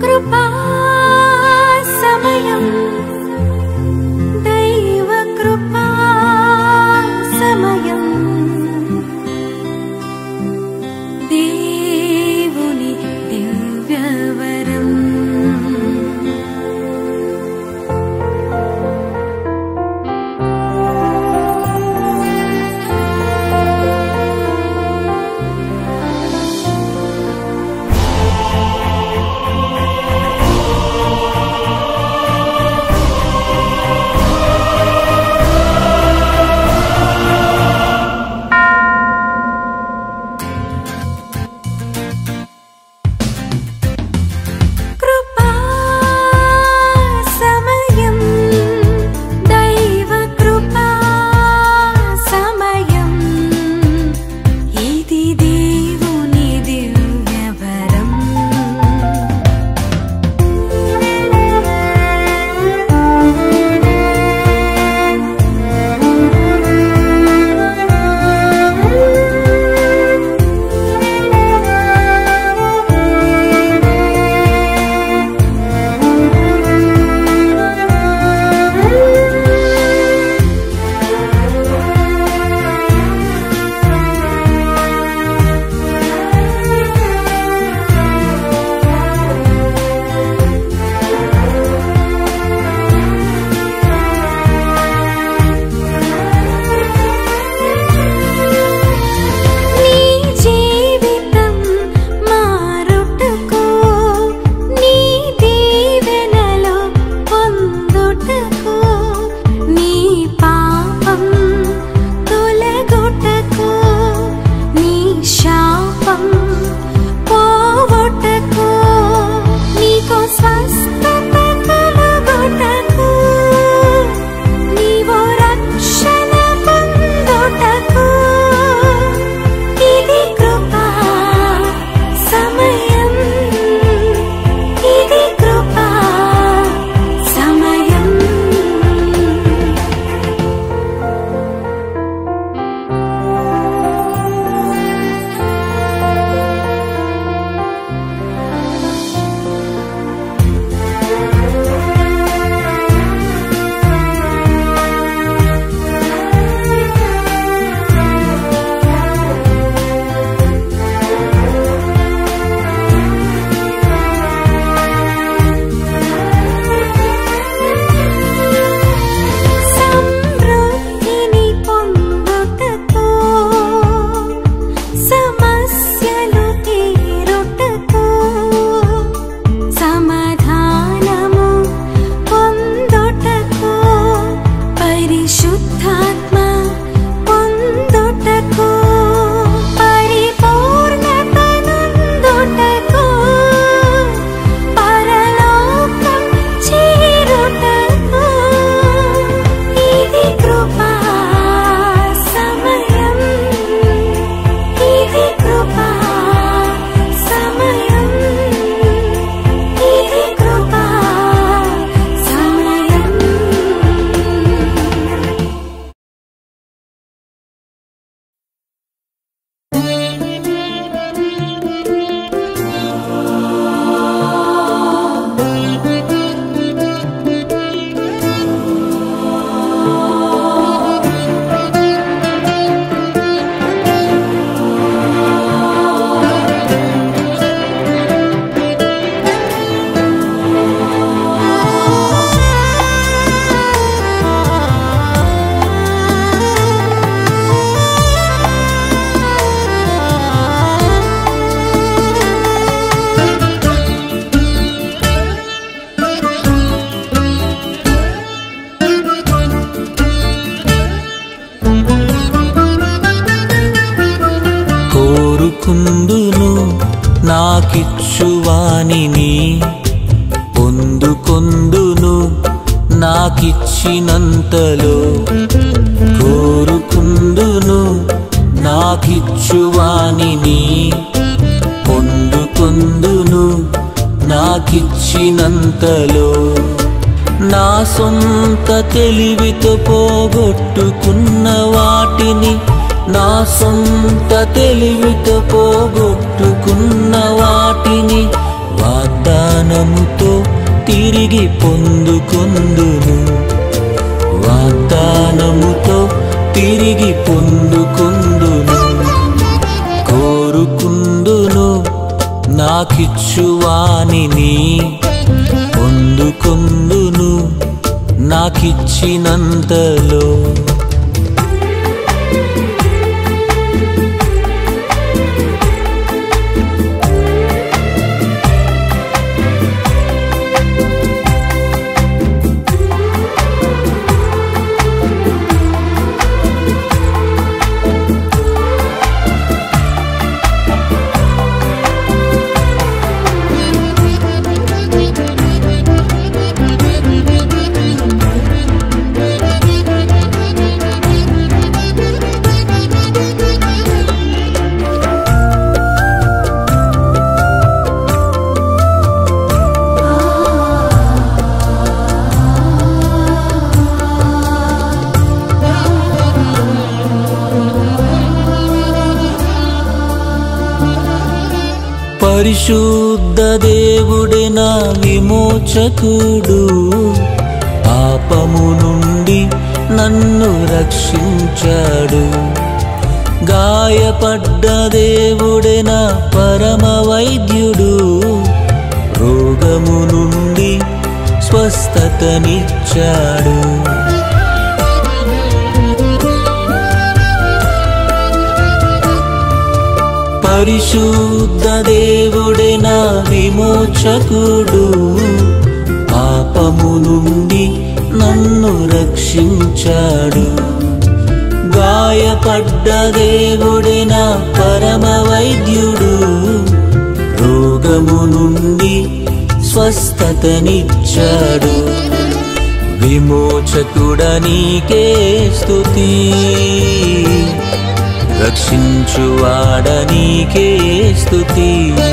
కృపా సమయం దైవ కృపా సమయం దేవుని దివ్యవరం కృపా సమయం దైవ కృపా సమయం ఇది దేవుని దివ్యవరం నీ జీవితం మారుటకు నీ దీవెనలో పొందుటకు నీ పాపం తొలగుటకు నీ శాపం పోగొట్టకు నీకు స్వస్థత కలుగుటకు నీవు రక్షణ పొందుటకు ఇది కృపా సమయం ఇది కృపా సమయం సమృద్ధిని పొందుటకు సమస్యలు తీరుటకు సమాధానము పొందుటకు పరిశుద్ధాత్మ పొందుటకు పరిపూర్ణత నందుటకు పరలోకం చేరుటకు ఇది కృపా సమయం ఇది కృపా సమయం ఇది కృపా సమయం కోరుకుందును నాకిచ్చువానిని పొందుకొందును నాకిచ్చినంతలో కోరుకుందును నాకిచ్చువానిని పొందుకొందును నాకిచ్చినంతలో నా సొంత తెలివితో పోగొట్టుకున్న వాటిని నా సొంత తెలివితో పోగొట్టుకున్న వాటిని వాగ్దానము తిరిగి పొందుకొందును వాగ్దానముతో తిరిగి పొందుకొందును కోరుకుందును నాకిచ్చువానిని పొందుకొందును నాకిచ్చినంతలో పరిశుద్ధ దేవుడే నా విమోచకుడు పాపము నుండి నన్ను రక్షించాడు గాయపడ్డ దేవుడే నా పరమ వైద్యుడు రోగము నుండి స్వస్థతనిచ్చాడు పరిశుద్ధ దేవుడే నా విమోచకుడు పాపము నుండి నన్ను రక్షించాడు గాయపడ్డ దేవుడే నా పరమ వైద్యుడు రోగము నుండి స్వస్థతనిచ్చాడు విమోచకుడనీకే స్తుతి రక్షించువాడనీకే స్తుతి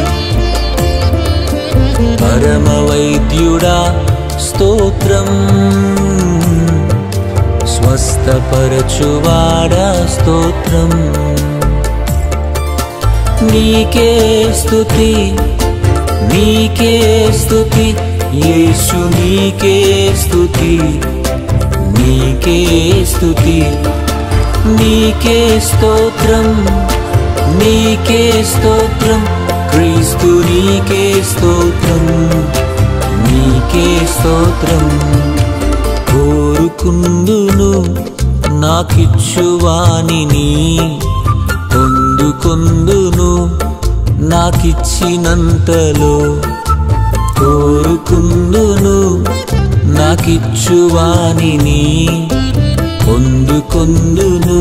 పరమ వైద్యుడా స్తోత్రం స్వస్థపరచువాడా స్తోత్రం నీకే స్తుతి నీకే స్తుతి యేసు నీకే స్తుతి నీకే స్తుతి నీకే స్తోత్రం నీకే స్తోత్రం క్రీస్తు నీకే స్తోత్రం నీకే స్తోత్రం కోరుకుందును నాకిచ్చువానిని పొందుకొందును నాకిచ్చినంతలో కోరుకుందును నాకిచ్చువానిని పొందుకొందును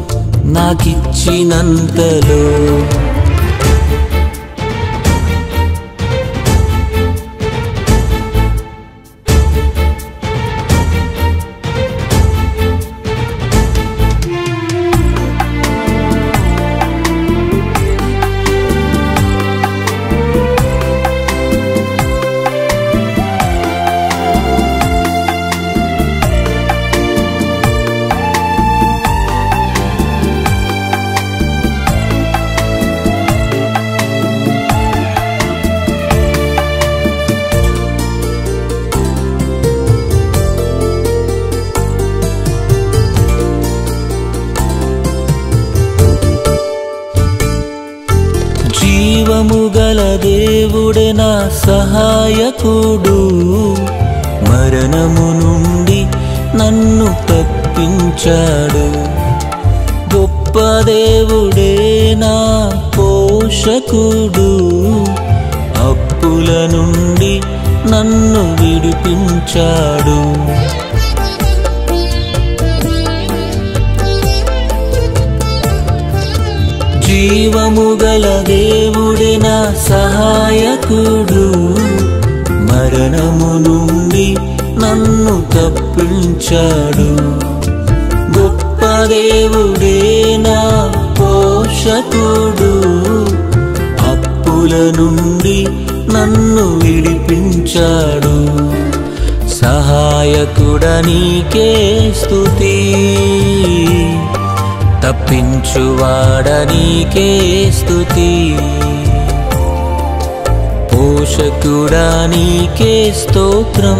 నాకిచ్చినంతలో జీవము గల దేవుడే నా సహాయకుడు మరణము నుండి నన్ను తప్పించాడు గొప్ప దేవుడే నా పోషకుడు అప్పుల నుండి నన్ను విడిపించాడు జీవము గల దేవుడే నా సహాయకుడు మరణము నుండి నన్ను తప్పించాడు గొప్ప దేవుడే నా పోషకుడు అప్పుల నుండి నన్ను విడిపించాడు సహాయకుడనీకే స్తుతి తప్పించువాడనీకే స్తుతి పోషకుడా నీకే స్తోత్రం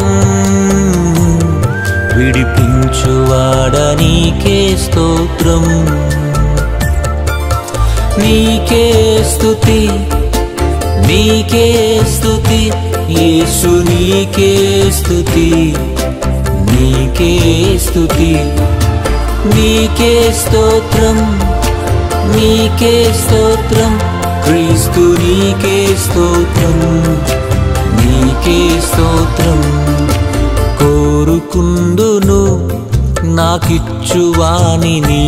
విడిపించువాడా నీకే స్తోత్రం నీకే స్తుతి నీకే స్తుతి యేసు నీకే స్తుతి నీకే స్తుతి నీకే స్తోత్రం నీకే స్తోత్రం క్రీస్తు నీకే స్తోత్రం నీకే స్తోత్రం కోరుకుందును నాకిచ్చువానిని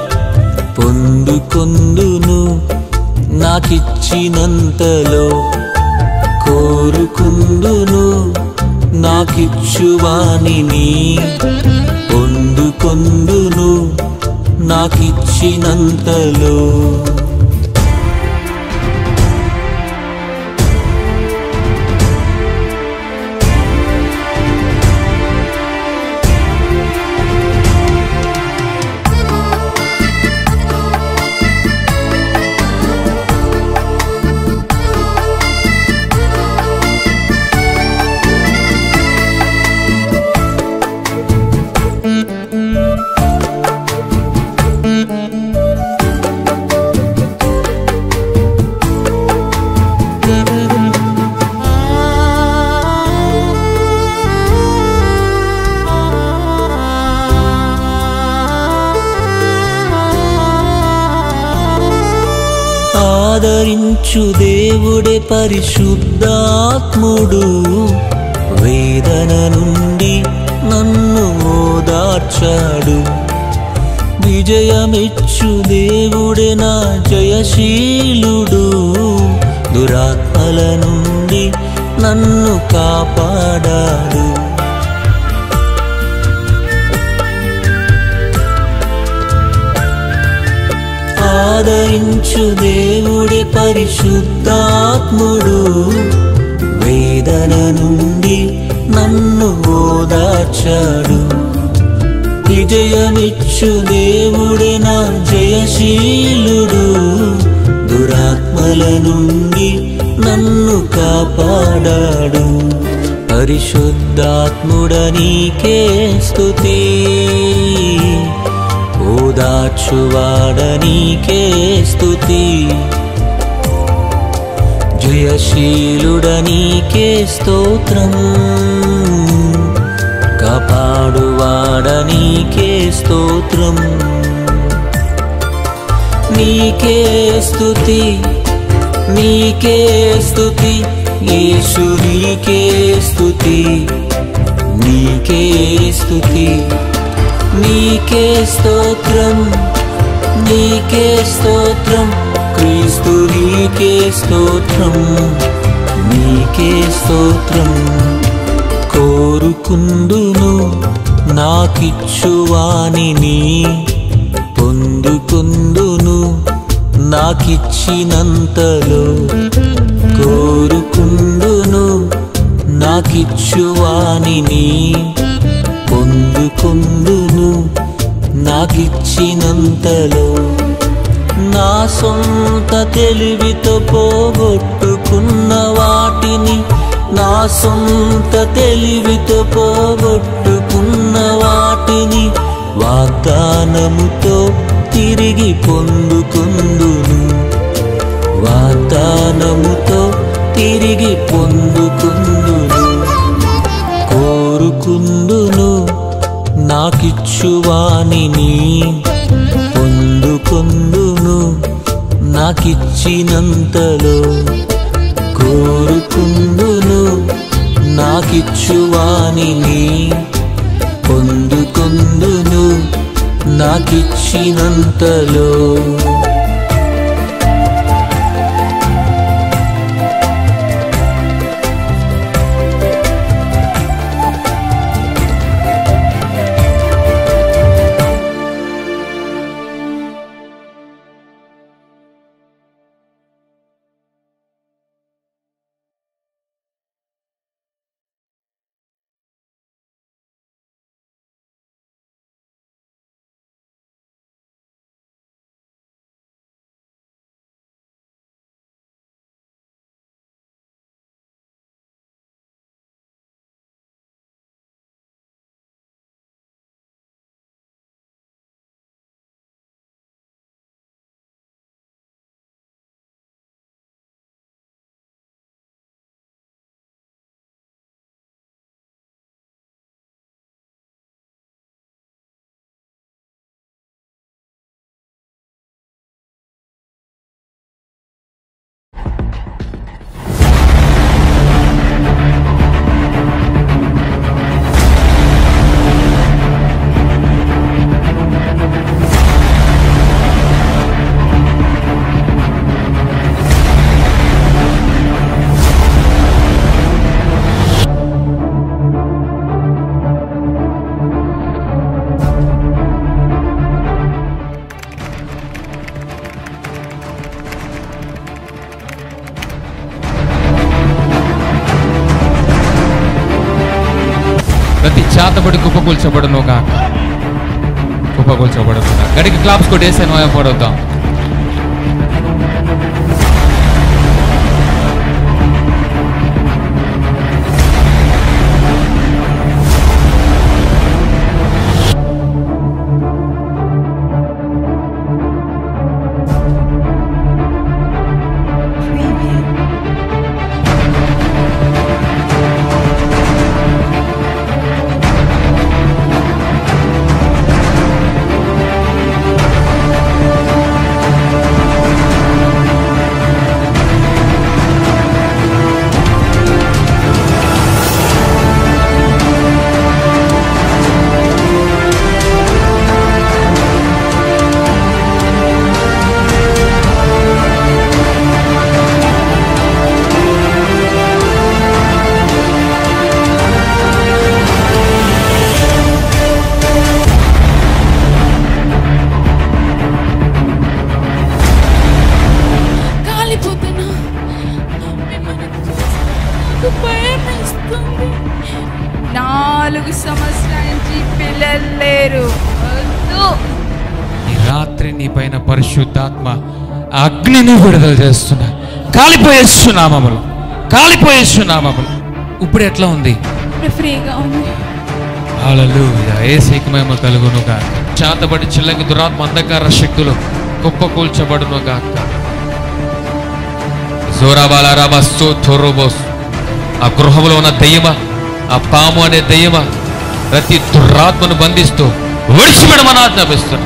పొందుకొందును నాకిచ్చినంతలో కోరుకుందును నాకిచ్చువానిని పొందుకొందును నాకిచ్చినంతలో ఆదరించు దేవుడే పరిశుద్ధాత్ముడు వేదన నుండి నన్ను ఓదార్చాడు విజయమిచ్చు దేవుడే నా జయశీలుడు దురాత్మల నుండి నన్ను కాపాడాడు ఆదరించు దేవుడి పరిశుద్ధాత్ముడు వేదన నుండి నన్ను ఓదార్చాడు విజయమిచ్చు దేవుడే నా జయశీలుడు దురాత్మల నుండి నన్ను కాపాడాడు పరిశుద్ధాత్ముడ నీకే స్తుతి ఓదార్చువాడ నీకే స్తుతి జయశీలుడ నీకే స్తోత్రం కాపాడువాడ నీకే స్తోత్రం నీకే స్తుతి నీకే స్తుతి యేసు నీకే స్తుతి నీకే స్తుతి నీకే స్తోత్రం నీకే స్తోత్రం క్రీస్తు నీకే స్తోత్రం నీకే స్తోత్రం కోరుకుందును నాకిచ్చువానిని పొందుకుందును నాకిచ్చినంతలో కోరుకుందును నాకిచ్చువానిని పొందుకుందును నాకిచ్చినంతలో నా సొంత తెలివితో పోగొట్టుకున్న వాటిని నా సొంత తెలివితో పోగొట్టుకున్న వాటిని వాగ్దానముతో తిరిగి పొందుకుందును వాగ్దానముతో తిరిగి పొందుకుందును కోరుకుందును నాకిచ్చువానిని పొందుకొందును నాకిచ్చినంతలో కోరుకుందును నాకిచ్చువానిని పొందుకొందును నాకిచ్చినంతలో చేతబడి కుప్పకూల్చబడును గాక కుప్పకూల్చబడును గాక. గడికి క్లాప్స్ కొట్టేసి పడొద్దాం కాలిపోతున్నా మిమ్మల్ని చూసి నాకు భయమేస్తుంది. నాలుగు సంవత్సరాల నుంచి పిల్లలు లేరు వద్దు ఈ రాత్రి నీ పైన పరిశుద్ధాత్మ అగ్నిని విడుదల చేస్తున్నా కాలిపోయేస్తున్నామములు కాలిపోయేస్తున్నామములు ఇప్పుడు ఎట్లా ఉంది ఇప్పుడు ఫ్రీగా ఉంది హల్లెలూయా ఏసైకి మహిమ కలుగును గాక చేతబడి చిల్లకి దురాత్మ అంధకార శక్తులు కుప్పకూల్చబడును గాక జోరాబాలారాబస్సు థోరోబోస్ ఆ గృహంలో ఉన్న దయ్యమా ఆ పాము అనే దయ్యమా ప్రతి దురాత్మను బంధిస్తూ విడిచిపెడమని ఆజ్ఞాపిస్తున్నా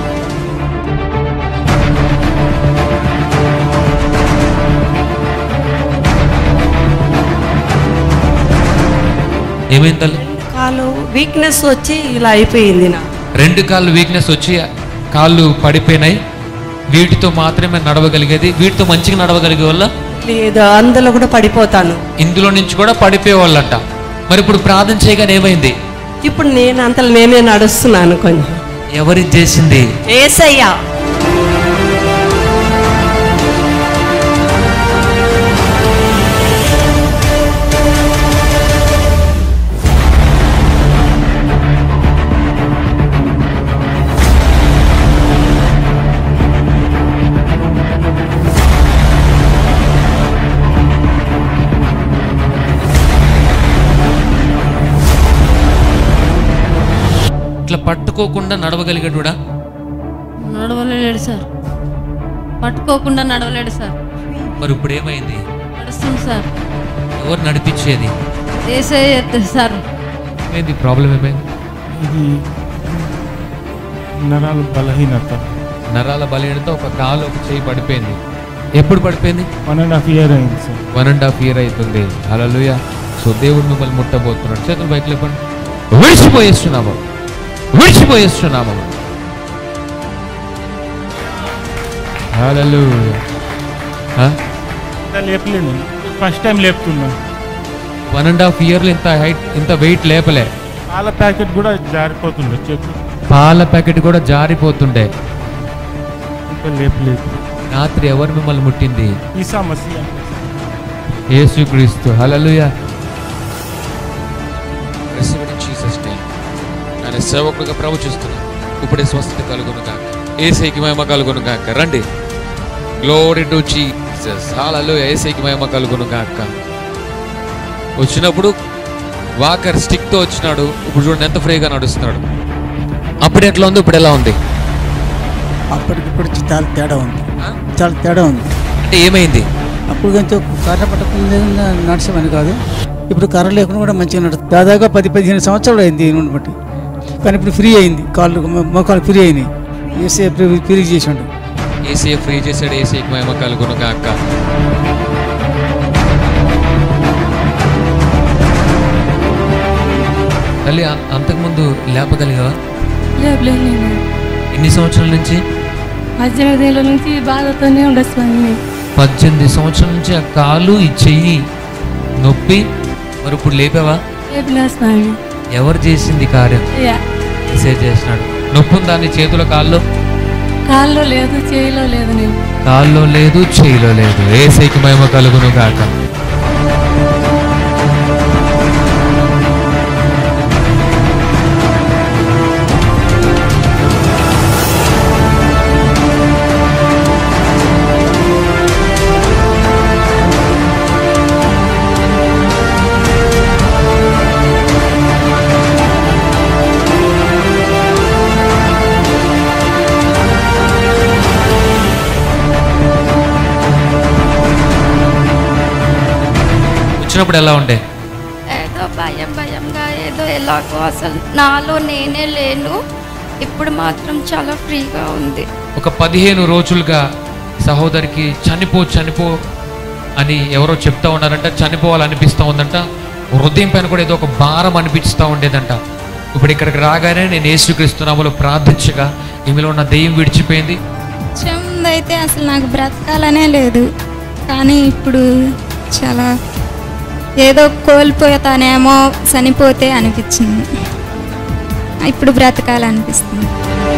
ఏమైంది తల్లి కాలు వీక్నెస్ వచ్చి ఇలా అయిపోయింది నా రెండు కాళ్ళు వీక్నెస్ వచ్చి కాళ్ళు పడిపోయినాయి వీటితో మాత్రమే నడవగలిగేది వీటితో మంచిగా నడవగలిగే వల్ల లేదు అందులో కూడా పడిపోతాను ఇందులో నుంచి కూడా పడిపోయే వాళ్ళంట మరి ఇప్పుడు ప్రార్థన చేయగానే ఏమైంది ఇప్పుడు నేను అంతలో నేనే నడుస్తున్నాను కొంచెం ఎవరి చేసింది ఏసయ్యా ఇట్లా పట్టుకోకుండా నడవగలిగాడుడా నడవలేడు సార్ పట్టుకోకుండా నడవలేడు సార్ మరి ఇప్పుడు ఏమైంది నడుస్తుంది సార్ ఎవరు నడిపించేది ఏసే సార్ ఏమైంది ప్రాబ్లం ఏమైంది ఇది నరాల బలహీనత నరాల బలహీనతో ఒక కాలు ఒక చేయి పడిపోయింది ఎప్పుడు పడిపోయింది వన్ అండ్ హాఫ్ ఇయర్ అయింది sir one and half year అవుతుంది హల్లెలూయా సో దేవుడు మిమ్మల్ని ముట్టబోతున్నాడు చేతులు బయట లేపండి విడిచిపోయేస్తున్నాము విడిచిపోయేస్తున్నాము హల్లెలూయా ఆ? ఇంకా లేపలేను ఫస్ట్ టైం లేపుతున్నా వన్ అండ్ హాఫ్ ఇయర్లో ఇంత హైట్ ఇంత వెయిట్ లేపలే పాల ప్యాకెట్ కూడా జారిపోతుండే చేతులు పాల ప్యాకెట్ కూడా జారిపోతుండే ఇంకా లేపలేదు రాత్రి ఎవరు మిమ్మల్ని ముట్టింది ఈ సమస్య యేసుక్రీస్తు హల్లెలూయా Receive in Jesus name. ఆయన సేవకుడిగా ప్రవచిస్తున్నా ఇప్పుడే స్వస్థత కలుగును కాక ఏసైకి మహిమ కలుగును కాక రండి గ్లోరీ టు జీసస్ హల్లెలూయా ఏసైకి మహిమ కలుగును కాక వచ్చినప్పుడు వాకర్ స్టిక్ తో వచ్చినాడు ఇప్పుడు చూడండి ఎంత ఫ్రీగా నడుస్తున్నాడు అప్పుడు ఎట్లా ఉంది ఇప్పుడు ఎలా ఉంది అప్పటికిప్పుడు చాలా తేడా ఉంది ఆ? చాలా తేడా ఉంది అంటే ఏమైంది అప్పుడు కొంచెం కర్ర పట్టకుండా నడిచేమని కాదు ఇప్పుడు కర్ర లేకుండా కూడా మంచిగా నడుస్తుంది దాదాపుగా పది పదిహేను సంవత్సరాలు అయింది దీని బట్టి కానీ ఇప్పుడు ఫ్రీ అయింది కాళ్ళు మొ- మోకాళ్ళు ఫ్రీ అయినాయి ఏసీ ఫ్రీ- ఫ్రీ చేసాడు ఏసీ ఫ్రీ చేశాడు ఏసీకి మహిమ కలుగును కాక తల్లి అం- అంతకుముందు లేపగలిగావా లేపలేదు నేను ఎన్ని సంవత్సరాల నుంచి పద్దెనిమిది ఏళ్ళ నుంచి బాధతోనే ఉండదు స్వామి పద్దెనిమిది సంవత్సరాల నుంచి ఆ కాలు ఈ చెయ్యి నొప్పి మరి ఇప్పుడు లేపావా లేపినా స్వామి ఎవరు చేసింది కార్యం అయ్యా ఏసే చేసినాడు నొప్పి ఉందా నీ చేతుల కాల్లో కాల్లో లేదు చేయిలో లేదు నేను కాల్లో లేదు చేయిలో లేదు ఏసైకి మహిమ కలుగును కాక ఉన్నప్పుడు ఎలా ఉండే ఏదో భయం భయంగా ఏదో ఎలాగో అసలు నాలో నేనే లేను ఇప్పుడు మాత్రం చాలా ఫ్రీగా ఉంది ఒక పదిహేను రోజులుగా సహోదరికి చనిపో చనిపో అని ఎవరో చెప్తా ఉన్నారంట చనిపోవాలనిపిస్తూ ఉందంట హృదయం పైన కూడా ఏదో ఒక భారం అనిపిస్తూ ఉండేదంట ఇప్పుడు ఇక్కడికి రాగానే నేను యేసుక్రీస్తునామలో ప్రార్థించగా ఈమెలో ఉన్న దెయ్యం విడిచిపోయింది అయితే అసలు నాకు బ్రతకాలనే లేదు కానీ ఇప్పుడు చాలా ఏదో కోల్పోతానేమో చనిపోతే అనిపించింది ఇప్పుడు బ్రతకాలనిపిస్తుంది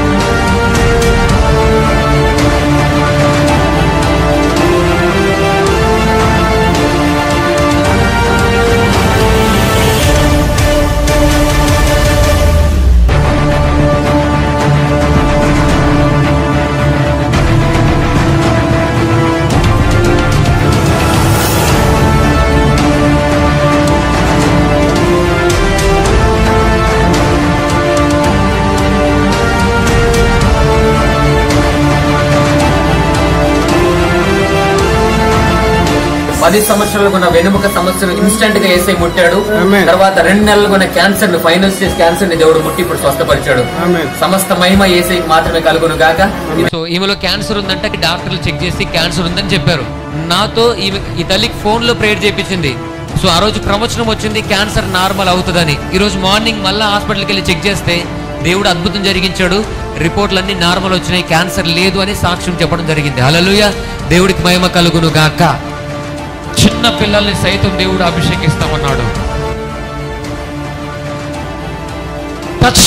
పది సంవత్సరాలకు ఉన్న వెనుముక సమస్యను ఇన్స్టెంట్ గా ఏసై ముట్టాడు తర్వాత రెండు నెలలకు ఉన్న క్యాన్సర్ ను ఫైనల్ స్టేజ్ క్యాన్సర్ ని దేవుడు ముట్టి ఇప్పుడు స్వస్థపరిచాడు సమస్త మహిమ ఏసైకి మాత్రమే కలుగును గాక సో ఈమెలో క్యాన్సర్ ఉందంటే డాక్టర్లు చెక్ చేసి క్యాన్సర్ ఉందని చెప్పారు నాతో ఈమె ఈ తల్లికి ఫోన్ లో ప్రేయర్ చేయించింది సో ఆ రోజు ప్రవచనం వచ్చింది క్యాన్సర్ నార్మల్ అవుతుందని ఈ రోజు మార్నింగ్ మళ్ళీ హాస్పిటల్కి వెళ్ళి చెక్ చేస్తే దేవుడు అద్భుతం జరిగించాడు రిపోర్ట్లు అన్ని నార్మల్ వచ్చినాయి క్యాన్సర్ లేదు అని సాక్ష్యం చెప్పడం జరిగింది హల్లెలూయా దేవుడికి మహిమ కలుగును గాక చిన్న పిల్లల్ని సైతం దేవుడు అభిషేకిస్తామన్నాడు టచ్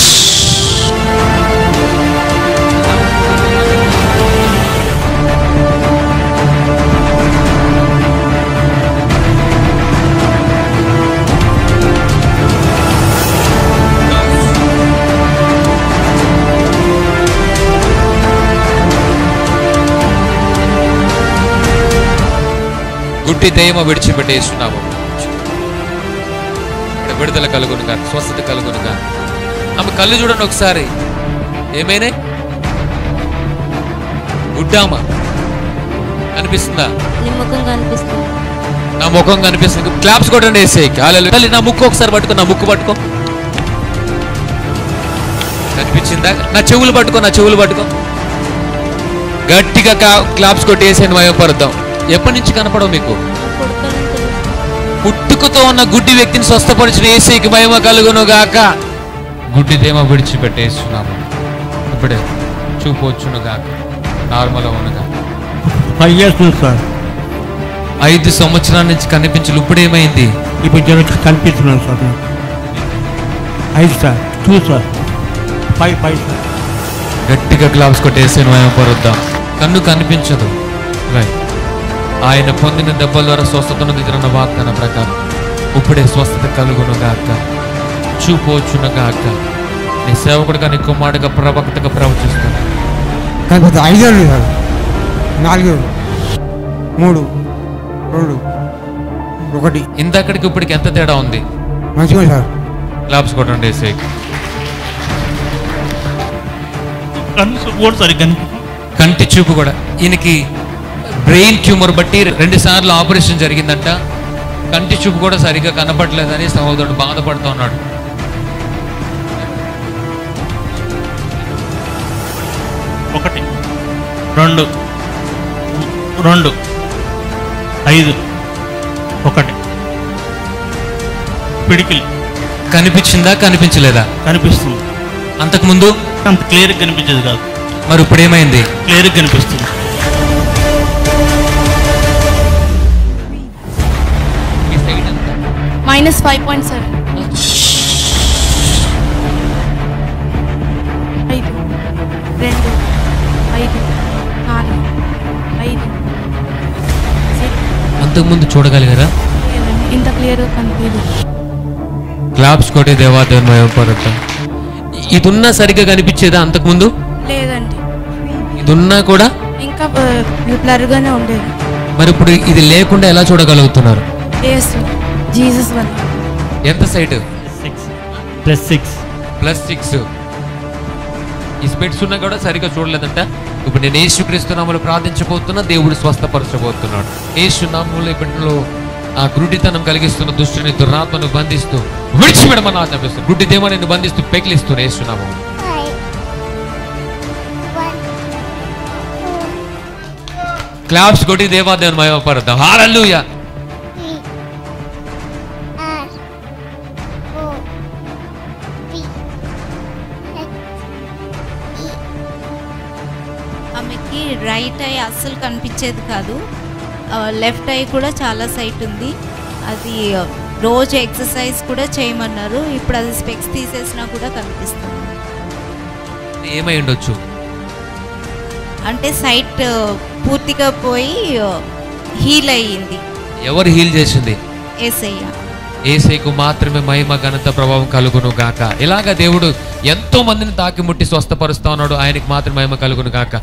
గుడ్డి దయమ విడిచిపెట్టేస్తున్నాము ఇక్కడ విడుదల కలుగునుగా స్వస్థత కలుగునుగా ఆమె కళ్ళు చూడండి ఒకసారి ఏమైనా గుడ్డామా కనిపిస్తుందా నిమ్మకం కనిపిస్తుంది నా ముఖం కనిపిస్తుంది క్లాప్స్ కొట్టండి వేసే తల్లి నా ముక్కు ఒకసారి పట్టుకో నా ముక్కు పట్టుకో కనిపించిందా నా చెవులు పట్టుకో నా చెవులు పట్టుకో గట్టిగా కా- క్లాప్స్ కొట్టి వేసేయండి మయపరుద్దాం ఎప్పటి నుంచి కనపడవు మీకు పుట్టుకతో ఉన్న గుడ్డి వ్యక్తిని స్వస్థపరిచిన ఏసీకి మహిమ కలుగును గాక గుడ్డిదేమో విడిచిపెట్టేస్తున్నాము ఇప్పుడే చూపు వచ్చును గాక నార్మల్ అవునుగా ఫైవ్ ఇయర్స్ ఉంది సార్ ఐదు సంవత్సరాల నుంచి కనిపించలు ఇప్పుడేమైంది ఇప్పుడు జర కనిపిస్తున్నాను సార్ నాకు ఐదు sir two sir five five sir గట్టిగా గ్లావ్స్ కొట్టేసి పరుద్దాం కన్ను కనిపించదు రైట్ ఆయన పొందిన దెబ్బల ద్వారా స్వస్థతను దిగిన వాగ్దాన ప్రకారం ఇప్పుడే స్వస్థత కలుగును గాక చూపోచును గాక నీ సేవకుడుగా నీ కుమారుడుగా ప్రవక్తగా ప్రవచిస్తాను కాకపోతే ఐదేళ్ళు సార్ నాలుగేళ్ళు మూడు రెండు ఒకటి ఇంతక్కడికి ఇప్పటికి ఎంత తేడా ఉంది మంచిగా సార్ గ్లావ్స్ కొట్టండి వేసే కన్ను కూడా సరిగ్గా కంటి చూపు కూడా ఈయనకి బ్రెయిన్ ట్యూమర్ బట్టి రెండు సార్లు ఆపరేషన్ జరిగిందంట కంటి చూపు కూడా సరిగ్గా కనపడలేదని సహోదరుడు బాధపడుతూ ఉన్నాడు ఒకటి రెండు రెండు ఐదు ఒకటి పిడికిలి కనిపించిందా కనిపించలేదా కనిపిస్తుంది అంతకుముందు అంత క్లియర్గా కనిపించేది కాదు మరి ఇప్పుడు ఏమైంది క్లియర్గా కనిపిస్తుంది మైనస్ ఫైవ్ పాయింట్ సెవెన్ ఐదు రెండు ఐదు నాలుగు ఐదు అంతకుముందు చూడగలిగారా లేదండి ఇంత క్లియర్గా కనిపించదు క్లాప్స్ కొట్టే దేవాదేవ పరుద్దాం ఇది ఉన్నా సరిగ్గా కనిపించేదా అంతకుముందు లేదండి ఇది ఉన్నా కూడా ఇంకా బ్లర్గానే ఉండేది మరి ఇప్పుడు ఇది లేకుండా ఎలా చూడగలుగుతున్నారు ఏసు జీసస్ వల్ల ఎంత sight plus six plus six ఈ స్పెట్స్ ఉన్నా కూడా సరిగ్గా చూడలేదంట ఇప్పుడు నేను యేసుక్రీస్తు నామములో ప్రార్థించబోతున్నా దేవుడు స్వస్థపరచబోతున్నాడు యేసు నామములో ఇప్పటిలో ఆ గుడ్డితనం కలిగిస్తున్న దుష్టుని దురాత్మను బంధిస్తూ విడిచిపెడమని ఆజ్ఞాపిస్తూ గుడ్డి దేవాన్ని బంధిస్తూ పెకిలిస్తూ వేస్తున్నాము క్లాప్స్ కొట్టి దేవాదేవన్ మయపడతాం హాలూయా ఆమెకి రైట్ ఐ అస్సలు కనిపించేది కాదు లెఫ్ట్ ఐ కూడా చాలా సైట్ ఉంది అది ఆ, రోజు ఎక్సర్సైజ్ కూడా చేయమన్నారు ఇప్పుడు అది స్పెక్స్ తీసేసినా కూడా కనిపిస్తుంది ఏమై ఉండొచ్చు అంటే సైట్ ఆ, పూర్తిగా పోయి హీల్ అయ్యింది ఎవరు హీల్ చేసింది ఏసయ్య ఏసైకు మాత్రమే మహిమ ఘనత ప్రభావం కలుగును గాక ఇలాగ దేవుడు ఎంతో మందిని తాకి ముట్టి స్వస్థపరుస్తా ఉన్నాడు ఆయనకి మాత్రమే మహిమ కలుగును గాక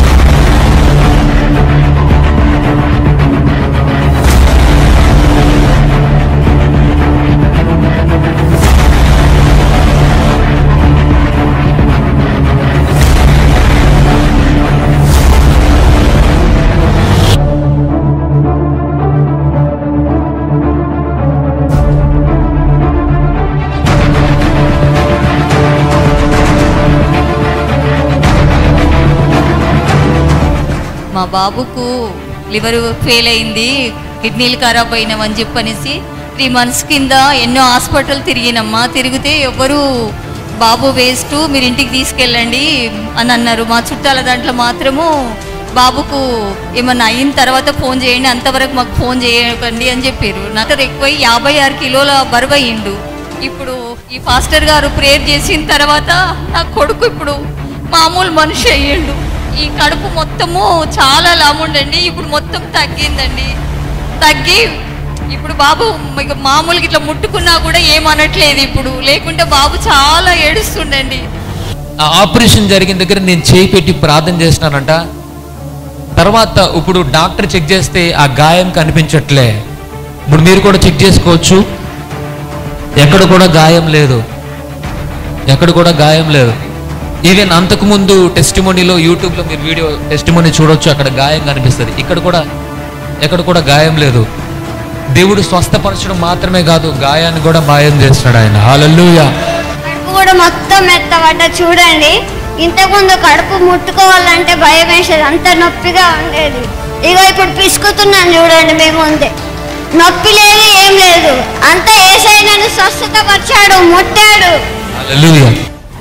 మా బాబుకు లివర్ ఫెయిల్ అయింది కిడ్నీలు ఖరాబ్ అయినామని చెప్పనేసి త్రీ మంత్స్ కింద ఎన్నో హాస్పిటల్ తిరిగినమ్మా తిరిగితే ఎవ్వరు బాబు వేస్ట్ మీరు ఇంటికి తీసుకెళ్ళండి అని అన్నారు మా చుట్టాల దాంట్లో మాత్రము బాబుకు ఏమన్నా అయిన తర్వాత ఫోన్ చేయండి అంతవరకు మాకు ఫోన్ చేయకండి అని చెప్పారు నాకు ఎక్కువ యాభై ఆరు కిలోల బరువు అయ్యిండు ఇప్పుడు ఈ పాస్టర్ గారు ప్రేయర్ చేసిన తర్వాత నా కొడుకు ఇప్పుడు మామూలు మనిషి అయ్యిండు ఈ కడుపు మొత్తము చాలా లాముండండి ఇప్పుడు మొత్తం తగ్గిందండి తగ్గి ఇప్పుడు బాబు ఇక మామూలుగా ఇట్లా ముట్టుకున్నా కూడా ఏమనట్లేదు ఇప్పుడు లేకుంటే బాబు చాలా ఏడుస్తుండండి ఆ ఆపరేషన్ జరిగిన దగ్గర నేను చేయి పెట్టి ప్రార్థన చేసినానంట తర్వాత ఇప్పుడు డాక్టర్ చెక్ చేస్తే ఆ గాయం కనిపించట్లే ఇప్పుడు మీరు కూడా చెక్ చేసుకోవచ్చు ఎక్కడ కూడా గాయం లేదు ఎక్కడ కూడా గాయం లేదు ఈవెన్ అంతకుముందు టెస్టిమోనీలో యూట్యూబ్లో మీరు వీడియో టెస్టిమోనీ చూడొచ్చు అక్కడ గాయం కనిపిస్తుంది ఇక్కడ కూడా ఎక్కడ కూడా గాయం లేదు దేవుడు స్వస్థపరచడం మాత్రమే కాదు గాయాన్ని కూడా మాయం చేస్తున్నాడు ఆయన హాలూయా కడుపు కూడా మొత్తం మెత్తబడ్డ చూడండి ఇంతకుముందు కడుపు ముట్టుకోవాలంటే భయం వేసేది అంత నొప్పిగా ఉండేది ఇక ఇప్పుడు పిసుకుతున్నాను చూడండి మీ ముందే నొప్పి లేదు ఏం లేదు అంత ఏసై నన్ను స్వస్థత పరిచాడు ముట్టాడు హల్లెలూయా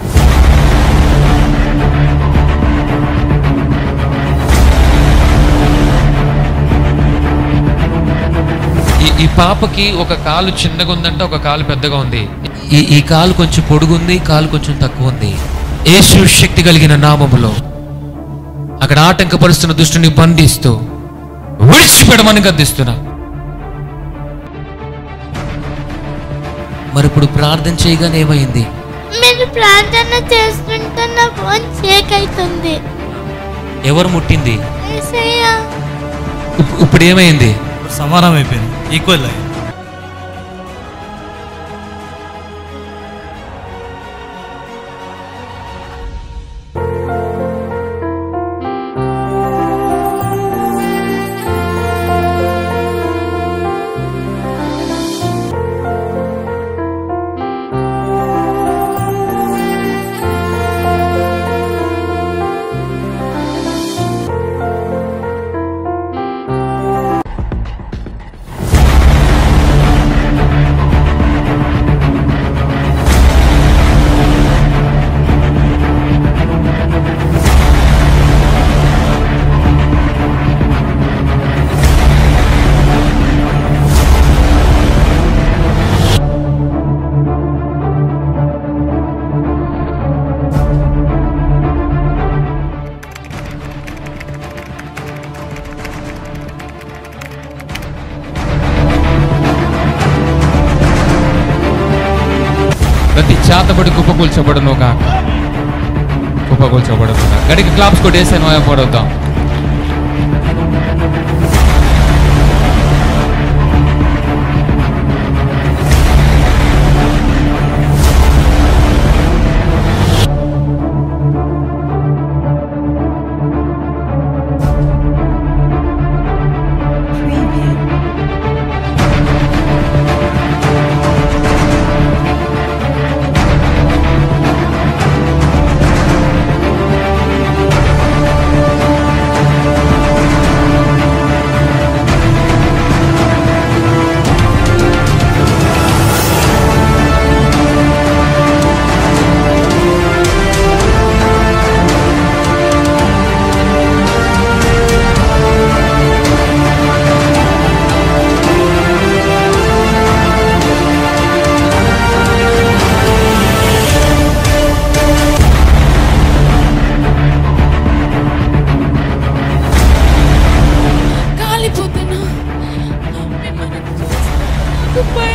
ఈ ఈ పాపకి ఒక కాలు చిన్నగా ఉందంటే ఒక కాలు పెద్దగా ఉంది ఈ ఈ కాలు కొంచెం పొడుగుంది ఈ కాలు కొంచెం తక్కువ ఉంది యేసు శక్తి కలిగిన నామములో అక్కడ ఆటంకపరుస్తున్న దుష్టుని బంధిస్తూ విడిచిపెడమని గద్దిస్తున్నా మరి ఇప్పుడు ప్రార్థన చేయగానే ఏమైంది మీరు ప్రార్థన చేస్తుంటే నా ఫోన్ షేక్ అవుతుంది ఎవరు ముట్టింది ఏసయ్యా ఇప్పు- ఇప్పుడు ఏమైంది సమానం అయిపోయింది ఈక్వల్ అయ్యింది ప్రతి చేతబడి కుప్పకూల్చబడును కాక కుప్పకూల్చబడును కాక. గడికి క్లాప్స్ కొట్టేసి నోయపడవుతాం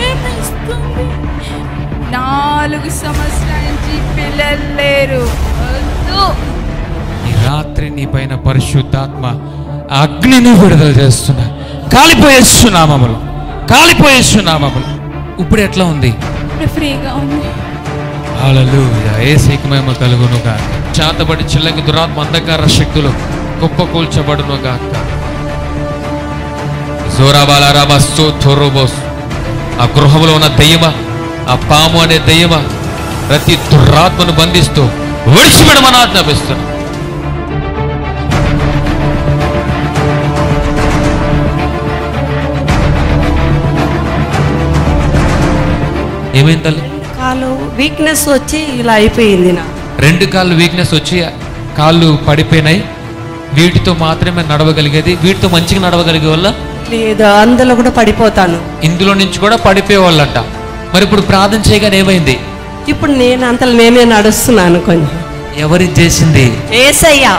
భయం వేస్తుంది నాలుగు సంవత్సరాల నుంచి పిల్లలు లేరు వద్దు ఈ రాత్రి నీ పైన పరిశుద్ధాత్మ అగ్నిని విడుదల చేస్తున్నా కాలిపోయేస్తున్నామములు కాలిపోయేస్తున్నామములు ఇప్పుడు ఎట్లా ఉంది ఇప్పుడు ఫ్రీగా ఉంది హల్లెలూయా ఏసీకి మహిమ కలుగునుగా చాతబడి చిల్లంగి దురాత్మ అంధకార శక్తులు కుప్ప కూల్చబడును గాక జోరాబాలారాబస్సు థొరోబోస్ ఆ గృహంలో ఉన్న దయ్యమా ఆ పాము అనే దయ్యమా ప్రతి దురాత్మను బంధిస్తూ విడిచిపెడమని ఆజ్ఞాపిస్తున్నాను ఏమైంది తల్లి కాలు వీక్నెస్ వచ్చి ఇలా అయిపోయింది నా రెండు కాళ్ళు వీక్నెస్ వచ్చి కాళ్ళు పడిపోయినాయి వీటితో మాత్రమే నడవగలిగేది వీటితో మంచిగా నడవగలిగే వల్ల లేదు అందులో కూడా పడిపోతాను ఇందులో నుంచి కూడా పడిపోయేవాళ్ళంట మరి ఇప్పుడు ప్రార్థన చేయగానే ఏమైంది ఇప్పుడు నేను అంతలో నేనే నడుస్తున్నాను కొంచెం ఎవరి చేసింది ఏసయ్యా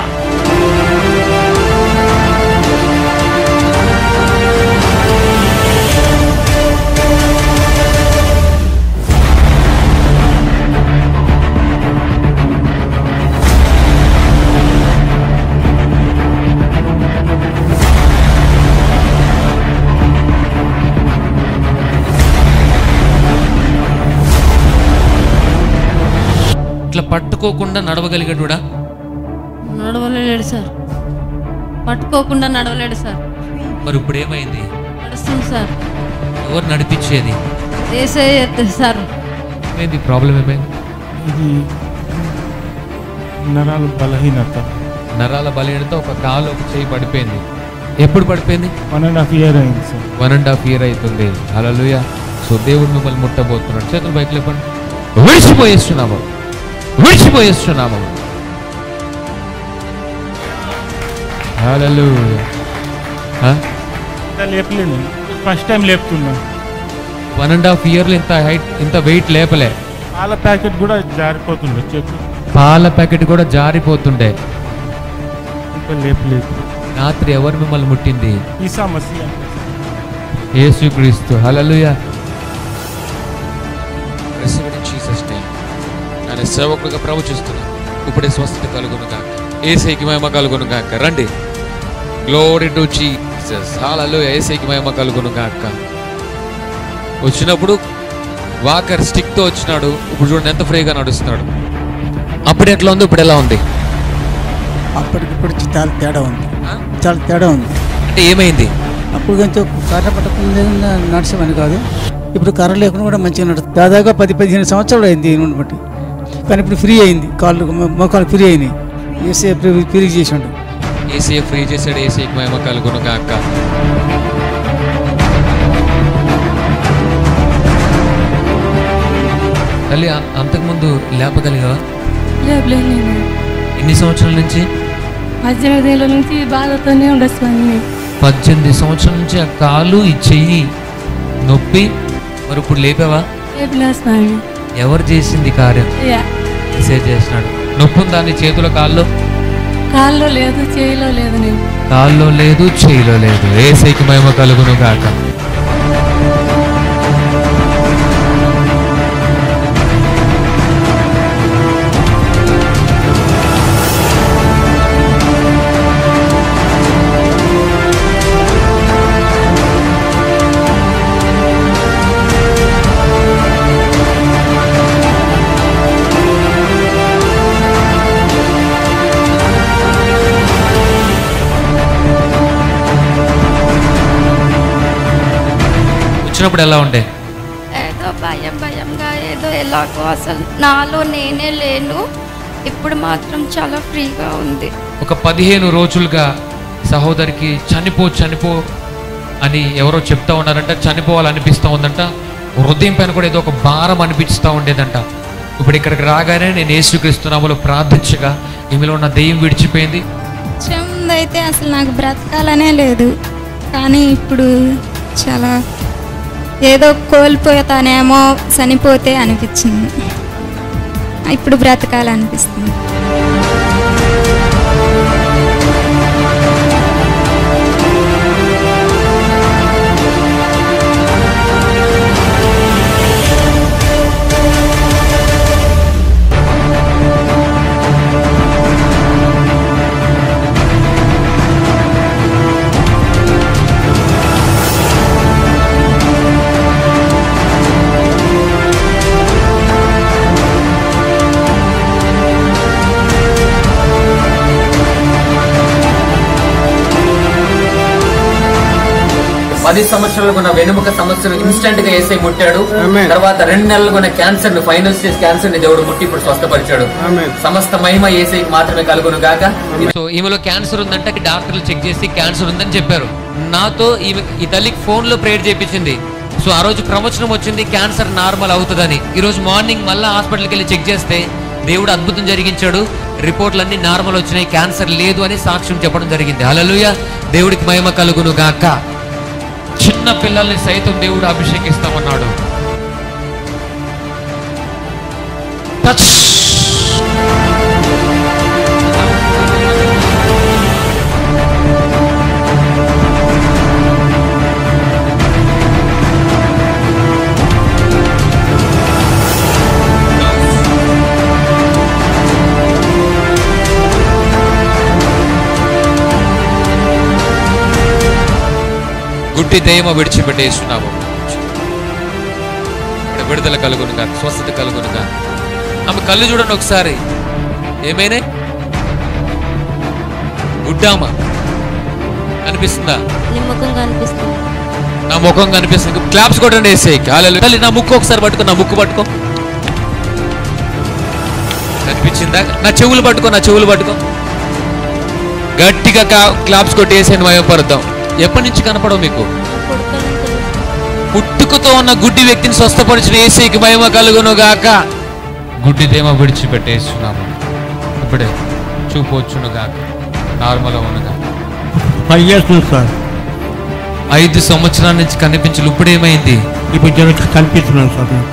ఇట్లా పట్టుకోకుండా నడవగలిగాడుడా నడవలేడు సార్ పట్టుకోకుండా నడవలేడు సార్ మరి ఇప్పుడు ఏమైంది నడుస్తుంది సార్ ఎవరు నడిపించేది వేసే సార్ ఏమైంది ప్రాబ్లం ఏమైంది ఇది నరాలు బలహీనత నరాల బలహీనత ఒక కాలు ఒక చేయి పడిపోయింది ఎప్పుడు పడిపోయింది వన్ అండ్ హాఫ్ ఇయర్ అయింది sir one and half year అవుతుంది హల్లెలూయా సో దేవుడు మిమ్మల్ని ముట్టబోతున్నాడు చేతులు బయట లేపండి విడిచిపోయేస్తున్నాము విడిచిపోయేస్తున్నాము హల్లెలూయా ఆ? ఇంకా లేపలేను ఫస్ట్ టైం లేపుతున్నా వన్ అండ్ హాఫ్ ఇయర్లో ఇంత హైట్ ఇంత వెయిట్ లేపలే పాల ప్యాకెట్ కూడా జారిపోతుండే చెప్పు పాల ప్యాకెట్ కూడా జారిపోతుండే ఇంకా లేపలేదు రాత్రి ఎవరు మిమ్మల్ని ముట్టింది ఈ సమస్య యేసుక్రీస్తు హల్లెలూయా రిసీవ్డ్ ఇన్ జీసస్ నేమ్ ఆయన సేవకుడిగా ప్రవచిస్తున్నా ఇప్పుడే స్వస్థత కలుగును గాక ఏసైకి మహిమ కలుగును గాక రండి గ్లోరీ టు జీసస్ హల్లెలూయా ఏసైకి మహిమ కలుగును గాక వచ్చినప్పుడు వాకర్ స్టిక్ తో వచ్చినాడు ఇప్పుడు చూడండి ఎంత ఫ్రీగా నడుస్తున్నాడు అప్పుడు ఎట్లా ఉంది ఇప్పుడు ఎలా ఉంది అప్పటికిప్పుడు చాలా తేడా ఉంది చాలా తేడా ఉంది అంటే ఏమైంది అప్పుడు కొంచెం కర్ర పట్టకుండా నడిచేవని కాదు ఇప్పుడు కర్ర లేకుండా కూడా మంచిగా నడుస్తుంది దాదాపుగా పది పదిహేను సంవత్సరాలు అయింది దీని బట్టి కానీ ఇప్పుడు ఫ్రీ అయింది కాళ్ళు మొ- మోకాలు ఫ్రీ అయినాయి ఏసీ ఫ్రీ చేసాడు ఏసీ ఫ్రీ చేశాడు ఏసీకి మహిమ కలుగును గాక తల్లి అ- అంతకుముందు లేపగలిగావా లేపలేను నేను ఎన్ని సంవత్సరాల నుంచి పద్దెనిమిది ఏళ్ళ నుంచి బాధతోనే ఉండదు స్వామి పద్దెనిమిది సంవత్సరాల నుంచి ఆ కాలు ఈ చెయ్యి నొప్పి మరి ఇప్పుడు లేపావా లేపినా స్వామి ఎవరు చేసింది కార్యం అయ్యా ఏసే చేసినాడు నొప్పి ఉందా నీ చేతుల కాల్లో కాల్లో లేదు చేయిలో లేదు నేను కాల్లో లేదు చేయిలో లేదు ఏసైకి మహిమ కలుగును గాక వచ్చినప్పుడు ఎలా ఉండే ఏదో భయం భయంగా ఏదో ఎలాగో అసలు నాలో నేనే లేను ఇప్పుడు మాత్రం చాలా ఫ్రీగా ఉంది ఒక పదిహేను రోజులుగా సహోదరికి చనిపో చనిపో అని ఎవరో చెప్తా ఉన్నారంట చనిపోవాలనిపిస్తూ ఉందంట హృదయం పైన కూడా ఏదో ఒక భారం అనిపిస్తూ ఉండేదంట ఇప్పుడు ఇక్కడికి రాగానే నేను యేసుక్రీస్తునామలో ప్రార్థించగా ఈమెలో ఉన్న దెయ్యం విడిచిపోయింది అయితే అసలు నాకు బ్రతకాలనే లేదు కానీ ఇప్పుడు చాలా ఏదో కోల్పోతానేమో చనిపోతే అనిపించింది ఇప్పుడు బ్రతకాలనిపిస్తుంది పది సంవత్సరాలకు ఉన్న వెనుముక సమస్యను ఇన్స్టెంట్ గా ఏసై ముట్టాడు తర్వాత రెండు నెలలకు ఉన్న క్యాన్సర్ ని ఫైనల్ స్టేజ్ క్యాన్సర్ ని దేవుడు ముట్టి ఇప్పుడు స్వస్థపరిచాడు సమస్త మహిమ ఏసైకి మాత్రమే కలుగును గాక సో ఈమెలో క్యాన్సర్ ఉందంటే డాక్టర్లు చెక్ చేసి క్యాన్సర్ ఉందని చెప్పారు నాతో ఈమె ఈ తల్లికి ఫోన్ లో ప్రేయర్ చేయించింది సో ఆ రోజు ప్రవచనం వచ్చింది క్యాన్సర్ నార్మల్ అవుతుందని ఈ రోజు మార్నింగ్ మళ్ళీ హాస్పిటల్కి వెళ్ళి చెక్ చేస్తే దేవుడు అద్భుతం జరిగించాడు రిపోర్ట్లన్నీ నార్మల్ వచ్చినాయి క్యాన్సర్ లేదు అని సాక్ష్యం చెప్పడం జరిగింది హల్లెలూయా దేవుడికి మహిమ కలుగును గాక చిన్న పిల్లల్ని సైతం దేవుడు అభిషేకిస్తామన్నాడు టచ్ గుడ్డి దయమ విడిచిపెట్టేస్తున్నాము ఇక్కడ విడుదల కలుగునుగా స్వస్థత కలుగునుగా ఆమె కళ్ళు చూడండి ఒకసారి ఏమైనా గుడ్డామ కనిపిస్తుందా నీ ముఖం కనిపిస్తుంది నా ముఖం కనిపిస్తుంది క్లాప్స్ కొట్టండి వేసేయి తల్లి నా ముక్కు ఒకసారి పట్టుకో నా ముక్కు పట్టుకో కనిపించిందా నా చెవులు పట్టుకో నా చెవులు పట్టుకో గట్టిగా క్లాప్స్ కొట్టి వేసేయండి మయపరుద్దాం ఎప్పటి నుంచి కనపడవు మీకు పుట్టుకతో ఉన్న గుడ్డి వ్యక్తిని స్వస్థపరిచిన ఏసీకి మహిమ కలుగును గాక గుడ్డి దేమ విడిచిపెట్టేస్తున్నాము ఇప్పుడే చూపు వచ్చును గాక నార్మల్ అవునుగా ఫైవ్ ఇయర్స్ ఉంది సార్ ఐదు సంవత్సరాల నుంచి కనిపించలు ఇప్పుడేమైంది ఇప్పుడు జర కనిపిస్తున్నాను సార్ నేను.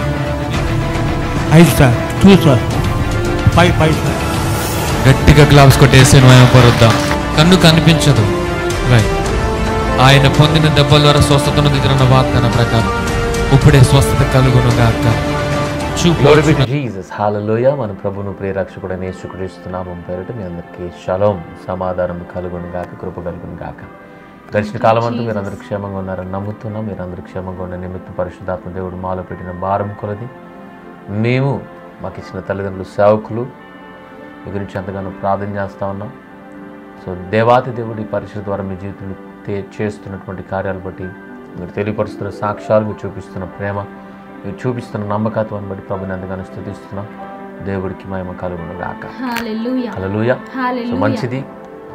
ఐదు sir two sir five five sir గట్టిగా గ్లావ్స్ కొట్టేసాను మేము పరుద్దాం కన్ను కనిపించదు రైట్ ఆయన పొందిన దెబ్బల ద్వారా స్వస్థతను దిగిన వాగ్దానం ప్రకారం ఇప్పుడే స్వస్థత కలుగును గాక Glory be to చూపు Jesus. Hallelujah. మన ప్రభును ప్రియరక్షకుడైన యేసుక్రీస్తున్నామం పేరిట మీ అందరికీ షలోం సమాధానం కలుగును గాక కృప కలుగును గాక గడిచిన కాలం అంతా మీరు అందరూ క్షేమంగా ఉన్నారని నమ్ముతున్నాం మీరు అందరూ క్షేమంగా ఉన్న నిమిత్తం పరిశుద్ధాత్మ దేవుడు మాలో పెట్టిన భారం కొలది మేము మాకు ఇచ్చిన తల్లిదండ్రులు సేవకులు మీ గురించి ఎంతగానో ప్రార్థన చేస్తూ ఉన్నాం సో దేవాతి దేవుడు ఈ పరిచయ ద్వారా మీ జీవితంలో తే- చేస్తున్నటువంటి కార్యాలు బట్టి మీరు తెలియపరుస్తున్న సాక్ష్యాలు మీరు చూపిస్తున్న ప్రేమ మీరు చూపిస్తున్న నమ్మకత్వాన్ని బట్టి ప్రభుని ఎంతగానో స్థుతిస్తున్నాం దేవుడికి మహిమ కలుగును గాక హల్లెలూయా. హల్లెలూయా సో హల్లెలూయా. మంచిది ఆ,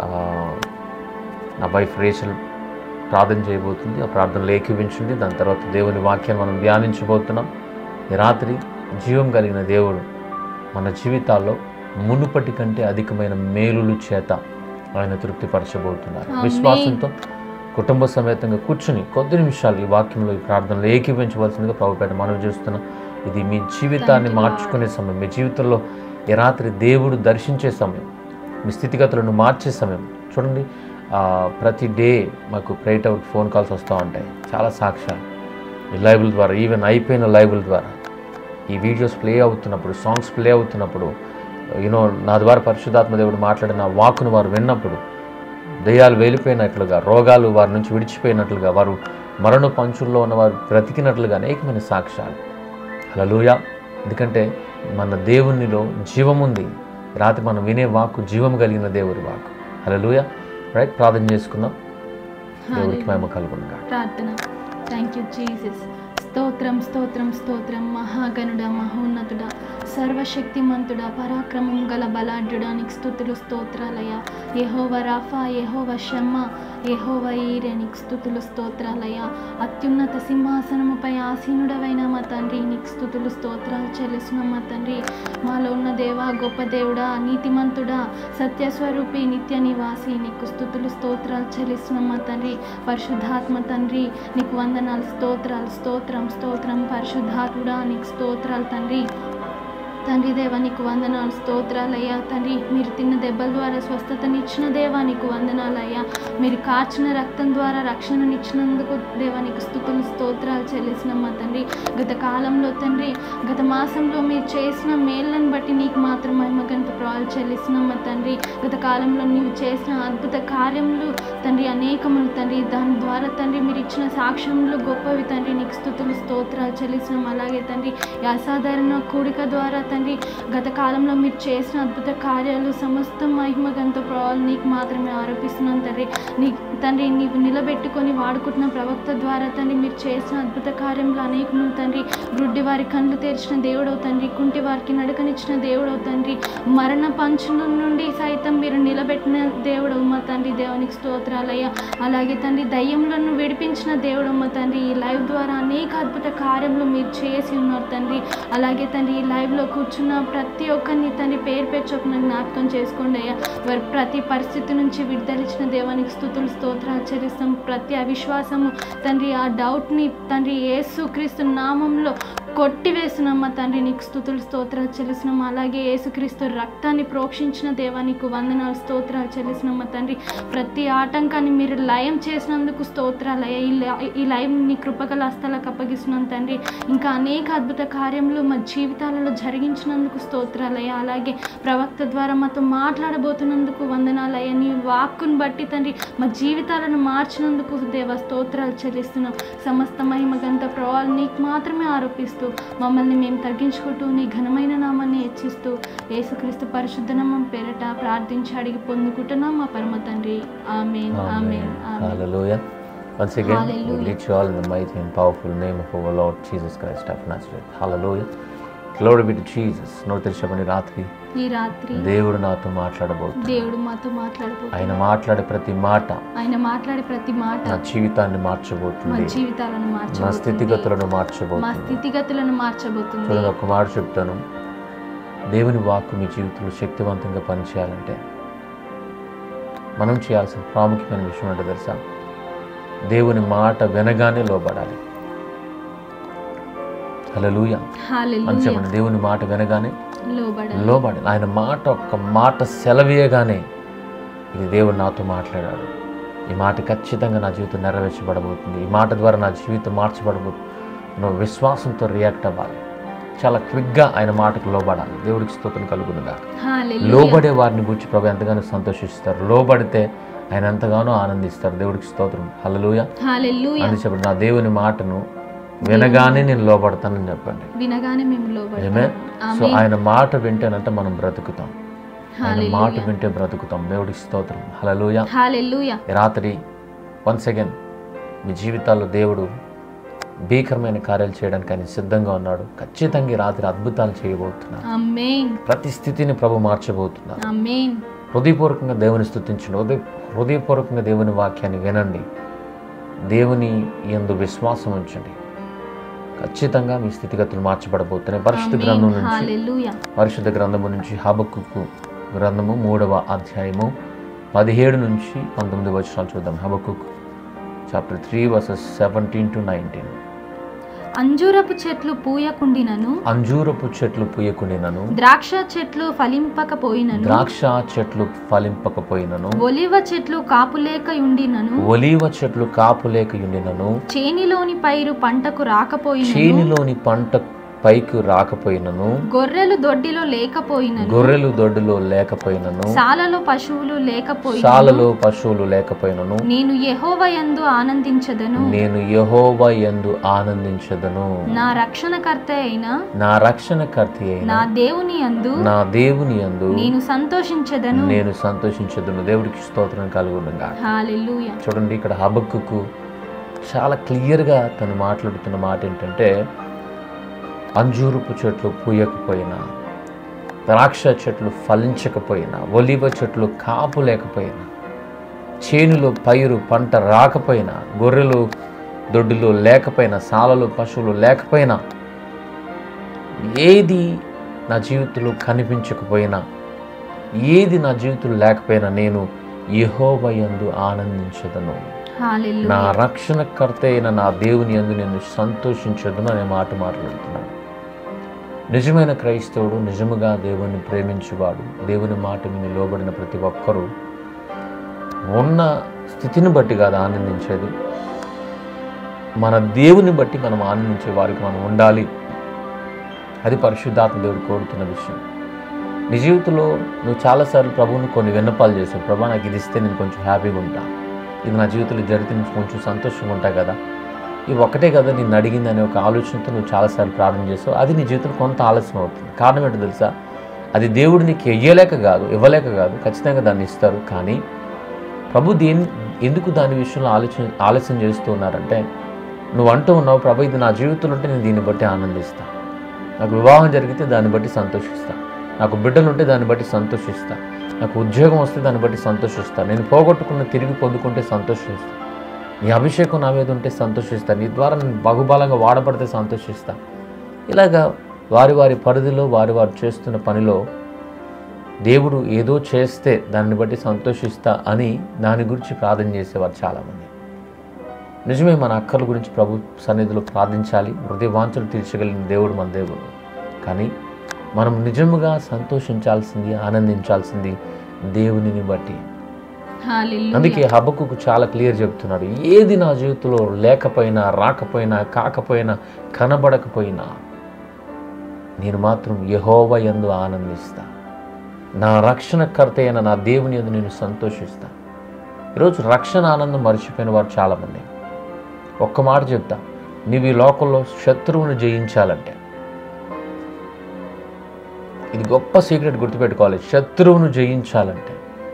నా వైఫ్ రేచల్ ప్రార్థన చేయబోతుంది ఆ ప్రార్థనలు ఏకీవించండి దాని తర్వాత దేవుని వాక్యాన్ని మనం ధ్యానించబోతున్నాం ఈ రాత్రి జీవం కలిగిన దేవుడు మన జీవితాల్లో మునుపటి కంటే అధికమైన మేలులు చేత ఆయన తృప్తిపరచబోతున్నారు ఆమేన్. విశ్వాసంతో కుటుంబ సమేతంగా కూర్చుని కొద్ది నిమిషాలు ఈ వాక్యంలో ఈ ప్రార్థనలో ఏకీవించవలసిందిగా ప్రభుపేట మనం చేస్తున్నాం ఇది మీ జీవితాన్ని మార్చుకునే సమయం మీ జీవితంలో ఈ రాత్రి దేవుడు దర్శించే సమయం మీ స్థితిగతులను మార్చే సమయం చూడండి ఆ, ప్రతి డే మాకు ప్రైట్ అవుట్ ఫోన్ కాల్స్ వస్తూ ఉంటాయి చాలా సాక్ష్యాలు ఈ లైవ్ల ద్వారా ఈవెన్ అయిపోయిన లైవ్ల ద్వారా ఈ వీడియోస్ ప్లే అవుతున్నప్పుడు సాంగ్స్ ప్లే అవుతున్నప్పుడు యూనో నా ద్వారా పరిశుద్ధాత్మ దేవుడు మాట్లాడిన వాక్కును వారు విన్నప్పుడు దయ్యాలు వెళ్ళిపోయినట్లుగా రోగాలు వారి నుంచి విడిచిపోయినట్లుగా వారు మరణ పంచుల్లో ఉన్న వారు బ్రతికినట్లుగా అనేకమైన సాక్ష్యాలు హల్లెలూయా ఎందుకంటే మన దేవునిలో జీవం ఉంది రాత్రి మనం వినే వాక్కు జీవం కలిగిన దేవుడి వాక్కు హల్లెలూయా రైట్ ప్రార్థన చేసుకుందాం దేవుడికి మేము కలుగుండగా ప్రార్థన థ్యాంక్ యూ జీసస్ స్తోత్రం స్తోత్రం స్తోత్రం మహాగణుడ మహోన్నతుడ సర్వశక్తిమంతుడ పరాక్రమం గల బలాఢ్యుడా నీకు స్థుతులు స్తోత్రాలయ యెహోవ రాఫా యెహోవ షమ్మ యెహోవ ఈరే నీకు స్థుతులు స్తోత్రాలయ అత్యున్నత సింహాసనముపై ఆసీనుడవైన మా తండ్రి నీకు స్థుతులు స్తోత్రాలు చెల్లిస్తున్నాం మా తండ్రి మాలో ఉన్న దేవా గొప్ప దేవుడా నీతిమంతుడా సత్యస్వరూపి నిత్య నివాసి నీకు స్థుతులు స్తోత్రాలు చెల్లిస్తున్నాం మా తండ్రి పరిశుద్ధాత్మ తండ్రి నీకు వందనాలు స్తోత్రాలు స్తోత్రం స్తోత్రం పరిశుద్ధాత్ముడా నీకు స్తోత్రాలు తండ్రి తండ్రి దేవా నీకు వందనాలు స్తోత్రాలయ్యా తండ్రి మీరు తిన్న దెబ్బల ద్వారా స్వస్థతనిచ్చిన దేవా నీకు వందనాలయ్యా మీరు కార్చిన రక్తం ద్వారా రక్షణనిచ్చినందుకు దేవా నీకు స్థుతులు స్తోత్రాలు చెల్లిస్తున్నాం మా తండ్రి గత కాలంలో తండ్రి గత మాసంలో మీరు చేసిన మేళ్ళను బట్టి నీకు మాత్రం మహిమ గంట ప్రాలు చెల్లిస్తున్నాం మా తండ్రి గత కాలంలో నీవు చేసిన అద్భుత కార్యములు తండ్రి అనేకములు తండ్రి దాని ద్వారా తండ్రి మీరు ఇచ్చిన సాక్ష్యములు గొప్పవి తండ్రి నీకు స్థుతులు స్తోత్రాలు చెల్లిస్తున్నాం అలాగే తండ్రి ఈ అసాధారణ కూడిక ద్వారా తండ్రి తండ్రి గత కాలంలో మీరు చేసిన అద్భుత కార్యాలు సమస్త మహిమ గంత ప్రభావాలు నీకు మాత్రమే ఆరోపిస్తున్నాను తండ్రి నీ తండ్రి నీవు నిలబెట్టుకొని వాడుకుంటున్న ప్రవక్త ద్వారా తండ్రి మీరు చేసిన అద్భుత కార్యంలో అనేకులు తండ్రి గ్రుడ్డి వారి కళ్ళు తెరిచిన దేవుడవు తండ్రి కుంటి వారికి నడకనిచ్చిన దేవుడవు తండ్రి మరణ పంచుల నుండి సైతం మీరు నిలబెట్టిన దేవుడవు మా తండ్రి దేవునికి స్తోత్రాలయ్యా అలాగే తండ్రి దయ్యములను విడిపించిన దేవుడు మా తండ్రి ఈ లైవ్ ద్వారా అనేక అద్భుత కార్యములు మీరు చేసి ఉన్నారు తండ్రి అలాగే తండ్రి ఈ లైవ్లో కూర్చున్న ప్రతి ఒక్కరిని తండ్రి పేరు పేరు చొప్పున జ్ఞాపకం చేసుకోండి అయ్యా వారి ప్రతి పరిస్థితి నుంచి విడుదలిచ్చిన దేవానికి స్థుతులు స్తోత్రాలు చెల్లిస్తాం ప్రతి అవిశ్వాసము తండ్రి ఆ డౌట్ని తండ్రి యేసు క్రీస్తు నామంలో కొట్టివేస్తున్నాం మా తండ్రి నీకు స్థుతులు స్తోత్రాలు చెల్లిస్తున్నాం అలాగే యేసుక్రీస్తు రక్తాన్ని ప్రోక్షించిన దేవానికి వందనాలు స్తోత్రాలు చెల్లిస్తున్నాం మా తండ్రి ప్రతి ఆటంకాన్ని మీరు లయం చేసినందుకు స్తోత్రాలు అయ్యా ఈ లై- ఈ లైవ్ నీ కృపగల హస్తాలకు అప్పగిస్తున్నాం తండ్రి ఇంకా అనేక అద్భుత కార్యములు మా జీవితాలలో జరిగించినందుకు స్తోత్రాలయ్యా అలాగే ప్రవక్త ద్వారా మాతో మాట్లాడబోతున్నందుకు వందనాలయ్యా నీ వాక్కును బట్టి తండ్రి మా జీవితాలను మార్చినందుకు దేవ స్తోత్రాలు చెల్లిస్తున్నాం సమస్త మహిమ గంత ప్రభావాలు నీకు మాత్రమే ఆరోపిస్తూ మమ్మల్ని మేము తగ్గించుకుంటూ నీ ఘనమైన నామాన్ని హెచ్చిస్తూ యేసుక్రీస్తు పరిశుద్ధ నామం పేరట ప్రార్థించి అడిగి పొందుకుంటున్నాం మా పరమ తండ్రి ఆమెన్ ఆమెన్ ఆమెన్ Hallelujah. Once again, we Hallelujah. greet you all in the mighty and powerful name of our Lord Jesus Christ of Nazareth. Hallelujah. Glory be to Jesus. నోరు తెరిచమని రాత్రి ఈ రాత్రి దేవుడు నాతో మాట్లాడబోతున్నాడు దేవుడు మాతో మాట్లాడబోతున్నాడు ఆయన మాట్లాడే ప్రతి మాట ఆయన మాట్లాడే ప్రతి మాట నా జీవితాన్ని మా మార్చబోతుంది జీవితాలను నా మార్చబోతుంది స్థితిగతులను మా మార్చబోతుంది స్థితిగతులను మార్చబోతుంది చూడండి ఒక మాట చెప్తాను దేవుని వాక్కు మీ జీవితంలో శక్తివంతంగా పనిచేయాలంటే మనం చేయాల్సిన ప్రాముఖ్యమైన విషయం అంటే తెలుసా దేవుని మాట వినగానే లోబడాలి హల్లెలూయ హల్లెలూయా. అని చెప్పండి దేవుని మాట వినగానే లోబడాలి. లోబడాలి ఆయన మాట ఒక్క మాట సెలవేయగానే ఇది దేవుడు నాతో మాట్లాడాడు ఈ మాట ఖచ్చితంగా నా జీవితం నెరవేర్చబడబోతుంది ఈ మాట ద్వారా నా జీవితం మార్చబడబోతుంది నువ్వు విశ్వాసంతో రియాక్ట్ అవ్వాలి చాలా క్విక్గా ఆయన మాటకు లోబడాలి దేవుడికి స్తోత్రం కలుగునుగా హల్లెలూయా. లోబడే వారిని గురించి ప్రభు ఎంతగానో సంతోషిస్తారు లోబడితే ఆయన ఎంతగానో ఆనందిస్తారు దేవుడికి స్తోత్రం హల్లెలూయా హల్లెలూయా. అని చెప్పండి నా దేవుని మాటను వినగానే నేను లోబడతానని చెప్పండి వినగానే మేము నిజమే లోబడతాం సో ఆమేన్. ఆయన మాట వింటేనంటే మనం బ్రతుకుతాం ఆయన హల్లెలూయా. మాట వింటే బ్రతుకుతాం దేవుడికి స్తోత్రం హల్లెలూయా హల్లెలూయా. ఈ రాత్రి వన్స్ అగైన్ మీ జీవితాల్లో దేవుడు భీకరమైన కార్యాలు చేయడానికి ఆయన సిద్ధంగా ఉన్నాడు ఖచ్చితంగా ఈ రాత్రి అద్భుతాలు చేయబోతున్నాడు ఆమేన్ ప్రతి స్థితిని ప్రభు మార్చబోతున్నారు ఆమేన్ హృదయపూర్వకంగా దేవుని స్థుతించండి హృదయ హృదయపూర్వకంగా దేవుని వాక్యాన్ని వినండి దేవుని యందు విశ్వాసం ఉంచండి ఖచ్చితంగా మీ స్థితిగతులు మార్చబడబోతున్నాయి పరిశుద్ధ ఆమేన్. గ్రంథం నుంచి హల్లెలూయా. పరిశుద్ధ గ్రంథము నుంచి హబక్కుకు గ్రంథము మూడవ అధ్యాయము పదిహేడు నుంచి పంతొమ్మిది వచనాలు చూద్దాం Habakkuk chapter three verses seventeen to nineteen అంజూరపు చెట్లు పూయకుండినను అంజూరపు చెట్లు పూయకుండినను ద్రాక్ష చెట్లు ఫలింపకపోయినను ద్రాక్ష చెట్లు ఫలింపకపోయినను ఒలివ చెట్లు కాపులేక ఉండినను ఒలీవ చెట్లు కాపులేక ఉండినను చేనిలోని పైరు పంటకు రాకపోయినను చేనిలోని పంట పైకి రాకపోయినను గొర్రెలు దొడ్డిలో లేకపోయినను గొర్రెలు దొడ్డులో లేకపోయినను సాలలో పశువులు లేకపోయినను శాలలో పశువులు లేకపోయినను నేను యెహోవయందు ఆనందించదను నేను యహోవా యందు ఆనందించదను నా రక్షణకర్త అయిన నా రక్షణకర్త అయిన నా దేవుని యందు నా దేవుని యందు నేను సంతోషించదను నేను సంతోషించదును దేవుడికి స్తోత్రం కలుగునుగా హల్లెలూయా చూడండి ఇక్కడ హబక్కుకు చాలా క్లియర్గా తను మాట్లాడుతున్న మాట ఏంటంటే అంజూరపు చెట్లు పూయకపోయినా ద్రాక్ష చెట్లు ఫలించకపోయినా ఒలివ చెట్లు కాపు లేకపోయినా చేనులో పైరు పంట రాకపోయినా గొర్రెలు దొడ్డులో లేకపోయినా సాలలో పశువులు లేకపోయినా ఏది నా జీవితంలో కనిపించకపోయినా ఏది నా జీవితంలో లేకపోయినా నేను యెహోవయందు ఆనందించదను నా హల్లెలూయా రక్షణకర్త అయిన నా దేవుని యందు నేను సంతోషించదును అనే మాట మాట్లాడుతున్నాను నిజమైన క్రైస్తవుడు నిజముగా దేవుని ప్రేమించువాడు దేవుని మాట విని లోబడిన ప్రతి ఒక్కరూ ఉన్న స్థితిని బట్టి కాదు ఆనందించేది మన దేవుని బట్టి మనం ఆనందించే వారికి మనం ఉండాలి అది పరిశుద్ధాత్మ దేవుడు కోరుతున్న విషయం నీ జీవితంలో నువ్వు చాలాసార్లు ప్రభువును కొన్ని విన్నపాలు చేసావు ప్రభా నాకు ఇది ఇస్తే నేను కొంచెం హ్యాపీగా ఉంటా ఇది నా జీవితంలో జరిగితే నేను కొంచెం సంతోషంగా ఉంటా కదా ఇవి ఒక్కటే కదా నిన్ను అడిగింది అనే ఒక ఆలోచనతో నువ్వు చాలాసార్లు ప్రార్థన చేస్తావు అది నీ జీవితంలో కొంత ఆలస్యం అవుతుంది కారణం ఏంటో తెలుసా అది దేవుడు నీకు ఇయ్యలేక కాదు ఇవ్వలేక కాదు ఖచ్చితంగా దాన్ని ఇస్తారు కానీ ప్రభు దేని ఎందుకు దాని విషయంలో ఆలోచన ఆలస్యం చేస్తూ ఉన్నారంటే నువ్వు అంటూ ఉన్నావు ప్రభు ఇది నా జీవితంలో ఉంటే నేను దీన్ని బట్టి ఆనందిస్తా నాకు వివాహం జరిగితే దాన్ని బట్టి సంతోషిస్తా నాకు బిడ్డలు ఉంటే దాన్ని బట్టి సంతోషిస్తా నాకు ఉద్యోగం వస్తే దాన్ని బట్టి సంతోషిస్తా నేను పోగొట్టుకున్న తిరిగి పొందుకుంటే సంతోషిస్తా నీ అభిషేకం నా మీద ఉంటే సంతోషిస్తా నీ ద్వారా నేను బహుబలంగా వాడబడితే సంతోషిస్తా ఇలాగా వారి వారి పరిధిలో వారి వారు చేస్తున్న పనిలో దేవుడు ఏదో చేస్తే దాన్ని బట్టి సంతోషిస్తా అని దాని గురించి ప్రార్థన చేసేవారు చాలామంది నిజమే మన అక్కల గురించి ప్రభు సన్నిధిలో ప్రార్థించాలి హృదయ వాంఛలు తీర్చగలిగిన దేవుడు మన దేవుడు కానీ మనం నిజముగా సంతోషించాల్సింది ఆనందించాల్సింది దేవునిని బట్టి అందుకే హబకుకు చాలా క్లియర్ చెప్తున్నాడు ఏది నా జీవితంలో లేకపోయినా రాకపోయినా కాకపోయినా కనబడకపోయినా నేను మాత్రం యహోవ యందు ఆనందిస్తా నా రక్షణకర్త అయిన నా దేవుని యందు నేను సంతోషిస్తా ఈరోజు రక్షణ ఆనందం మర్చిపోయిన వారు చాలామంది ఒక్క మాట చెప్తా నీవు ఈ లోకంలో శత్రువును జయించాలంటే ఇది గొప్ప సీక్రెట్ గుర్తుపెట్టుకోవాలి శత్రువును జయించాలంటే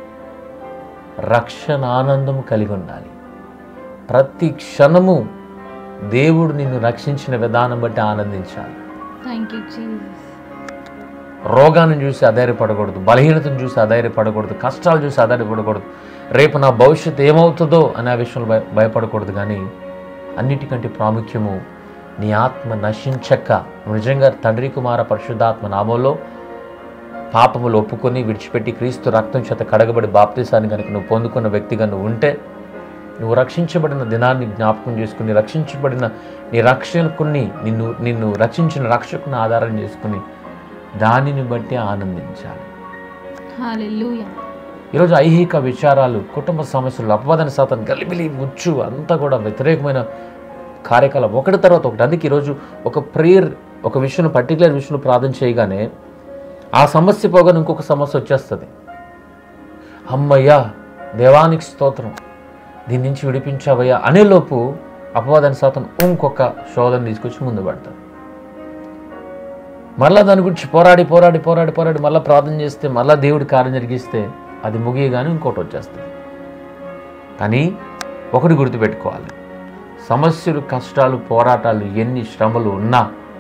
రక్షణ ఆనందం కలిగి ఉండాలి ప్రతి క్షణము దేవుడు నిన్ను రక్షించిన విధానం బట్టి ఆనందించాలి థ్యాంక్ యూ జీసస్ రోగాన్ని చూసి అధైర్యపడకూడదు బలహీనతను చూసి అధైర్యపడకూడదు కష్టాలు చూసి అధైర్యపడకూడదు రేపు నా భవిష్యత్తు ఏమవుతుందో అనే విషయంలో భయ భయపడకూడదు కానీ అన్నిటికంటే ప్రాముఖ్యము నీ ఆత్మ నశించక నువ్వు నిజంగా తండ్రి కుమార పరిశుద్ధాత్మ నామంలో పాపములు ఒప్పుకొని విడిచిపెట్టి క్రీస్తు రక్తం చేత కడగబడి బాప్తీసాన్ని కనుక నువ్వు పొందుకున్న వ్యక్తిగా నువ్వు ఉంటే నువ్వు రక్షించబడిన దినాన్ని జ్ఞాపకం చేసుకుని రక్షించబడిన నీ రక్షకుని నిన్ను నిన్ను రక్షించిన రక్షకుని ఆధారం చేసుకుని దానిని బట్టి ఆనందించాలి హల్లెలూయా ఈరోజు ఐహిక విచారాలు కుటుంబ సమస్యలు అపవాదన శాతం గలిబిలి ముచ్చు అంతా కూడా వ్యతిరేకమైన కార్యకలాపం ఒకటి తర్వాత ఒకటి అందుకే ఈరోజు ఒక ప్రేయర్ ఒక విషయం పర్టికులర్ విషయంలో ప్రార్థన చేయగానే ఆ సమస్య పోగానే ఇంకొక సమస్య వచ్చేస్తుంది అమ్మయ్యా దేవానికి స్తోత్రం దీని నుంచి విడిపించావయ్యా అనేలోపు అపవాదాన్ని శాతం ఇంకొక శోధన తీసుకొచ్చి ముందు పడతారు మళ్ళా దాని గురించి పోరాడి పోరాడి పోరాడి పోరాడి మళ్ళీ ప్రార్థన చేస్తే మళ్ళీ దేవుడి కార్యం జరిగిస్తే అది ముగియగానే ఇంకోటి వచ్చేస్తుంది కానీ ఒకటి గుర్తుపెట్టుకోవాలి సమస్యలు కష్టాలు పోరాటాలు ఎన్ని శ్రమలు ఉన్నా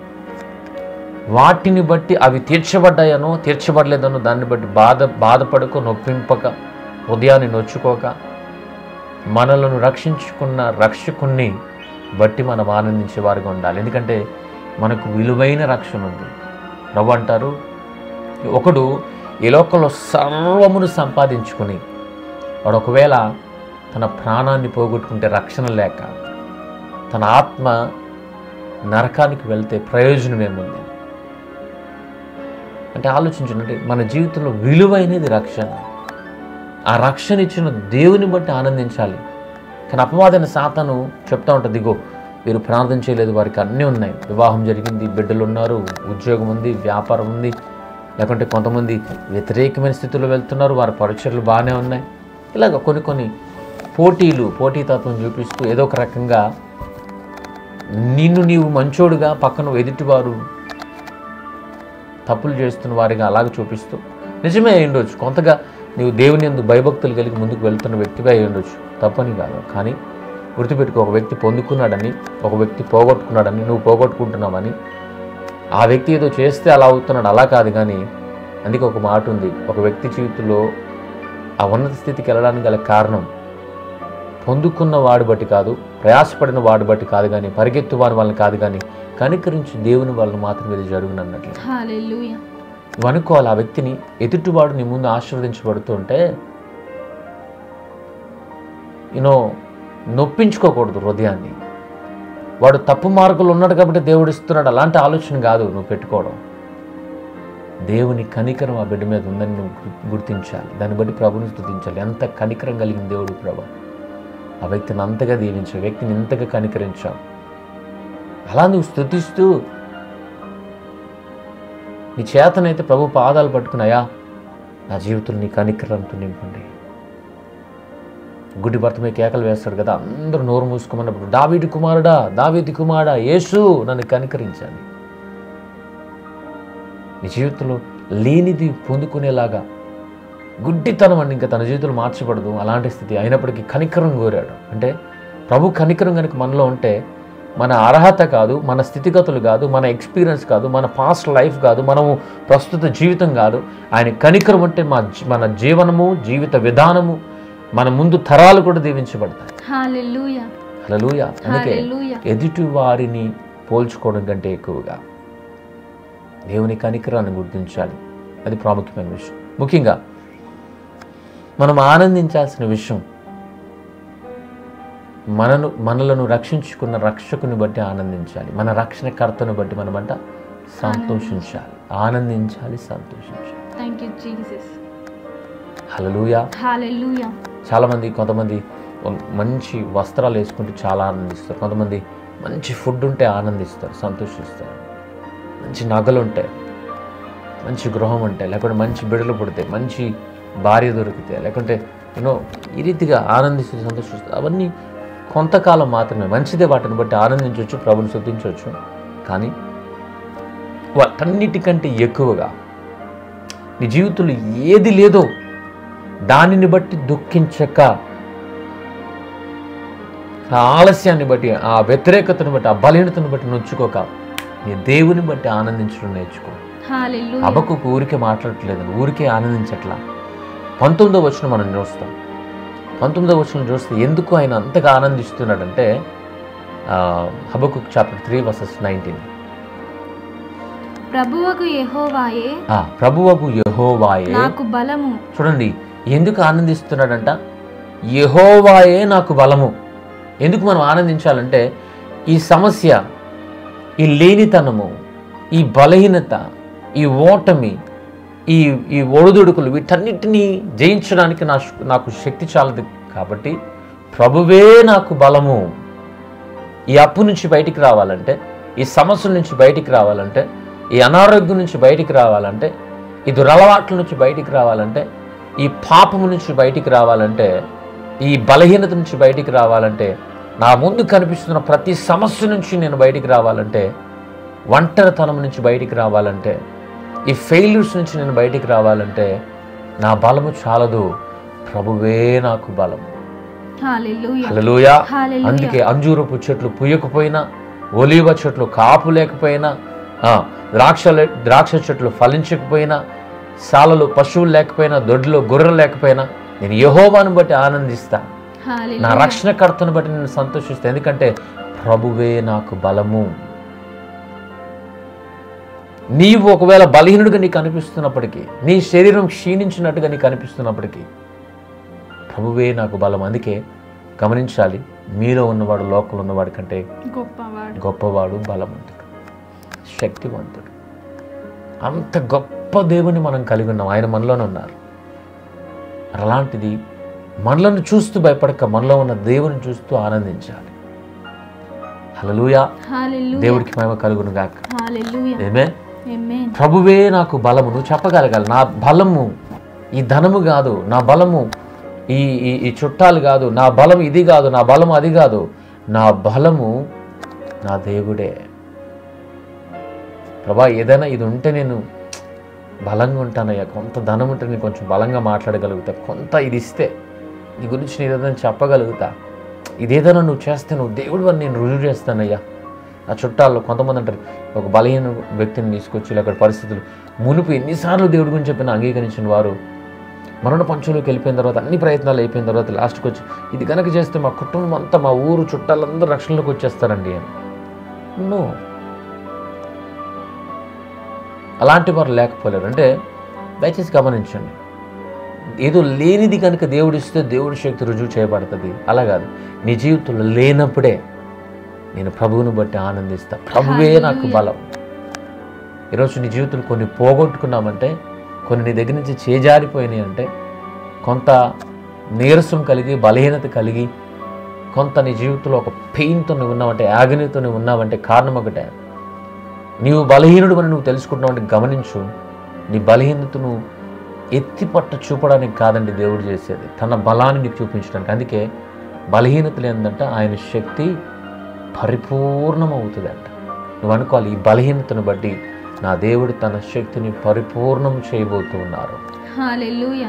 వాటిని బట్టి అవి తీర్చబడ్డాయనో తీర్చబడలేదనో దాన్ని బట్టి బాధ బాధపడక నొప్పింపక హృదయాన్ని నొచ్చుకోక మనలను రక్షించుకున్న రక్షకుణ్ణి బట్టి మనం ఆనందించే వారిగా ఉండాలి ఎందుకంటే మనకు విలువైన రక్షణ ఉంది ప్రభు అంటారు ఒకడు ఈ లోకంలో సర్వమును సంపాదించుకుని వాడు ఒకవేళ తన ప్రాణాన్ని పోగొట్టుకుంటే రక్షణ లేక తన ఆత్మ నరకానికి వెళ్తే ప్రయోజనం ఏముంది అంటే ఆలోచించండి మన జీవితంలో విలువైనది రక్షణ ఆ రక్షణ ఇచ్చిన దేవుని బట్టి ఆనందించాలి కానీ అపవాదైన సాతను చెప్తా ఉంటుంది ఇగో వీరు ప్రార్థన చేయలేదు వారికి అన్నీ ఉన్నాయి వివాహం జరిగింది బిడ్డలు ఉన్నారు ఉద్యోగం ఉంది వ్యాపారం ఉంది లేకుంటే కొంతమంది వ్యతిరేకమైన స్థితిలో వెళ్తున్నారు వారి పరీక్షలు బాగానే ఉన్నాయి ఇలాగ కొన్ని కొన్ని పోటీలు పోటీతత్వం చూపిస్తూ ఏదో ఒక రకంగా నిన్ను నీవు మంచోడుగా పక్కన ఎదుటివారు తప్పులు చేస్తున్న వారిగా అలాగ చూపిస్తూ నిజమే అయి ఉండొచ్చు కొంతగా నీవు దేవుని ఎందు భయభక్తులు కలిగి ముందుకు వెళ్తున్న వ్యక్తిగా అయి ఉండొచ్చు తప్పని కాదు కానీ గుర్తుపెట్టుకో ఒక వ్యక్తి పొందుకున్నాడని ఒక వ్యక్తి పోగొట్టుకున్నాడని నువ్వు పోగొట్టుకుంటున్నావని ఆ వ్యక్తి ఏదో చేస్తే అలా అవుతున్నాడు అలా కాదు కానీ అందుకే ఒక మాట ఉంది ఒక వ్యక్తి జీవితంలో ఆ ఉన్నత స్థితికి వెళ్ళడానికి గల కారణం పొందుకున్న వాడి బట్టి కాదు ప్రయాసపడిన వాడి బట్టి కాదు కానీ పరిగెత్తు వాని వాళ్ళని కాదు కానీ కనికరించి దేవుని వాళ్ళని మాత్రమే ఇది జరుగునన్నట్లు హల్లెలూయా నువ్వు అనుకోవాలి ఆ వ్యక్తిని ఎదుటివాడు నీ ముందు ఆశీర్వదించబడుతుంటే యూనో నొప్పించుకోకూడదు హృదయాన్ని వాడు తప్పు మార్గంలో ఉన్నాడు కాబట్టి దేవుడు ఇస్తున్నాడు అలాంటి ఆలోచన కాదు నువ్వు పెట్టుకోవడం దేవుని కనికరం ఆ బిడ్డ మీద ఉందని నువ్వు గు- గుర్తించాలి దాన్ని బట్టి ప్రభుని స్థుతించాలి ఎంత కనికరం కలిగిన దేవుడు ప్రభు ఆ వ్యక్తిని అంతగా దీవించావు వ్యక్తిని ఇంతగా కనికరించావు అలా నువ్వు స్థుతిస్తూ నీ చేతనైతే ప్రభు పాదాలు పట్టుకున్నాయా నా జీవితంలో నీ కనికరంతో నింపండి గుడ్డి భర్త మీద కేకలు వేస్తాడు కదా అందరూ నోరు మూసుకోమన్నప్పుడు దావీది కుమారుడా దావీది కుమారుడా యేసు నన్ను కనికరించాలి నీ జీవితంలో లేనిది పొందుకునేలాగా గుడ్డితనం అని ఇంకా తన జీవితంలో మార్చబడదు అలాంటి స్థితి అయినప్పటికీ కనికరం కోరాడు అంటే ప్రభు కనికరం కనుక మనలో ఉంటే మన అర్హత కాదు మన స్థితిగతులు కాదు మన ఎక్స్పీరియన్స్ కాదు మన పాస్ట్ లైఫ్ కాదు మనము ప్రస్తుత జీవితం కాదు ఆయన కనికరం అంటే మా జీ- మన జీవనము జీవిత విధానము మన ముందు తరాలు కూడా దీవించబడతాయి హల్లెలూయా హల్లెలూయ అందుకే హల్లెలూయా. ఎదుటి వారిని పోల్చుకోవడం కంటే ఎక్కువగా దేవుని కనికరాన్ని గుర్తించాలి అది ప్రాముఖ్యమైన విషయం ముఖ్యంగా మనం ఆనందించాల్సిన విషయం మనను మనలను రక్షించుకున్న రక్షకుని బట్టి ఆనందించాలి మన రక్షణకర్తను బట్టి మనమంట సంతోషించాలి ఆనందించాలి సంతోషించాలి థ్యాంక్ యూ జీసస్ హల్లెలూయా హల్లెలూయా చాలామంది కొంతమంది మంచి వస్త్రాలు వేసుకుంటే చాలా ఆనందిస్తారు కొంతమంది మంచి ఫుడ్ ఉంటే ఆనందిస్తారు సంతోషిస్తారు మంచి నగలు ఉంటాయి మంచి గృహం ఉంటాయి లేకుంటే మంచి బిడలు పుడితే మంచి భార్య దొరికితే లేకుంటే యూనో ఈ రీతిగా ఆనందిస్తూ సంతోషిస్తారు అవన్నీ కొంతకాలం మాత్రమే మంచిదే వాటిని బట్టి ఆనందించవచ్చు ప్రభుని శుద్ధించవచ్చు కానీ వాటన్నిటికంటే ఎక్కువగా నీ జీవితంలో ఏది లేదో దానిని బట్టి దుఃఖించక ఆ ఆలస్యాన్ని బట్టి ఆ వ్యతిరేకతను బట్టి ఆ బలహీనతను బట్టి నొచ్చుకోక నీ దేవుని బట్టి ఆనందించడం నేర్చుకో హల్లెలూయా అబకు ఊరికే మాట్లాడట్లేదు ఊరికే ఆనందించట్లా పంతొమ్మిదో వచ్చిన మనం చూస్తాం పంతొమ్మిదో వచ్చిన చూస్తే ఎందుకు ఆయన అంతగా ఆనందిస్తున్నాడంటే Habakkuk chapter three verses nineteen ప్రభువకు యెహోవాయే ప్రభువకు యహోవాయే నాకు బలము చూడండి ఎందుకు ఆనందిస్తున్నాడంట యహోవాయే నాకు బలము ఎందుకు మనం ఆనందించాలంటే ఈ సమస్య ఈ లేనితనము ఈ బలహీనత ఈ ఓటమి ఈ ఈ ఒడిదుడుకులు వీటన్నిటినీ జయించడానికి నా నాకు శక్తి చాలదు కాబట్టి ప్రభువే నాకు బలము ఈ అప్పు నుంచి బయటికి రావాలంటే ఈ సమస్యల నుంచి బయటికి రావాలంటే ఈ అనారోగ్యం నుంచి బయటికి రావాలంటే ఈ దురలవాట్ల నుంచి బయటికి రావాలంటే ఈ పాపము నుంచి బయటికి రావాలంటే ఈ బలహీనత నుంచి బయటికి రావాలంటే నా ముందు కనిపిస్తున్న ప్రతి సమస్య నుంచి నేను బయటికి రావాలంటే ఒంటరితనం నుంచి బయటికి రావాలంటే ఈ ఫెయిల్యూర్స్ నుంచి నేను బయటికి రావాలంటే నా బలము చాలదు ప్రభువే నాకు బలము హల్లెలూయా హల్లెలూయా హల్లెలూయా. అందుకే అంజూరపు చెట్లు పుయ్యకపోయినా ఒలీవ చెట్లు కాపు లేకపోయినా ఆ, ద్రాక్ష లే- ద్రాక్ష చెట్లు ఫలించకపోయినా సాలలో పశువులు లేకపోయినా దొడ్లో గొర్రెలు లేకపోయినా నేను యహోవాను బట్టి ఆనందిస్తా నా హల్లెలూయా రక్షణకర్తను బట్టి నేను సంతోషిస్తాను ఎందుకంటే ప్రభువే నాకు బలము నీవు ఒకవేళ బలహీనుడిగా నీకు అనిపిస్తున్నప్పటికీ నీ శరీరం క్షీణించినట్టుగా నీకు అనిపిస్తున్నప్పటికీ ప్రభువే నాకు బలం అందుకే గమనించాలి మీలో ఉన్నవాడు లోకంలో ఉన్నవాడి కంటే గొప్పవాడు గొప్పవాడు బలవంతుడు శక్తివంతుడు అంత గొప్ప దేవుని మనం కలిగి ఉన్నాం ఆయన మనలోనే ఉన్నారు అలాంటిది మనలను చూస్తూ భయపడక మనలో ఉన్న దేవుని చూస్తూ ఆనందించాలి హల్లెలూయా హల్లెలూయా దేవుడికి మహిమ కలుగును గాక హల్లెలూయా ఏమే ఆమేన్ ప్రభువే నాకు బలము నువ్వు చెప్పగలగాలి నా బలము ఈ ధనము కాదు నా బలము ఈ ఈ ఈ చుట్టాలు కాదు నా బలం ఇది కాదు నా బలము అది కాదు నా బలము నా దేవుడే ప్రభా ఏదైనా ఇది ఉంటే నేను బలంగా ఉంటానయ్యా కొంత ధనం ఉంటే నేను కొంచెం బలంగా మాట్లాడగలుగుతా కొంత ఇది ఇస్తే నీ గురించి నేను ఏదైనా చెప్పగలుగుతా ఇదేదైనా నువ్వు చేస్తే నువ్వు దేవుడు అని నేను రుజువు చేస్తానయ్యా నా చుట్టాల్లో కొంతమంది అంటారు ఒక బలహీన వ్యక్తిని తీసుకొచ్చి అక్కడ పరిస్థితులు మునుపు ఎన్నిసార్లు దేవుడి గురించి చెప్పిన అంగీకరించిన వారు మరణ పంచంలోకి వెళ్ళిపోయిన తర్వాత అన్ని ప్రయత్నాలు అయిపోయిన తర్వాత లాస్ట్కి వచ్చి ఇది కనుక చేస్తే మా కుటుంబం అంతా మా ఊరు చుట్టాలందరూ రక్షణలోకి వచ్చేస్తారండి అని నో అలాంటి వారు లేకపోలేరు అంటే దయచేసి గమనించండి ఏదో లేనిది కనుక దేవుడు ఇస్తే దేవుడి శక్తి రుజువు చేయబడుతుంది అలా కాదు నీ జీవితంలో లేనప్పుడే నేను ప్రభువుని బట్టి ఆనందిస్తా ప్రభువే నాకు బలం ఈరోజు నీ జీవితంలో కొన్ని పోగొట్టుకున్నామంటే కొన్ని నీ దగ్గర నుంచి చేజారిపోయినాయి అంటే కొంత నీరసం కలిగి బలహీనత కలిగి కొంత నీ జీవితంలో ఒక పెయిన్తో నువ్వు ఉన్నావంటే యాగనీతో నువ్వు ఉన్నావంటే కారణం ఒకటే నీవు బలహీనుడు అని నువ్వు తెలుసుకుంటున్నావు అంటే గమనించు నీ బలహీనతను ఎత్తిపట్ట చూపడానికి కాదండి దేవుడు చేసేది తన బలాన్ని నీకు చూపించడానికి అందుకే బలహీనతలు ఏంటంటే ఆయన శక్తి పరిపూర్ణమవుతుంది అంట నువ్వు అనుకోవాలి ఈ బలహీనతను బట్టి నా దేవుడు తన శక్తిని పరిపూర్ణం చేయబోతూ ఉన్నారు హాలెలూయా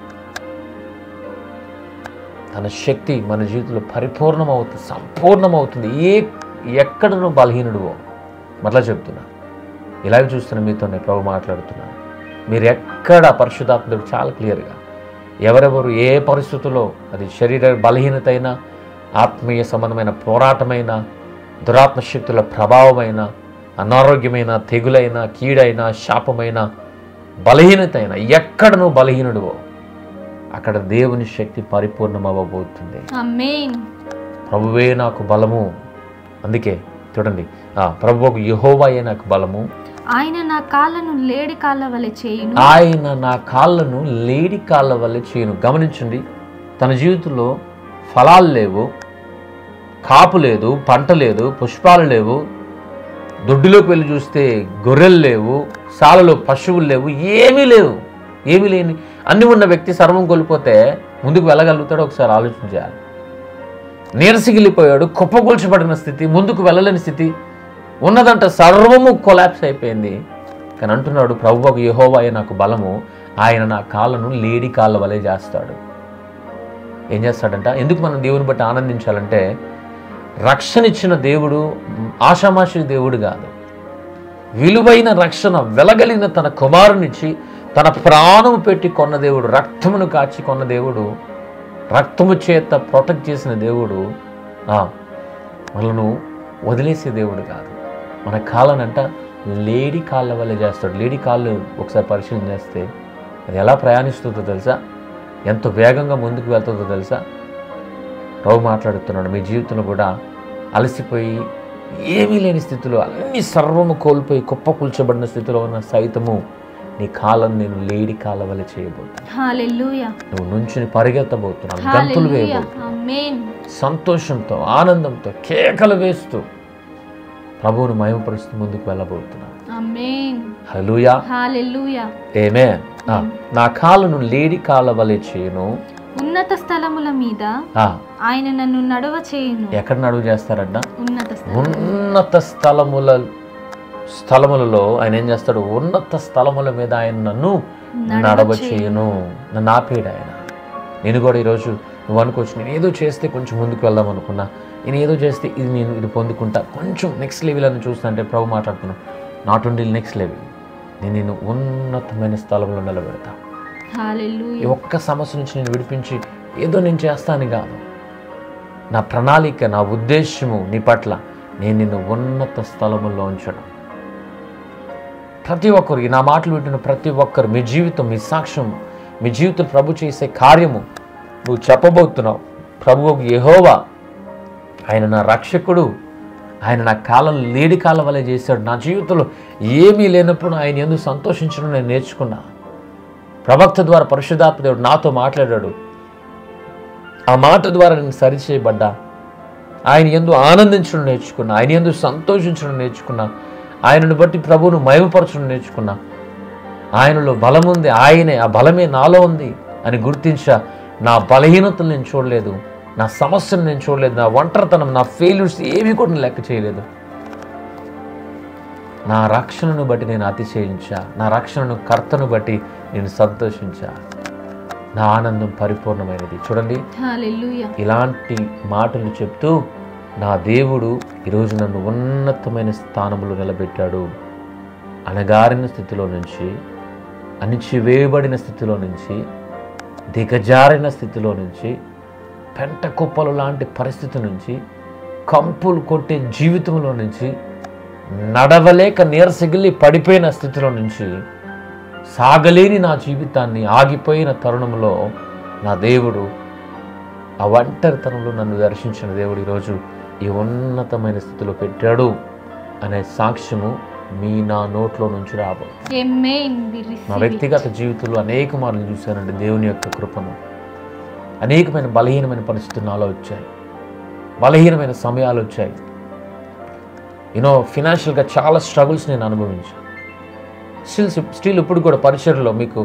తన శక్తి మన జీవితంలో పరిపూర్ణమవుతుంది సంపూర్ణమవుతుంది ఏ ఎక్కడ నువ్వు బలహీనుడువో మరలా చెప్తున్నా ఇలాగ చూస్తున్న మీతో నేను ప్రభు మాట్లాడుతున్నాను మీరు ఎక్కడ పరిశుధాత్ముడు చాలా క్లియర్గా ఎవరెవరు ఏ పరిస్థితుల్లో అది శరీర బలహీనత అయినా ఆత్మీయ సంబంధమైన పోరాటమైన దురాత్మ శక్తుల ప్రభావమైన అనారోగ్యమైన తెగులైన కీడైన శాపమైన బలహీనత అయినా ఎక్కడ నువ్వు బలహీనుడువో అక్కడ దేవుని శక్తి పరిపూర్ణమవ్వబోతుంది అమేన్ ప్రభువే నాకు బలము అందుకే చూడండి ఆ, ప్రభువుకు యెహోవాయే నాకు బలము ఆయన నా కాళ్ళను లేడి కాళ్ళ వలె చేయును ఆయన నా కాళ్ళను లేడి కాళ్ళ వల్ల చేయను గమనించండి తన జీవితంలో ఫలాలు లేవు కాపు లేదు పంట లేదు పుష్పాలు లేవు దొడ్డిలోకి వెళ్ళి చూస్తే గొర్రెలు లేవు సాలలో పశువులు లేవు ఏమీ లేవు ఏమీ లేని అన్ని ఉన్న వ్యక్తి సర్వం కోల్పోతే ముందుకు వెళ్ళగలుగుతాడో ఒకసారి ఆలోచించాలి నీరసిగిలిపోయాడు కుప్పగొల్చబడిన స్థితి ముందుకు వెళ్ళలేని స్థితి ఉన్నదంట సర్వము కొలాప్స్ అయిపోయింది కానీ అంటున్నాడు ప్రభువుకు యెహోవాయే నాకు బలము ఆయన నా కాళ్ళను లేడి కాళ్ళ వలె చేస్తాడు ఏం చేస్తాడంట ఎందుకు మనం దేవుని బట్టి ఆనందించాలంటే రక్షణ ఇచ్చిన దేవుడు ఆషామాషి దేవుడు కాదు విలువైన రక్షణ వెలగలిగిన తన కుమారునిచ్చి తన ప్రాణము పెట్టి కొన్న దేవుడు రక్తమును కాచి కొన్న దేవుడు రక్తము చేత ప్రొటెక్ట్ చేసిన దేవుడు ఆ, మనను వదిలేసే దేవుడు కాదు మన కాళ్ళనంట లేడీ కాళ్ళ వల్ల చేస్తాడు లేడీ కాళ్ళు ఒకసారి పరిశీలన చేస్తే అది ఎలా ప్రయాణిస్తుందో తెలుసా ఎంత వేగంగా ముందుకు వెళ్తుందో తెలుసా రఘు మాట్లాడుతున్నాడు మీ జీవితంలో కూడా అలసిపోయి ఏమీ లేని స్థితిలో అన్ని సర్వము కోల్పోయి కుప్ప కూల్చబడిన స్థితిలో ఉన్న సైతము నీ కాళ్ళను నేను లేడి కాళ్ళ వల్ల చేయబోతున్నా హాలెలూయా నువ్వు నుంచుని పరిగెత్తబోతున్నావు గంతులు హాలెలూయా వేయబోతున్నావు అమేన్ సంతోషంతో ఆనందంతో కేకలు వేస్తూ ప్రభువును మహిమపరుస్తూ ముందుకు వెళ్ళబోతున్నావు అమేన్ హలుయా హాలెలూయా ఏమే నా కాళ్ళను లేడి కాళ్ళ వలె చేయను ఉన్నత స్థలముల మీద ఆ, ఆయన నన్ను నడవ చేయును ఎక్కడ నడువు చేస్తారంట ఉన్నత స్థలం ఉన్నత స్థలముల స్థలములలో ఆయన ఏం చేస్తాడు ఉన్నత స్థలముల మీద ఆయన నన్ను నడవ నడవ చేయును. చేయను నన్ను ఆపేడు ఆయన నేను కూడా ఈరోజు నువ్వు అనుకోవచ్చు నేను ఏదో చేస్తే కొంచెం ముందుకు వెళ్దాం అనుకున్నా నేను ఏదో చేస్తే ఇది నేను ఇది పొందుకుంటా కొంచెం నెక్స్ట్ లెవెల్ అని చూస్తా అంటే ప్రభు మాట్లాడుతున్నాను నాట్ ఓన్లీ నెక్స్ట్ లెవెల్ నేను నేను ఉన్నతమైన స్థలంలో నిలబెడతా ఈ హాలెలూయా ఒక్క సమస్య నుంచి నేను విడిపించి ఏదో నేను చేస్తాను కాదు నా ప్రణాళిక నా ఉద్దేశము నీ పట్ల నేను నిన్ను ఉన్నత స్థలములో ఉంచడం ప్రతి ఒక్కరికి నా మాటలు వింటున్న ప్రతి ఒక్కరు మీ జీవితం మీ సాక్ష్యం మీ జీవితం ప్రభు చేసే కార్యము నువ్వు చెప్పబోతున్నావు ప్రభువుకు యెహోవా ఆయన నా రక్షకుడు ఆయన నా కాలం లేడి కాలం వల్ల చేశాడు నా జీవితంలో ఏమీ లేనప్పుడు ఆయన ఎందుకు సంతోషించడం నేను నేర్చుకున్నా ప్రవక్త ద్వారా పరిశుధాత్మ దేవుడు నాతో మాట్లాడాడు ఆ మాట ద్వారా నేను సరిచేయబడ్డా ఆయన ఎందు ఆనందించడం నేర్చుకున్నా ఆయన ఎందు సంతోషించడం నేర్చుకున్నా ఆయనను బట్టి ప్రభువును మయమపరచడం నేర్చుకున్నా ఆయనలో బలం ఉంది ఆయనే ఆ బలమే నాలో ఉంది అని గుర్తించా నా బలహీనతలు నేను చూడలేదు నా సమస్యను నేను చూడలేదు నా ఒంటరితనం నా ఫెయిల్యూర్స్ ఏవి కూడా నేను లెక్క చేయలేదు నా రక్షణను బట్టి నేను అతిశయించా నా రక్షణను కర్తను బట్టి నేను సంతోషించా నా ఆనందం పరిపూర్ణమైనది చూడండి హాలెలూయా ఇలాంటి మాటలు చెప్తూ నా దేవుడు ఈరోజు నన్ను ఉన్నతమైన స్థానంలో నిలబెట్టాడు అణగారిన స్థితిలో నుంచి అణిచివేయబడిన స్థితిలో నుంచి దిగజారిన స్థితిలో నుంచి పెంట కుప్పలు లాంటి పరిస్థితి నుంచి కంపులు కొట్టే జీవితంలో నుంచి నడవలేక నీరసగిల్లి పడిపోయిన స్థితిలో నుంచి సాగలేని నా జీవితాన్ని ఆగిపోయిన తరుణంలో నా దేవుడు ఆ ఒంటరితనంలో నన్ను దర్శించిన దేవుడు ఈరోజు ఈ ఉన్నతమైన స్థితిలో పెట్టాడు అనే సాక్ష్యము మీ నా నోట్లో నుంచి రాబో Amen. We నా receive it. వ్యక్తిగత జీవితంలో అనేక మార్లు చూశానండి దేవుని యొక్క కృపను అనేకమైన బలహీనమైన పరిస్థితులు నాలో వచ్చాయి బలహీనమైన సమయాలు వచ్చాయి యూనో ఫినాన్షియల్గా చాలా స్ట్రగుల్స్ నేను అనుభవించాను స్టిల్ స్టిల్ ఇప్పుడు కూడా పరిచయలో మీకు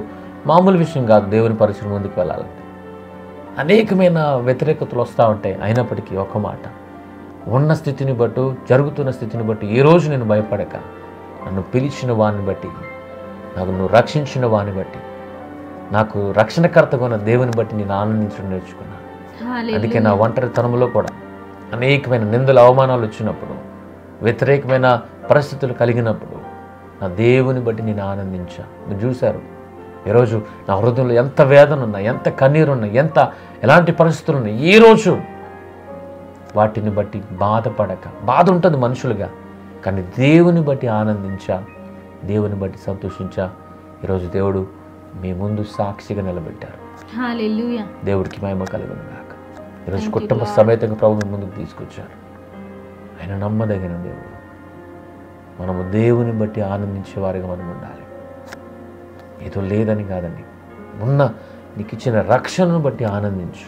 మామూలు విషయం కాదు దేవుని పరిచయం ముందుకు వెళ్ళాలంటే అనేకమైన వ్యతిరేకతలు వస్తూ ఉంటాయి అయినప్పటికీ ఒక మాట ఉన్న స్థితిని బట్టు జరుగుతున్న స్థితిని బట్టి ఈ రోజు నేను భయపడక నన్ను పిలిచిన వాడిని బట్టి నాకు నువ్వు రక్షించిన వాడిని బట్టి నాకు రక్షణకర్తగా ఉన్న దేవుని బట్టి నేను ఆనందించడం నేర్చుకున్నాను అందుకే నా ఒంటరితనంలో కూడా అనేకమైన నిందలు అవమానాలు వచ్చినప్పుడు వ్యతిరేకమైన పరిస్థితులు కలిగినప్పుడు నా దేవుని బట్టి నేను ఆనందించా మీరు చూశారు ఈరోజు నా హృదయంలో ఎంత వేదన ఉన్నా ఎంత కన్నీరు ఉన్నా ఎంత ఎలాంటి పరిస్థితులు ఉన్నాయి ఈ రోజు వాటిని బట్టి బాధపడక బాధ ఉంటుంది మనుషులుగా కానీ దేవుని బట్టి ఆనందించా దేవుని బట్టి సంతోషించా ఈరోజు దేవుడు మీ ముందు సాక్షిగా నిలబెట్టారు హల్లెలూయా దేవుడికి మహిమ కలుగును గాక ఈరోజు Thank you, కుటుంబ Lord. సమేతంగా ప్రభు మీ ముందుకు తీసుకొచ్చారు ఆయన నమ్మదగిన దేవుడు మనము దేవుని బట్టి ఆనందించే వారిగా మనం ఉండాలి ఏదో లేదని కాదండి ఉన్న నీకు ఇచ్చిన రక్షణను బట్టి ఆనందించు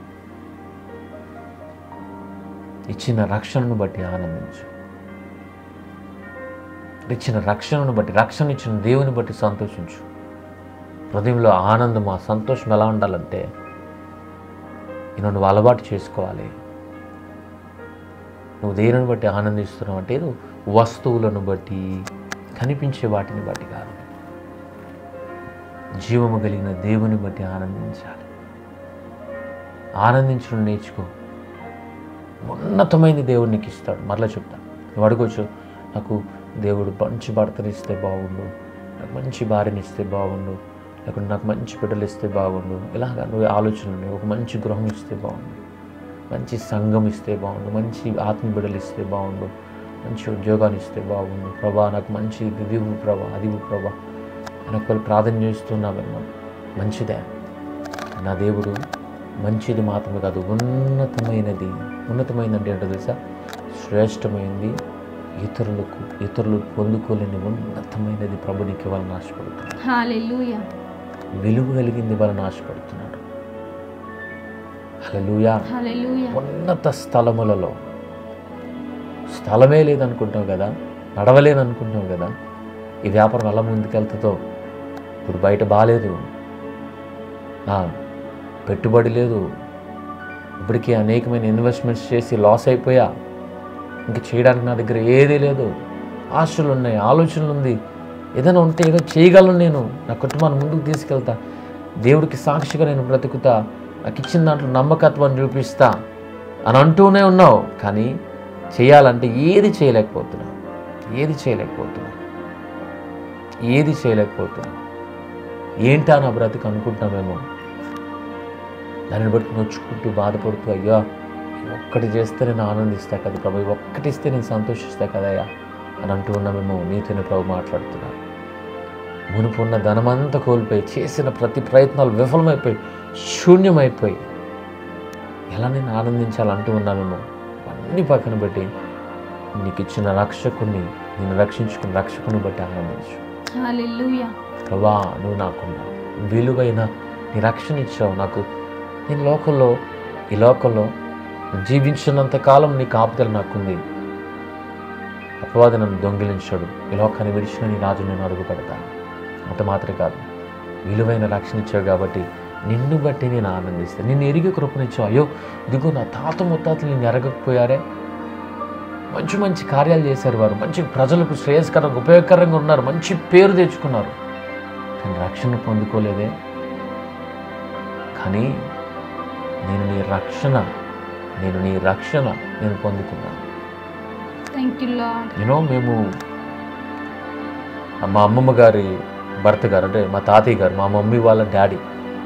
ఇచ్చిన రక్షణను బట్టి ఆనందించు ఇచ్చిన రక్షణను బట్టి రక్షణ ఇచ్చిన దేవుని బట్టి సంతోషించు హృదయంలో ఆనందం ఆ సంతోషం ఎలా ఉండాలంటే నేను నువ్వు అలవాటు చేసుకోవాలి నువ్వు దేనిని బట్టి ఆనందిస్తున్నావు అంటే ఏదో వస్తువులను బట్టి కనిపించే వాటిని బట్టి కాదు జీవము కలిగిన దేవుని బట్టి ఆనందించాలి ఆనందించడం నేర్చుకో ఉన్నతమైన దేవుడు నీకు ఇస్తాడు మరలా చెప్తా నువ్వు అడగొచ్చు నాకు దేవుడు మంచి భర్తనిస్తే బాగుండు నాకు మంచి భార్యని ఇస్తే బాగుండు లేకుంటే నాకు మంచి బిడ్డలు ఇస్తే బాగుండు ఇలాగా నువ్వు ఆలోచన ఉన్నాయి ఒక మంచి గృహం ఇస్తే బాగుండు మంచి సంఘం ఇస్తే బాగుండు మంచి ఆత్మ బిడ్డలు ఇస్తే బాగుండు మంచి ఉద్యోగాన్ని ఇస్తే బాగుండు ప్రభా నాకు మంచి ఇది ఇవ్వు ప్రభా అది ఇవ్వు ప్రభా అని ఒకవేళ ప్రార్థన చేస్తున్నామేమో మంచిదే నా దేవుడు మంచిది మాత్రమే కాదు ఉన్నతమైనది ఉన్నతమైనది అంటే తెలుసా శ్రేష్టమైనది ఇతరులకు ఇతరులు పొందుకోలేని ఉన్నతమైనది ప్రభునికి ఇవ్వాలని ఆశపడుతున్నాడు హల్లెలూయా విలువ కలిగింది ఇవ్వాలని ఆశపడుతున్నాడు హల్లెలూయా హల్లెలూయా ఉన్నత స్థలములలో స్థలమే లేదనుకుంటున్నావు కదా నడవలేను అనుకుంటున్నావు కదా ఈ వ్యాపారం ఎలా ముందుకెళ్తుందో ఇప్పుడు బయట బాగాలేదు ఆ, పెట్టుబడి లేదు ఇప్పటికీ అనేకమైన ఇన్వెస్ట్మెంట్స్ చేసి లాస్ అయిపోయా ఇంక చేయడానికి నా దగ్గర ఏదీ లేదు ఆశలు ఉన్నాయి ఆలోచనలు ఉంది ఏదైనా ఉంటే ఏదో చేయగలను నేను నా కుటుంబాన్ని ముందుకు తీసుకెళ్తా దేవుడికి సాక్షిగా నేను బ్రతుకుతా నాకు ఇచ్చిన దాంట్లో నమ్మకత్వాన్ని చూపిస్తా అని అంటూనే ఉన్నావు కానీ చేయాలంటే ఏది చేయలేకపోతున్నా ఏది చేయలేకపోతున్నా ఏది చేయలేకపోతున్నా ఏంటా నా బ్రతుకు అనుకుంటున్నామేమో దానిని బట్టి నొచ్చుకుంటూ బాధపడుతూ అయ్యా ఈ ఒక్కటి చేస్తే నేను ఆనందిస్తా కదా ప్రభు ఈ ఒక్కటి ఇస్తే నేను సంతోషిస్తా కదయ్యా అని అంటూ ఉన్నామేమో నీతోనే ప్రభు మాట్లాడుతున్నాను మునుపు ఉన్న ధనమంతా కోల్పోయి చేసిన ప్రతి ప్రయత్నాలు విఫలమైపోయి శూన్యమైపోయి ఎలా నేను ఆనందించాలంటూ ఉన్నామేమో అన్నీ పక్కన పెట్టి నీకు ఇచ్చిన రక్షకుని నేను రక్షించుకున్న రక్షకుని బట్టి ఆనందించు హల్లెలూయా ప్రభా నువ్వు నాకు విలువైన నీ రక్షణ ఇచ్చావు నాకు నేను లోకంలో ఈ లోకంలో జీవించినంత కాలం నీ కాపుదల నాకుంది అపవాది నన్ను దొంగిలించాడు ఈ లోకాన్ని విడిచిన నీ రాజు నేను అడుగు పెడతాను అంత మాత్రమే కాదు విలువైన రక్షణ ఇచ్చావు కాబట్టి నిన్ను బట్టి నేను ఆనందిస్తాను నిన్ను ఎరిగి కృపనిచ్చావు అయ్యో ఇదిగో నా తాత ముత్తాతలు నేను ఎరగకపోయారే మంచి మంచి కార్యాలు చేశారు వారు మంచి ప్రజలకు శ్రేయస్కరంగా ఉపయోగకరంగా ఉన్నారు మంచి పేరు తెచ్చుకున్నారు కానీ రక్షణ పొందుకోలేదే కానీ నేను నీ రక్షణ నేను నీ రక్షణ నేను పొందుకున్నాను థ్యాంక్ యూ లార్డ్ యూనో మేము మా అమ్మమ్మ గారి భర్త గారు అంటే మా తాతయ్య గారు మా మమ్మీ వాళ్ళ డాడీ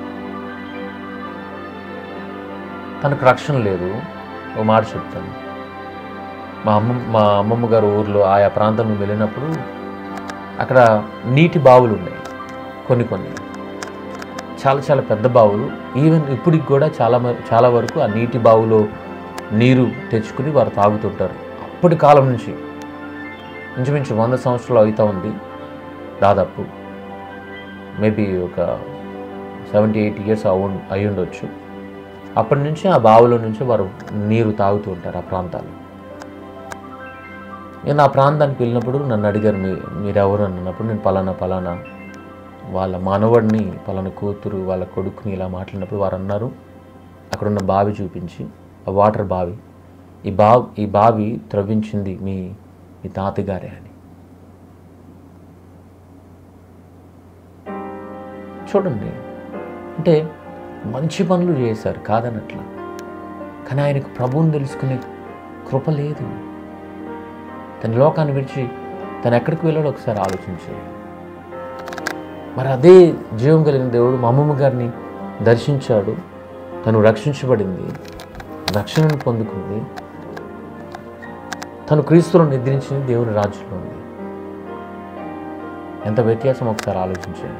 తనకు రక్షణ లేదు ఒక మాట చెప్తాను మా అమ్మ మా అమ్మమ్మ గారు ఊర్లో ఆయా ప్రాంతం మేము వెళ్ళినప్పుడు అక్కడ నీటి బావులు ఉన్నాయి కొన్ని కొన్ని చాలా చాలా పెద్ద బావులు ఈవెన్ ఇప్పటికి కూడా చాలా మ- చాలా వరకు ఆ నీటి బావులో నీరు తెచ్చుకుని వారు తాగుతుంటారు అప్పటి కాలం నుంచి ఇంచుమించు వంద సంవత్సరాలు అవుతా ఉంది దాదాపు మేబీ ఒక సెవెంటీ ఎయిట్ ఇయర్స్ అవు అయి ఉండొచ్చు అప్పటి నుంచి ఆ బావులో నుంచి వారు నీరు తాగుతూ ఉంటారు ఆ ప్రాంతాల్లో నేను ఆ ప్రాంతానికి వెళ్ళినప్పుడు నన్ను అడిగారు మీ మీరెవరు అని అన్నప్పుడు నేను పలానా పలానా వాళ్ళ మనవడిని వాళ్ళ కూతురు వాళ్ళ కొడుకుని ఇలా మాట్లాడినప్పుడు వారు అన్నారు అక్కడున్న బావి చూపించి ఆ వాటర్ బావి ఈ బా ఈ బావి త్రవ్వించింది మీ మీ తాతగారే అని చూడండి అంటే మంచి పనులు చేశారు కాదనట్లా కానీ ఆయనకు ప్రభువుని తెలుసుకునే కృప లేదు తన లోకాన్ని విడిచి తను ఎక్కడికి వెళ్ళాడో ఒకసారి ఆలోచించి మరి అదే జీవం కలిగిన దేవుడు మా అమ్మమ్మ గారిని దర్శించాడు తను రక్షించబడింది రక్షణను పొందుకుంది తను క్రీస్తులో నిద్రించింది దేవుని రాజ్యంలో ఉంది ఎంత వ్యత్యాసం ఒకసారి ఆలోచించండి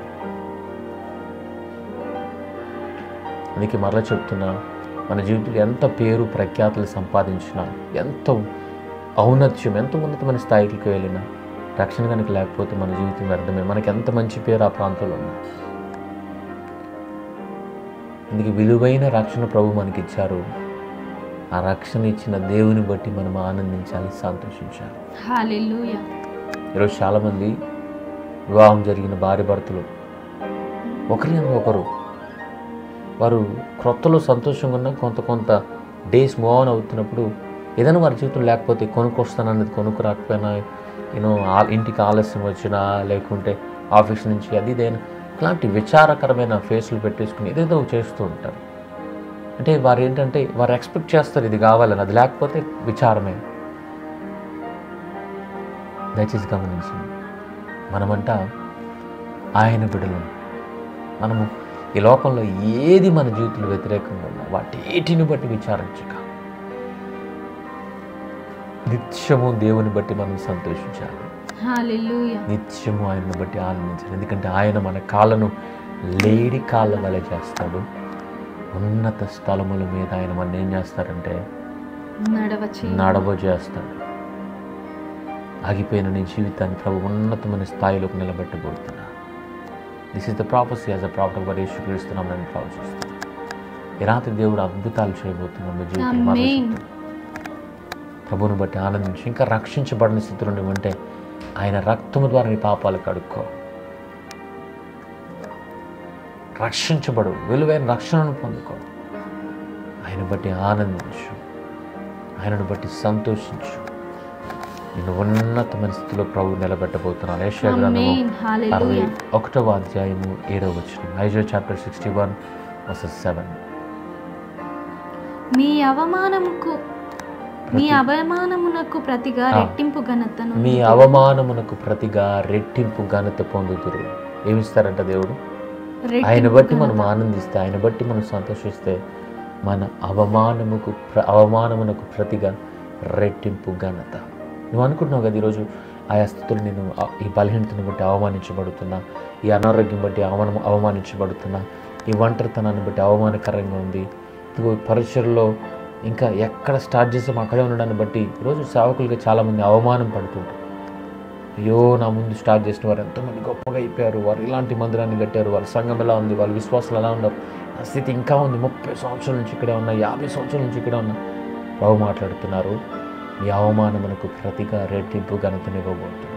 అందుకే మరలా చెప్తున్నా మన జీవితంలో ఎంత పేరు ప్రఖ్యాతులు సంపాదించినా ఎంత ఔన్నత్యం ఎంత ఉన్నతమైన స్థాయికి వెళ్ళినా రక్షణ కనుక లేకపోతే మన జీవితం వ్యర్థమే మనకి ఎంత మంచి పేరు ఆ ప్రాంతంలో ఉన్నా అందుకే విలువైన రక్షణ ప్రభు మనకి ఇచ్చారు ఆ రక్షణ ఇచ్చిన దేవుని బట్టి మనం ఆనందించాలి సంతోషించాలి హాలెలూయా ఈరోజు చాలామంది వివాహం జరిగిన భార్య భర్తలు ఒకరి ఒకరు వారు క్రొత్తలో సంతోషంగా ఉన్న కొంత కొంత డేస్ మూవ్ ఆన్ అవుతున్నప్పుడు ఏదైనా వారి జీవితం లేకపోతే కొనుక్కొస్తానన్నది కొనుక్కు రాకపోయినా యూనో ఇంటికి ఆలస్యం వచ్చినా లేకుంటే ఆఫీస్ నుంచి అది ఇదేనా ఇలాంటి విచారకరమైన ఫేస్లు పెట్టేసుకుని ఏదేదో చేస్తూ ఉంటారు అంటే వారు ఏంటంటే వారు ఎక్స్పెక్ట్ చేస్తారు ఇది కావాలని అది లేకపోతే విచారమే దయచేసి గమనించండి మనమంట ఆయన బిడలు మనము ఈ లోకంలో ఏది మన జీవితంలో వ్యతిరేకంగా ఉన్నా వాటిని బట్టి విచారించక నిత్యము దేవుని బట్టి మనం సంతోషించాలి హాలెలూయా నిత్యము ఆయనను బట్టి ఆనందించాలి ఎందుకంటే ఆయన మన కాళ్ళను లేడి కాళ్ళ వలె చేస్తాడు ఉన్నత స్థలముల మీద ఆయన మన ఏం చేస్తారంటే నడవచి నడవ చేస్తాడు ఆగిపోయిన నీ జీవితాన్ని ప్రభు ఉన్నతమైన స్థాయిలోకి నిలబెట్టబోతున్నా this is the prophecy as a proper వారు యేసుక్రీస్తున్నాం నేను ప్రవచిస్తున్నాను ఈ రాత్రి దేవుడు అద్భుతాలు చేయబోతున్నాం మీ జీవితం ఆమేన్ ప్రభువుని బట్టి ఆనందించి ఇంకా రక్షించబడిన స్థితిలో ఉంటే ఆయన రక్తము ద్వారా నీ పాపాలు కడుక్కో రక్షించబడు విలువైన రక్షణను పొందుకో ఆయన బట్టి ఆనందించు ఆయనను బట్టి సంతోషించు నేను ఉన్నతమైన స్థితిలో ప్రభు నిలబెట్టబోతున్నాను ఏషియా గ్రంథము ఆమేన్. హల్లెలూయా. అరవై ఒకటవ అధ్యాయము ఏడవ వచ్చిన Isaiah chapter sixty one verses seven మీ అవమానముకు మీ అవమానమునకు ప్రతిగా ఆ. రెట్టింపు ఘనతను మీ అవమానమునకు ప్రతిగా రెట్టింపు ఘనత పొందుతురు ఏమిస్తారంట దేవుడు రెట్టింపు ఆయన బట్టి మనం ఘనత. ఆనందిస్తే ఆయన బట్టి మనం సంతోషిస్తే మన అవమానముకు ప్ర అవమానమునకు ప్రతిగా రెట్టింపు ఘనత నువ్వు అనుకుంటున్నావు కదా ఈరోజు ఆయా స్థితులు నేను ఆ- ఈ బలహీనతను బట్టి అవమానించబడుతున్నా ఈ అనారోగ్యం బట్టి అవమానం అవమానించబడుతున్నా ఈ ఒంటరితనాన్ని బట్టి అవమానకరంగా ఉంది ఇదిగో పరిచయలో ఇంకా ఎక్కడ స్టార్ట్ చేసామో అక్కడే ఉండడాన్ని బట్టి ఈరోజు సేవకులుగా చాలామంది అవమానం పడుతుంటారు అయ్యో నా ముందు స్టార్ట్ చేసిన వారు ఎంతోమంది గొప్పగా అయిపోయారు వారు ఇలాంటి మందిరాన్ని కట్టారు వాళ్ళ సంఘం ఎలా ఉంది వాళ్ళ విశ్వాసాలు ఎలా ఉన్నారు నా స్థితి ఇంకా ఉంది ముప్పై సంవత్సరాల నుంచి ఇక్కడే ఉన్నా యాభై సంవత్సరాల నుంచి ఇక్కడే ఉన్నా బాబు మాట్లాడుతున్నారు మీ అవమానమునకు ప్రతిగా రెట్టింపు ఘనతనివ్వబోతున్నా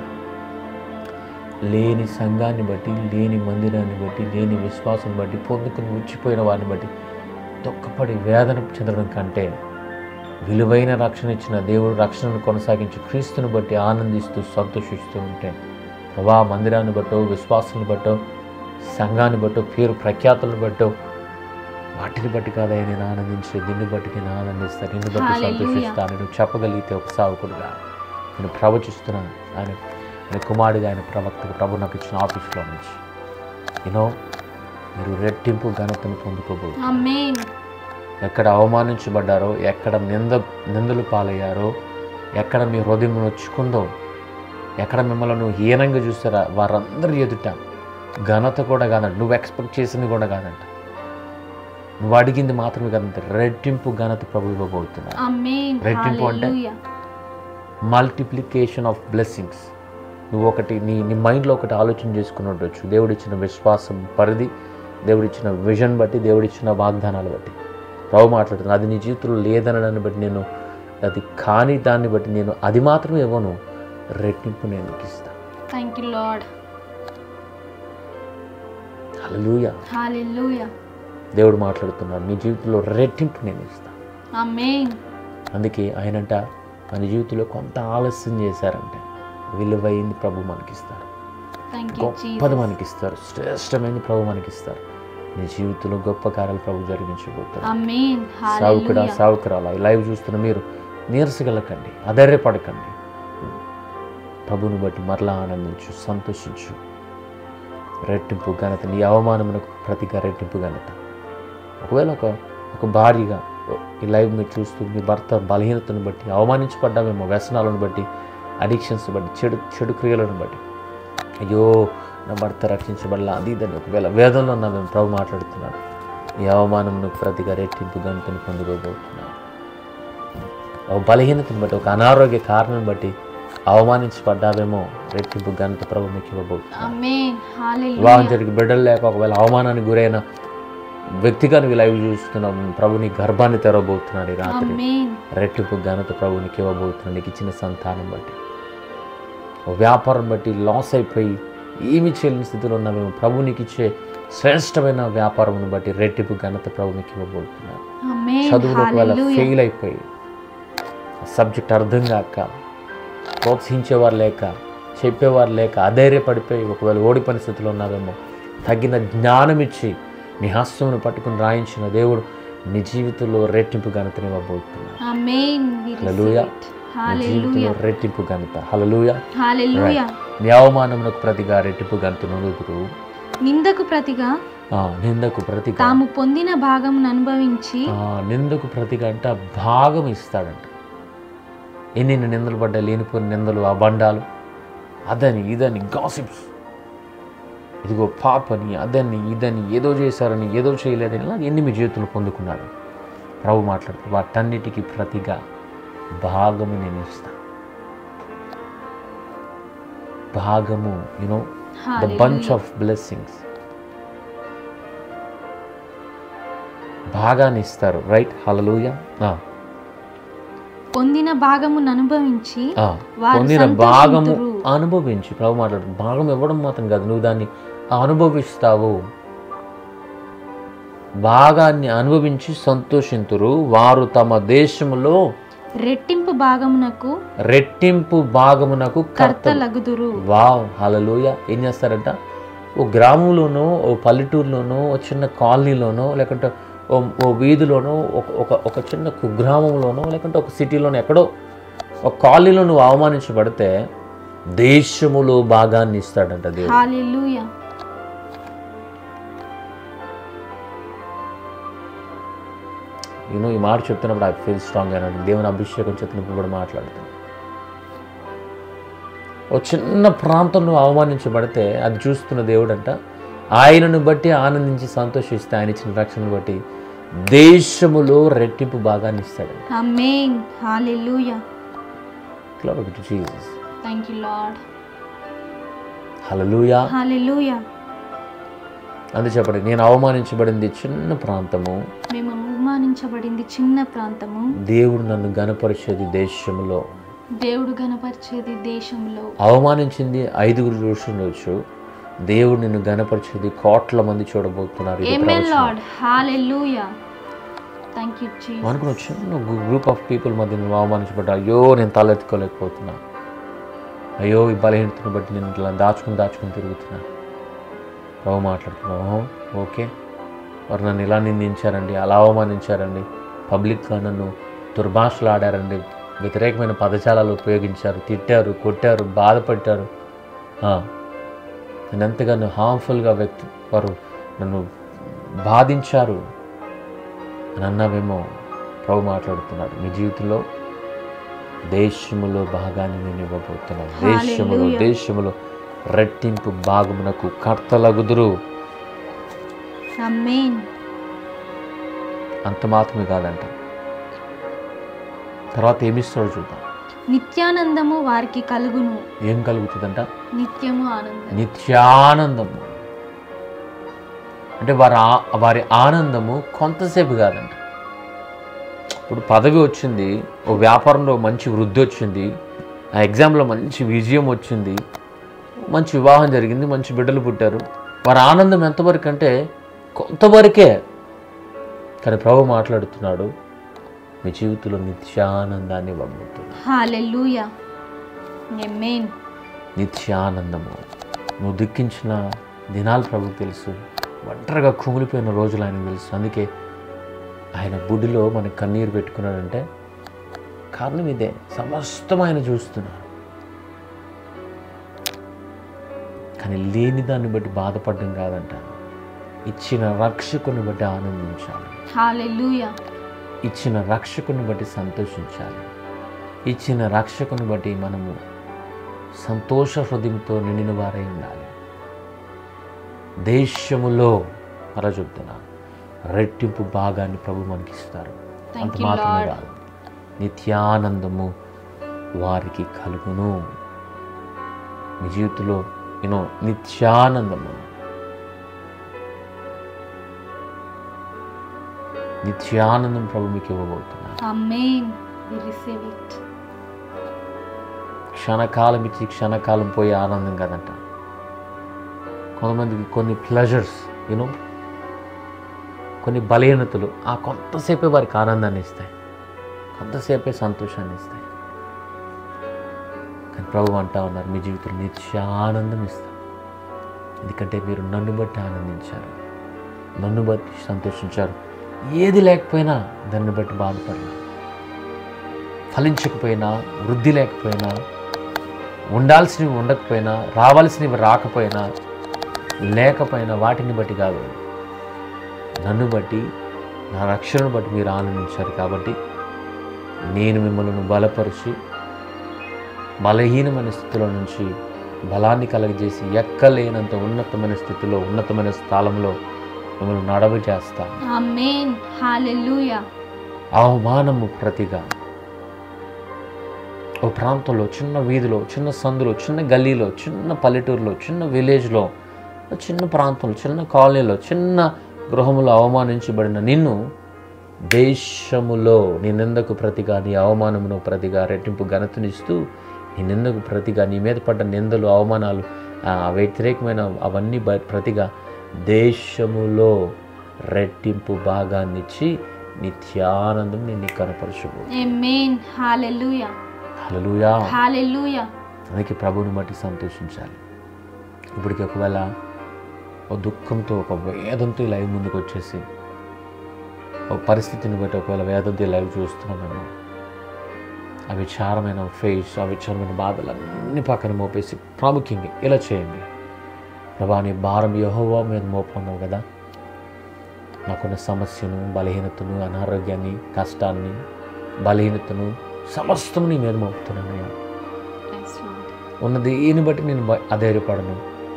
లేని సంఘాన్ని బట్టి లేని మందిరాన్ని బట్టి లేని విశ్వాసం బట్టి పొందుకుని వచ్చిపోయిన వారిని బట్టి దుఃఖపడి వేదన చెందడం కంటే విలువైన రక్షణ ఇచ్చిన దేవుడు రక్షణను కొనసాగించి క్రీస్తుని బట్టి ఆనందిస్తూ సంతోషిస్తూ ఉంటే ప్రభా మందిరాన్ని బట్టో విశ్వాసాన్ని బట్టో సంఘాన్ని బట్టో పేరు ప్రఖ్యాతులను బట్టో వాటిని బట్టి కాదయ్యా నేను ఆనందించే నిన్ను బట్టి నేను ఆనందిస్తాను నిన్ను బట్టి Hallelujah. సంతోషిస్తాను నువ్వు చెప్పగలిగితే ఒక సావుకుడుగా నేను ప్రవచిస్తున్నాను ఆయన ఆయన కుమారుడిగా ఆయన ప్రవక్తగా ప్రభు నాకు ఇచ్చిన ఆఫీస్లో నుంచి యూనో మీరు రెట్టింపు ఘనతను పొందుకోబోతున్నారు ఆమేన్ ఎక్కడ అవమానించబడ్డారో ఎక్కడ నింద నిందలు పాలయ్యారో ఎక్కడ మీ హృదయం నొచ్చుకుందో ఎక్కడ మిమ్మల్ని హీనంగా చూస్తారా వారందరి ఎదుట ఘనత కూడా కాదంట నువ్వు ఎక్స్పెక్ట్ చేసింది కూడా కాదంట నువ్వు అడిగింది మాత్రమే కాదంట రెట్టింపు ఘనత ప్రభు ఇవ్వబోతున్నా ఆమేన్ రెట్టింపు అంటే హల్లెలూయా మల్టిప్లికేషన్ ఆఫ్ బ్లెస్సింగ్స్ నువ్వు ఒకటి నీ నీ మైండ్లో ఒకటి ఆలోచన చేసుకుని ఉండొచ్చు దేవుడిచ్చిన విశ్వాసం పరిధి దేవుడిచ్చిన విజన్ బట్టి దేవుడిచ్చిన వాగ్దానాలు బట్టి ప్రభు మాట్లాడుతున్నాను అది నీ జీవితంలో లేదనడాన్ని బట్టి నేను అది కాని దాన్ని బట్టి నేను అది మాత్రమే ఇవ్వను రెట్టింపు నేను నీకు ఇస్తాను థ్యాంక్ యూ లార్డ్ హల్లెలూయా హాలెలూయా దేవుడు మాట్లాడుతున్నాడు మీ జీవితంలో రెట్టింపు నేను ఇస్తాను ఆమేన్ అందుకే ఆయనంట మన జీవితంలో కొంత ఆలస్యం చేశారంటే విలువైంది ప్రభు మనకిస్తారు థ్యాంక్ యూ గొప్పది మనకిస్తారు శ్రేష్టమైన ప్రభు మనకిస్తారు నీ జీవితంలో గొప్ప కార్యాలు ప్రభు జరిగించబోతారు ఆమేన్ సావుకుడా హాలెలూయా సావుకురాలా ఈ లైవ్ చూస్తున్న మీరు నీరసగలకండి అధైర్యపడకండి ప్రభుని బట్టి మరలా ఆనందించు సంతోషించు రెట్టింపు ఘనత నీ అవమానమునకు ప్రతిగా రెట్టింపు ఘనత ఒకవేళ ఒక ఒక భార్యగా ఈ లైవ్ మీరు చూస్తూ మీ భర్త బలహీనతను బట్టి అవమానించబడ్డామేమో వ్యసనాలను బట్టి అడిక్షన్స్ బట్టి చెడు చెడు క్రియలను బట్టి అయ్యో నా భర్త రక్షించబడలా అది ఇదని ఒకవేళ వేదంలో ఉన్న మేము ప్రభు మాట్లాడుతున్నాడు ఈ అవమానమును ప్రతిగా రెట్టింపు గంటను పొందుకోబోతున్నాడు ఒక బలహీనతను బట్టి ఒక అనారోగ్య కారణం బట్టి అవమానించబడ్డావేమో రెట్టింపు గంట ప్రభు మీకు ఇవ్వబోతున్నాడు ఆమేన్ వివాహం హాలెలూయా జరిగి బిడ్డలు లేక ఒకవేళ అవమానానికి గురైన వ్యక్తిగా నువ్వు లైవ్ చూస్తున్నాం ప్రభుని గర్భాన్ని తెరవబోతున్నాడు ఈ రాత్రి ఆమేన్ రెట్టింపు ఘనత ప్రభునికి ఇవ్వబోతున్నాడు నీకు ఇచ్చిన సంతానం బట్టి ఓ వ్యాపారం బట్టి లాస్ అయిపోయి ఏమి చేయలేని స్థితిలో ఉన్న మేము ప్రభు నీకు ఇచ్చే శ్రేష్టమైన వ్యాపారం బట్టి రెట్టింపు ఘనత ప్రభు నీకు ఇవ్వబోతున్నాడు ఆమేన్ చదువులో ఒకవేళ హల్లెలూయా ఫెయిల్ అయిపోయి సబ్జెక్ట్ అర్థం కాక ప్రోత్సహించేవారు లేక చెప్పేవారు లేక అధైర్యపడిపోయి ఒకవేళ ఓడిపోయిన స్థితిలో ఉన్నావేమో తగిన జ్ఞానం ఇచ్చి నీ హస్తమును పట్టుకుని రాయించిన దేవుడు నీ జీవితంలో రెట్టింపు ఘనతని ఇవ్వబోతున్నాడు ఆమేన్ we హల్లెలూయా receive it. నీ హల్లెలూయా జీవితంలో రెట్టింపు ఘనత హల్లెలూయా హల్లెలూయా Right. నీ అవమానమునకు ప్రతిగా రెట్టింపు ఘనతను నొదురు నిందకు ప్రతిగా ఆ, నిందకు ప్రతిగా తాము పొందిన భాగమును అనుభవించి ఆ, నిందకు ప్రతిగా అంట భాగం ఇస్తాడంట ఎన్ని నిందలు పడ్డా లేనిపోయిన నిందలు అబండాలు అదని ఇదని గాసిప్స్ ఇదిగో పాపని అదని ఇదని ఏదో చేశారని ఏదో చేయలేదని ఇలా ఎన్ని మీ జీవితంలో పొందుకున్నాడు ప్రభు మాట్లాడుతూ వాటన్నిటికీ ప్రతిగా భాగము నేను ఇస్తాను భాగము you know the bunch Hallelujah. Of blessings భాగాన్ని ఇస్తారు రైట్ హలలుయ పొందిన భాగమును అనుభవించి వారు పొందిన భాగము సంతోషింతురు. అనుభవించి ప్రభు మాట్లాడు భాగం ఇవ్వడం మాత్రం కాదు నువ్వు దాన్ని అనుభవిస్తావు భాగాన్ని అనుభవించి సంతోషింతురు వారు తమ దేశములో రెట్టింపు భాగమునకు రెట్టింపు భాగమునకు కర్త కర్తలగుదురు వావ్ హలలోయ ఏం చేస్తారంట ఓ గ్రామంలోనో ఓ పల్లెటూరులోనో ఓ చిన్న కాలనీలోనో లేకుంటే ఓ ఓ వీధిలోనో ఒక ఒక ఒక చిన్న కుగ్రామంలోనో లేకుంటే ఒక సిటీలోనో ఎక్కడో ఒక కాలనీలో నువ్వు అవమానించబడితే దేశములో భాగాన్ని ఇస్తాడంట దేవుడు హాలెలూయా నేను ఈ మాట చెప్తున్నప్పుడు ఐ ఫీల్ స్ట్రాంగ్ అయినా దేవుని అభిషేకం చెప్తున్నప్పుడు కూడా మాట్లాడుతాను ఓ చిన్న ప్రాంతం నువ్వు అవమానించబడితే అది చూస్తున్న దేవుడు అంట ఆయనను బట్టి ఆనందించి సంతోషిస్తే ఆయన ఇచ్చిన రక్షణను బట్టి దేశములో రెట్టింపు భాగాన్ని ఇస్తాడు ఆమేన్ హాలెలూయా glory to Jesus thank you Lord హల్లెలూయా హాలెలూయా అందు చెప్పండి నేను అవమానించబడింది చిన్న ప్రాంతము మేము అవమానించబడింది చిన్న ప్రాంతము దేవుడు నన్ను గనపరిచేది దేశంలో దేవుడు గనపరిచేది దేశంలో అవమానించింది ఐదుగురు చూస్తుండొచ్చు దేవుడు నిన్ను గనపరిచేది కోట్ల మంది చూడబోతున్నారు ఇది ఏమేన్ ప్రవచనం. లార్డ్ హాలెలూయా థ్యాంక్ యూ జీసస్ అనుకున్న చిన్న గ్రూప్ ఆఫ్ పీపుల్ మధ్య నువ్వు అవమానించబడ్డా అయ్యో నేను తలెత్తుకోలేకపోతున్నా అయ్యో ఈ బలహీనతను బట్టి నేను ఇట్లా దాచుకుని దాచుకుని తిరుగుతున్నా ప్రభు మాట్లాడుతున్నావు "ఓహో, ఓకే వారు నన్ను ఇలా నిందించారండి అలా అవమానించారండి పబ్లిక్గా నన్ను దుర్భాషలు ఆడారండి వ్యతిరేకమైన పదజాలాలు ఉపయోగించారు తిట్టారు కొట్టారు బాధపడ్డారు ఆ, నేను ఎంతగానో హార్మ్ఫుల్గా వ్యక్తి వారు నన్ను బాధించారు అని అన్నావేమో ప్రభు మాట్లాడుతున్నాడు మీ జీవితంలో దేశములో భాగాన్ని నేను ఇవ్వబోతున్నాను దేశములో Hallelujah. దేశములో రెట్టింపు భాగమునకు కర్తలగుదురు ఆమేన్ అంత మాత్రమే కాదంట తర్వాత ఏమిస్తాడో చూద్దాం నిత్యానందము వారికి కలుగును ఏం కలుగుతుందంట నిత్యము ఆనందం నిత్యానందము అంటే వారి ఆ- వారి ఆనందము కొంతసేపు కాదంట ఇప్పుడు పదవి వచ్చింది ఓ వ్యాపారంలో మంచి వృద్ధి వచ్చింది ఆ ఎగ్జామ్లో మంచి విజయం వచ్చింది మంచి వివాహం జరిగింది మంచి బిడ్డలు పుట్టారు వారి ఆనందం ఎంతవరకు అంటే కొంతవరకే కానీ ప్రభు మాట్లాడుతున్నాడు మీ జీవితంలో నిత్యానందాన్ని ఇవ్వబోతుంది హాలెలూయా ఆమేన్ నిత్యానందము నువ్వు దుఃఖించిన దినాలు ప్రభుకు తెలుసు ఒంటరిగా కుమిలిపోయిన రోజులు ఆయనకు తెలుసు అందుకే ఆయన బుడిలో మన కన్నీరు పెట్టుకున్నాడంటే కారణం ఇదే సమస్తం ఆయన చూస్తున్నారు కానీ లేని దాన్ని బట్టి బాధపడడం కాదంట ఇచ్చిన రక్షకుని బట్టి ఆనందించాలి హాలెలూయా ఇచ్చిన రక్షకుని బట్టి సంతోషించాలి ఇచ్చిన రక్షకుని బట్టి మనము సంతోష హృదయంతో నిండిన వారై ఉండాలి దేశములో అలా చెప్తున్నా రెట్టింపు భాగాన్ని ప్రభు మనకి ఇస్తారు Thank అంత you, మాత్రమే Lord. కాదు నిత్యానందము వారికి కలుగును మీ జీవితంలో యూనో నిత్యానందము నిత్యానందం ప్రభు మీకు ఇవ్వబోతున్నారు ఆమేన్ వి రిసీవ్ ఇట్ క్షణకాలం ఇచ్చి క్షణకాలం పోయే ఆనందం కదంట కొంతమందికి కొన్ని ప్లెజర్స్ యూనో కొన్ని బలహీనతలు ఆ కొంతసేపే వారికి ఆనందాన్ని ఇస్తాయి కొంతసేపే సంతోషాన్ని ఇస్తాయి కానీ ప్రభు అంటా ఉన్నారు మీ జీవితంలో నిత్య ఆనందం ఇస్తాం ఎందుకంటే మీరు నన్ను బట్టి ఆనందించారు నన్ను బట్టి సంతోషించారు ఏది లేకపోయినా దాన్ని బట్టి బాధపడలేదు ఫలించకపోయినా వృద్ధి లేకపోయినా ఉండాల్సినవి ఉండకపోయినా రావాల్సినవి రాకపోయినా లేకపోయినా వాటిని బట్టి కాదు నన్ను బట్టి నా రక్షణను బట్టి మీరు ఆనందించారు కాబట్టి నేను మిమ్మల్ని బలపరిచి బలహీనమైన స్థితిలో నుంచి బలాన్ని కలగజేసి ఎక్కలేనంత ఉన్నతమైన స్థితిలో ఉన్నతమైన స్థలంలో మిమ్మల్ని నడవ చేస్తాను ఆమేన్ హాలెలూయా అవమానము ప్రతిగా ఓ ప్రాంతంలో చిన్న వీధిలో చిన్న సందులో చిన్న గల్లీలో చిన్న పల్లెటూరులో చిన్న విలేజ్లో చిన్న ప్రాంతంలో చిన్న కాలనీలో చిన్న గృహములో అవమానించబడిన నిన్ను దేశములో నీ నిందకు ప్రతిగా నీ అవమానమును ప్రతిగా రెట్టింపు ఘనతనిస్తూ నీ నిందకు ప్రతిగా నీ మీద పడ్డ నిందలు అవమానాలు ఆ వ్యతిరేకమైన అవన్నీ బ- ప్రతిగా దేశములో రెట్టింపు భాగాన్నిచ్చి నిత్యానందం నిన్ను కనపరచబో ఆమేన్ హాలెలూయా హల్లెలూయా హాలెలూయా అందుకే ప్రభువుని బట్టి సంతోషించాలి ఇప్పటికి ఒకవేళ ఒక దుఃఖంతో ఒక వేదంతో ఈ లైవ్ ముందుకు వచ్చేసి ఒక పరిస్థితిని బట్టి ఒకవేళ వేదంతో ఈ లైవ్ చూస్తున్నాను ఆ విచారమైన ఫేస్ ఆ విచారమైన బాధలన్నీ పక్కన మోపేసి ప్రాముఖ్యంగా ఇలా చేయండి ప్రభా నీ భారం యహోవా మీద మోపన్నావు కదా నాకున్న సమస్యను బలహీనతను అనారోగ్యాన్ని కష్టాన్ని బలహీనతను సమస్తం నీ మీద మోపుతున్నానయ్యా ఉన్నది ఈయన బట్టి నేను బ- అధైర్యపడను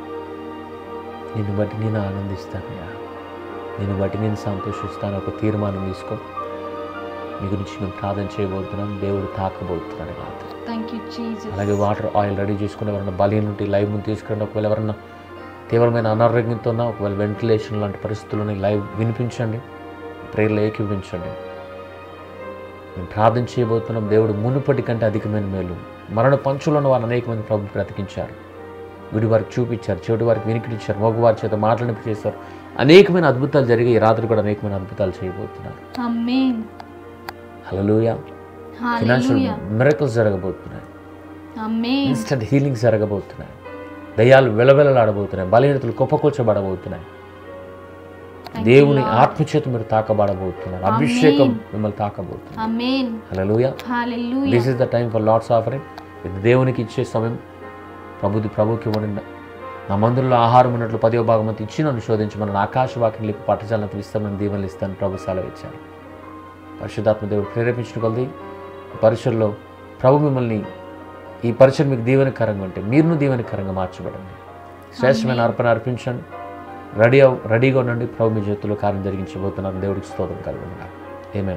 నిన్ను బట్టి నేను ఆనందిస్తానయ్యా నిన్ను బట్టి నేను సంతోషిస్తాను ఒక తీర్మానం తీసుకో మీ గురించి మేము ప్రార్థన చేయబోతున్నాం దేవుడు తాకబోతున్నాడు రాత్రి థ్యాంక్ యూ జీసస్ అలాగే వాటర్ ఆయిల్ రెడీ చేసుకుని ఎవరైనా బలీన్ ఉంటే లైవ్ ముందు తీసుకురండి ఒకవేళ ఎవరన్నా తీవ్రమైన అనారోగ్యంతో ఉన్నా ఒకవేళ వెంటిలేషన్ లాంటి పరిస్థితుల్లోని లైవ్ వినిపించండి ప్రేయర్లో ఏకీపించండి మేము ప్రార్థన చేయబోతున్నాం దేవుడు మునుపటి కంటే అధికమైన మేలు మరణ పంచులో ఉన్న వారు అనేక మంది ప్రభు బ్రతికించారు విడి వారికి చూపించారు చెవిటి వారికి వినికిడిచ్చారు మగవారి చేత మాట్లాడింపు చేశారు అనేకమైన అద్భుతాలు జరిగి ఈ రాత్రి కూడా అనేకమైన అద్భుతాలు చేయబోతున్నారు ఆమేన్ హలలుయ ఫినాన్షియల్ హల్లెలూయా మిరకల్స్ జరగబోతున్నాయి ఆమేన్ ఇన్స్టెంట్ హీలింగ్స్ జరగబోతున్నాయి దయ్యాలు వెలవెలలాడబోతున్నాయి బలహీనతలు కుప్పకూర్చబడబోతున్నాయి దేవుని ఆత్మచేత మీరు తాకబడబోతున్నారు అభిషేకం మిమ్మల్ని తాకబోతున్నారు ఆమేన్ హల్లెలూయా హల్లెలూయా this is the time for lots offering ఇది దేవునికి ఇచ్చే సమయం ప్రభుది ప్రభుకి ఇవ్వండి నా మందుల్లో ఆహారం ఉన్నట్లు పదో భాగం అంతా ఇచ్చి నన్ను శోధించి మన ఆకాశ వాకిని లిపి పట్టజాలను ఇస్తామని దీవెనలు ఇస్తాను ప్రభు సెలవు ఇచ్చారు పరిశుద్ధాత్మ దేవుడు ప్రేరేపించిన కొలది ఈ పరిచయలో ప్రభు మిమ్మల్ని ఈ పరిచయం మీకు దీవెనకరంగా ఉంటే మీరును దీవెనకరంగా మార్చబడండి శ్రేష్టమైన అర్పణ అర్పించండి రెడీ అవ్ రెడీగా ఉండండి ప్రభు మీ చేతుల్లో కార్యం జరిగించబోతున్నారు దేవుడికి స్తోత్రం కలుగుతున్నారు ఏమే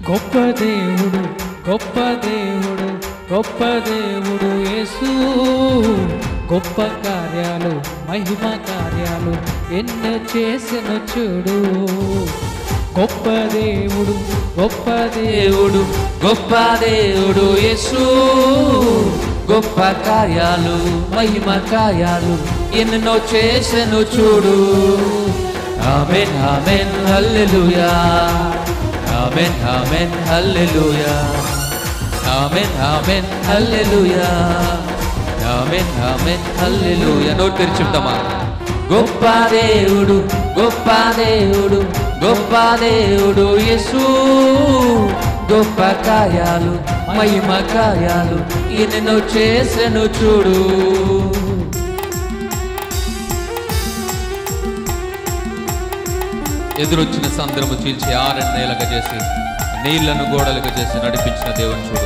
గొప్ప దేవుడు గొప్ప దేవుడు గొప్ప దేవుడు యేసు గొప్ప కార్యాలు మహిమ కార్యాలు ఎన్నో చేసిన చూడు గొప్ప దేవుడు గొప్ప దేవుడు గొప్ప దేవుడు యేసు గొప్ప కార్యాలు మహిమ కార్యాలు ఎన్నో చేసెను చూడు ఆమెన్ ఆమెన్ హల్లెలూయా ఆమెన్ ఆమెన్ హల్లెలూయా ఆమెన్ ఆమెన్ హల్లెలూయా ఆమెన్ ఆమెన్ హల్లెలూయా నోట్ తెరిచి చెప్తామా గొప్ప దేవుడు గొప్ప దేవుడు గొప్ప దేవుడు యేసు గొప్ప కార్యాలు మహిమ కార్యాలు ఎన్నెన్నో చేసెను చూడు ఎదురొచ్చిన సంద్రము చీల్చి ఆరెండేలగా చేసి నీళ్లను గోడలుగా చేసి నడిపించిన దేవుని చూడు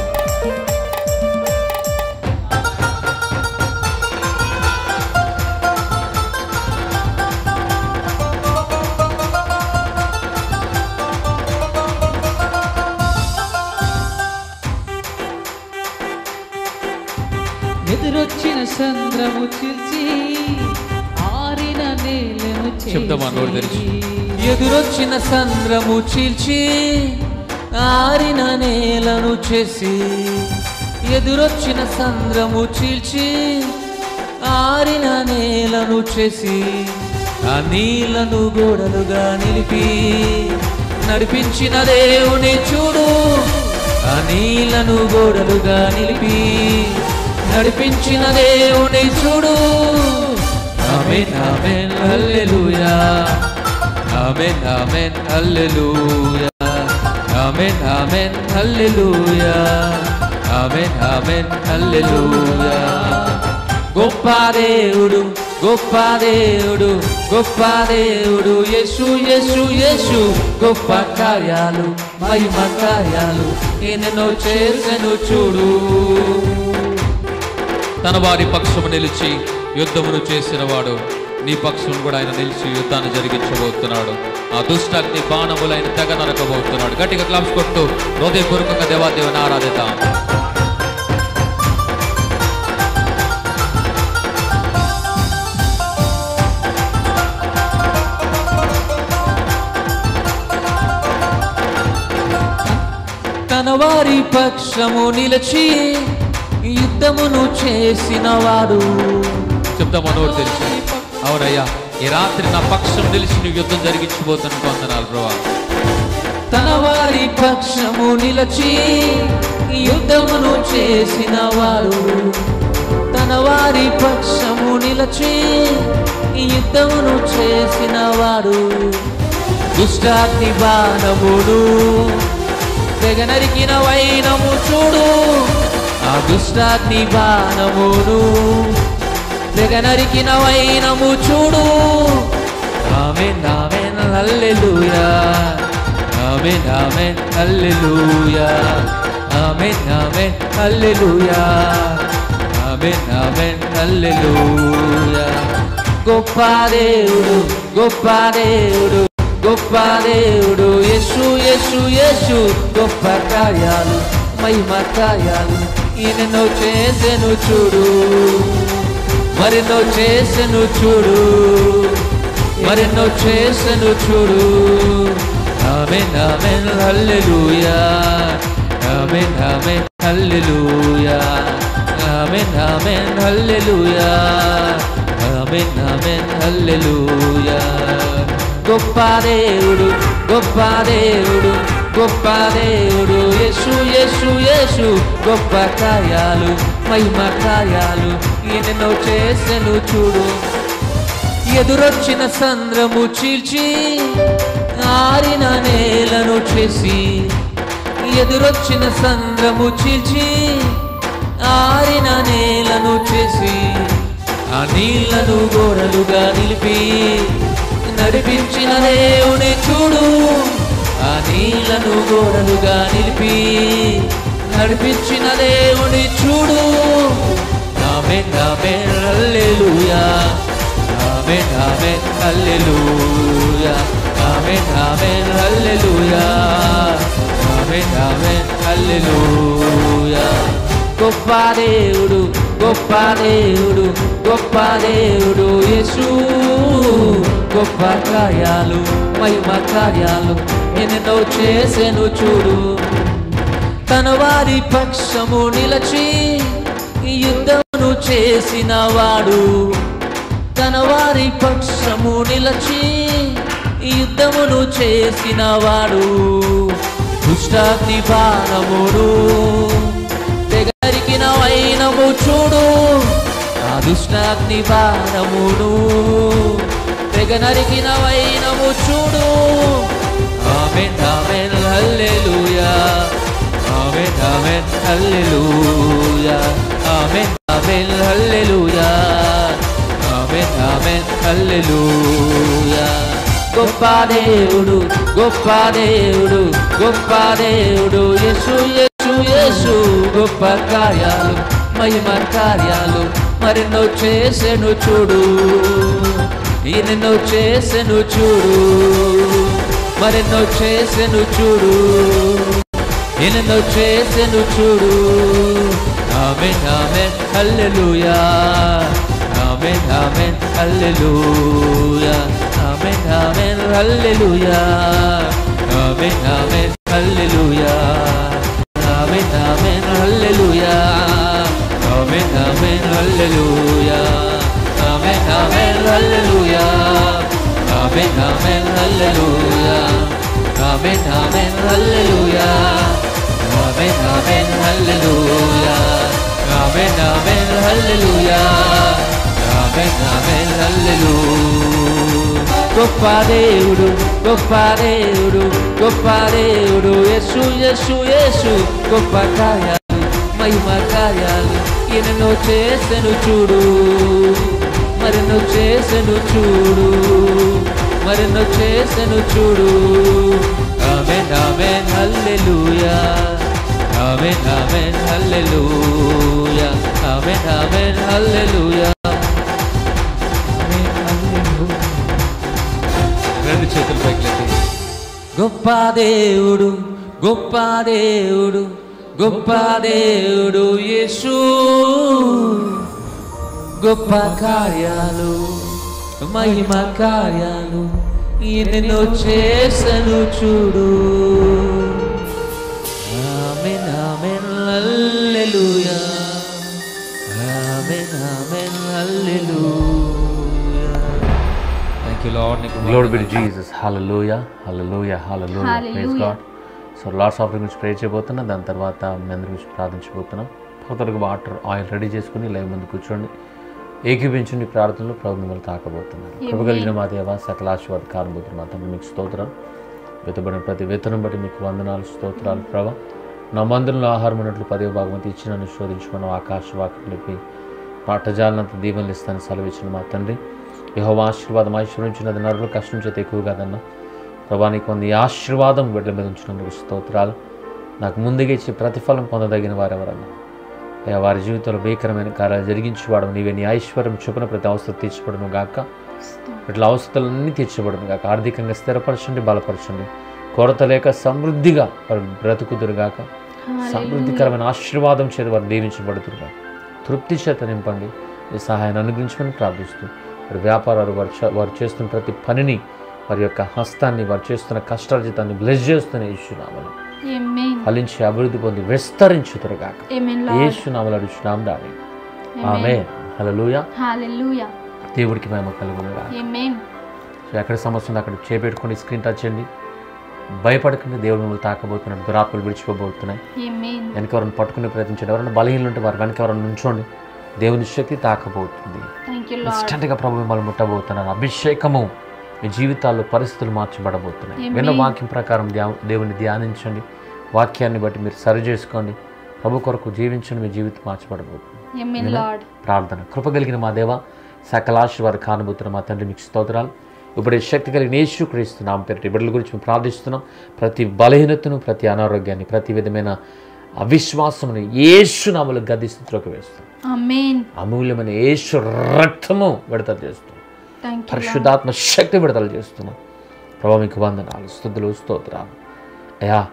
ఎదురొచ్చిన చంద్రము చిల్చి ఆరిన నేలను చెప్తామా నోరు తెరిచి ఎదురొచ్చిన సంద్రము చీల్చి ఆరిన నేలను చేసి ఎదురొచ్చిన సంద్రము చీల్చి ఆరిన నేలను చేసి ఆ నీళ్లను గోడలుగా నిలిపి నడిపించిన దేవుని చూడు ఆ నీళ్లను గోడలుగా నిలిపి నడిపించిన దేవుని చూడు ఆమెన్ ఆమెన్ హల్లెలూయా ఆమెన్ ఆమెన్ హల్లెలూయా ఆమెన్ ఆమెన్ హల్లెలూయా ఆమెన్ ఆమెన్ హల్లెలూయా గొప్ప దేవుడు గొప్ప దేవుడు గొప్ప దేవుడు యేసు యేసు యేసు గొప్ప కార్యాలు మహిమ కార్యాలు ఎన్నెన్నో చేసెను చూడు తన వారి పక్షము నిలిచి యుద్ధమును చేసిన వాడు నీ పక్షం కూడా ఆయన నిలిచి యుద్ధాన్ని జరిగించబోతున్నాడు ఆ దుష్టాగ్ని బాణములైన తెగ నరకబోతున్నాడు గట్టిగా క్లాప్స్ కొట్టు హృదయపూర్వకంగా దేవాదేవుని ఆరాధిద్దాం తన వారి పక్షము నిలిచి యుద్ధమును చేసిన వాడు చెప్తామా నోరు తెలిసి అవునయ్యా ఈ రాత్రి నా పక్షం నిలిచి నువ్వు యుద్ధం జరిగించబోతున్న కొందనాలు ప్రభా తన వారి పక్షము నిలచి యుద్ధమును చేసిన వాడు తన వారి పక్షము నిలచి యుద్ధమును చేసిన వాడు దుష్టాగ్ని బాణముడు తెగ నరికిన వైనము చూడు ఆ దుష్టాగ్ని బాణమును తెగ నరికిన వైనము చూడు ఆమెన్ ఆమెన్ హల్లెలూయా ఆమెన్ ఆమెన్ హల్లెలూయా ఆమెన్ ఆమెన్ హల్లెలూయా ఆమెన్ ఆమెన్ హల్లెలూయా గొప్ప దేవుడు గొప్ప దేవుడు గొప్ప దేవుడు యేసు యేసు యేసు గొప్ప కార్యాలు మహిమ కార్యాలు ఈయనను చేసెను చూడు మరెన్నో చేసెను చూడు మరెన్నో చేసెను చూడు ఆమెన్ ఆమెన్ హల్లెలూయా ఆమెన్ ఆమెన్ హల్లెలూయా ఆమెన్ ఆమెన్ హల్లెలూయా ఆమెన్ ఆమెన్ హల్లెలూయా గొప్ప దేవుడు గొప్ప దేవుడు గొప్ప దేవుడు యేసు యేసు యేసు గొప్ప కార్యాలు మహిమ కార్యాలు ఈయనను చేసెను చూడు ఎదురొచ్చిన సంద్రము చీల్చి ఆరిన నేలను చేసి ఎదురొచ్చిన సంద్రము చీల్చి ఆరిన నేలను చేసి ఆ నీళ్లను గోడలుగా నిలిపి నడిపించిన దేవుని చూడు ఆ నీళ్లను గోడలుగా నిలిపి నడిపించిన దేవుని చూడు ఆమెన్ ఆమెన్ హల్లెలూయా ఆమెన్ ఆమెన్ హల్లెలూయా ఆమెన్ ఆమెన్ హల్లెలూయా ఆమెన్ ఆమెన్ హల్లెలూయా గొప్ప దేవుడు గొప్ప దేవుడు గొప్ప దేవుడు యేసు గొప్ప కార్యాలు మహిమ కార్యాలు ఎన్నెన్నో చేసెను చూడు తన వారి పక్షము నిలచి ఈ యుద్ధమును చేసిన వాడు తన వారి పక్షము నిలచి ఈ యుద్ధమును చేసిన వాడు దుష్టాగ్ని బాణమును తెగరికిన వైనము చూడు ఆ దుష్టాగ్ని బాణమును తెగ నరికిన వైనము చూడు ఆమెన్ ఆమెన్ హల్లెలూయా ఆమెన్ ఆమెన్ హల్లెలూయా ఆమెన్ ఆమెన్ హల్లెలూయా ఆమెన్ ఆమెన్ హల్లెలూయా గొప్ప దేవుడు గొప్ప దేవుడు గొప్ప దేవుడు యేసు యేసు యేసు గొప్ప కార్యాలు మహిమ కార్యాలు మరెన్నో చేసెను చూడు ఈయనెన్నో చేసెను చూడు మరెన్నో చేసెను చూడు ఎన్నెన్నో చేసెను చూడు ఆమెన్ ఆమెన్ హల్లెలూయా ఆమెన్ ఆమెన్ హల్లెలూయా ఆమెన్ ఆమెన్ హల్లెలూయా ఆమెన్ ఆమెన్ హల్లెలూయా ఆమెన్ ఆమెన్ హల్లెలూయా ఆమెన్ ఆమెన్ హల్లెలూయా ఆమెన్ ఆమెన్ హల్లెలూయా ఆమెన్ ఆమెన్ హల్లెలూయా ఆమెన్ ఆమెన్ హల్లెలూయా ఆమెన్ ఆమెన్ హల్లెలూయా ఆమెన్ ఆమెన్ హల్లెలూయా ఆమెన్ ఆమెన్ హల్లెలూయా గొప్ప దేవుడు గొప్ప దేవుడు గొప్ప దేవుడు యేసు యేసు యేసు గొప్ప కార్యాలు మహిమ కార్యాలు ఎన్నెన్నో చేసెను చూడు మరెన్నో చేసెను చూడు మరెన్నో చేసెను చూడు ఆమెన్ ఆమెన్ హల్లెలూయా ఆమెన్ ఆమెన్ హల్లెలూయా ఆమెన్ ఆమెన్ హల్లెలూయా రెండు చేతులు పైకి లేపి గొప్ప దేవుడు గొప్ప దేవుడు గొప్ప దేవుడు యేసు గొప్ప కార్యాలు మహిమ కార్యాలు ఎన్నెన్నో చేసను చూడు ఆమెన్ ఆమెన్ హల్లెలూయా ఆమెన్ ఆమెన్ హల్లెలూయా థ్యాంక్ యూ లార్డ్ నీకు గ్లోరీ బి జీసస్ హల్లెలూయా హల్లెలూయా హల్లెలూయా praise Hallelujah. God so Lord's of గురించి ప్రే చేయబోతున్నా దాని తర్వాత మీ అందరి గురించి ప్రార్థించబోతున్నాం భక్తులకు వాటర్ ఆయిల్ రెడీ చేసుకుని లైవ్ ముందు కూర్చోండి ఏకీపించండి ప్రార్థనలో ప్రభు మిమ్మల్ని తాకబోతున్నారు Amen. కృపగలిగిన మా దేవ సకల ఆశీర్వాద కారణబోతున్న మా తండ్రి మీకు స్తోత్రం వెతబడిన ప్రతి వేతనం బట్టి మీకు వందనాలు స్తోత్రాలు ప్రభ నా మందులను ఆహారం ఉన్నట్లు పదే భాగవతి ఇచ్చి నన్ను శోధించుకున్న ఆకాశ వాక్యలిపి పాఠజాలనంత దీవెనలు ఇస్తాను సెలవిచ్చిన మా తండ్రి యహో ఆశీర్వాదం ఆశీర్వించినది నరులు కష్టం చేత ఎక్కువ కాదన్న ప్రభా నీకు ఉంది ఈ ఆశీర్వాదం బిడ్డల మీద ఉంచినందుకు స్తోత్రాలు నాకు ముందుగా ఇచ్చి ప్రతిఫలం పొందదగిన వారెవరన్నా అయ్యా వారి జీవితంలో భీకరమైన కార్యాలు జరిగించేవాడు నీవే నీ ఐశ్వర్యం చొప్పున ప్రతి అవసరం తీర్చబడును గాక ఇట్లా అవసరాలన్నీ తీర్చబడును గాక ఆర్థికంగా స్థిరపరచండి బలపరచండి కొరత లేక సమృద్ధిగా వారు బ్రతుకుదురు గాక సమృద్ధికరమైన ఆశీర్వాదం చేత వారు దీవించబడుతురుగా తృప్తి చేత నింపండి ఈ సహాయాన్ని అనుగ్రహించమని ప్రార్థిస్తూ వారి వ్యాపారాలు వారు చే- వారు చేస్తున్న ప్రతి పనిని వారి యొక్క హస్తాన్ని వారు చేస్తున్న కష్టాల జీతాన్ని బ్లెస్ చేస్తున్న ఇష్యునామలు Amen. ఫలించి అభివృద్ధి పొంది విస్తరించుతురుగాక Amen, Lord. ఏసునామలు అడుచున్నాం దాని Amen. ఆమె హలలుయ Hallelujah. దేవుడికి మేము కలుగునుగా Amen. సో ఎక్కడ సమస్య ఉందో అక్కడ చేపెట్టుకోండి స్క్రీన్ టచ్ చేయండి భయపడకండి దేవుడు మిమ్మల్ని తాకబోతున్నాడు దురాత్మలు విడిచిపోబోతున్నాయి Amen. వెనక ఎవరైనా పట్టుకునే ప్రయత్నించండి ఎవరైనా బలహీనలు ఉంటే వారు వెనక ఎవరైనా నుంచోండి దేవుని శక్తి తాకబోతుంది Thank you, Lord. ఇన్స్టెంట్గా ప్రభు మిమ్మల్ని ముట్టబోతున్నారు అభిషేకము మీ జీవితాల్లో పరిస్థితులు మార్చబడబోతున్నాయి Amen. విన్న వాక్యం ప్రకారం ధ్యా- దేవుని ధ్యానించండి వాక్యాన్ని బట్టి మీరు సరి చేసుకోండి ప్రభు కొరకు జీవించండి మీ జీవితం మార్చబడబోతుంది Amen, విన్నా? Lord. ప్రార్థన కృప కలిగిన మా దేవ సకలాశీర్వాద కానుభూతున్న మా తండ్రి మీకు స్తోత్రాలు ఇప్పుడు ఈ శక్తి కలిగిన యేసు క్రీస్తు నామ పేరిట ఈ బిడ్డల గురించి మేము ప్రార్థిస్తున్నాం ప్రతి బలహీనతను ప్రతి అనారోగ్యాన్ని ప్రతి విధమైన అవిశ్వాసమును యేసు నామలు గది స్థితిలోకి వేస్తాం Amen. అమూల్యమైన యేసు రక్తము విడతలు చేస్తాం Thank you, Lord. పరిశుద్ధాత్మ శక్తి విడుదల చేస్తున్నాం ప్రభావ మీకు వందనాలు స్థుతులు స్తోత్రాలు అయా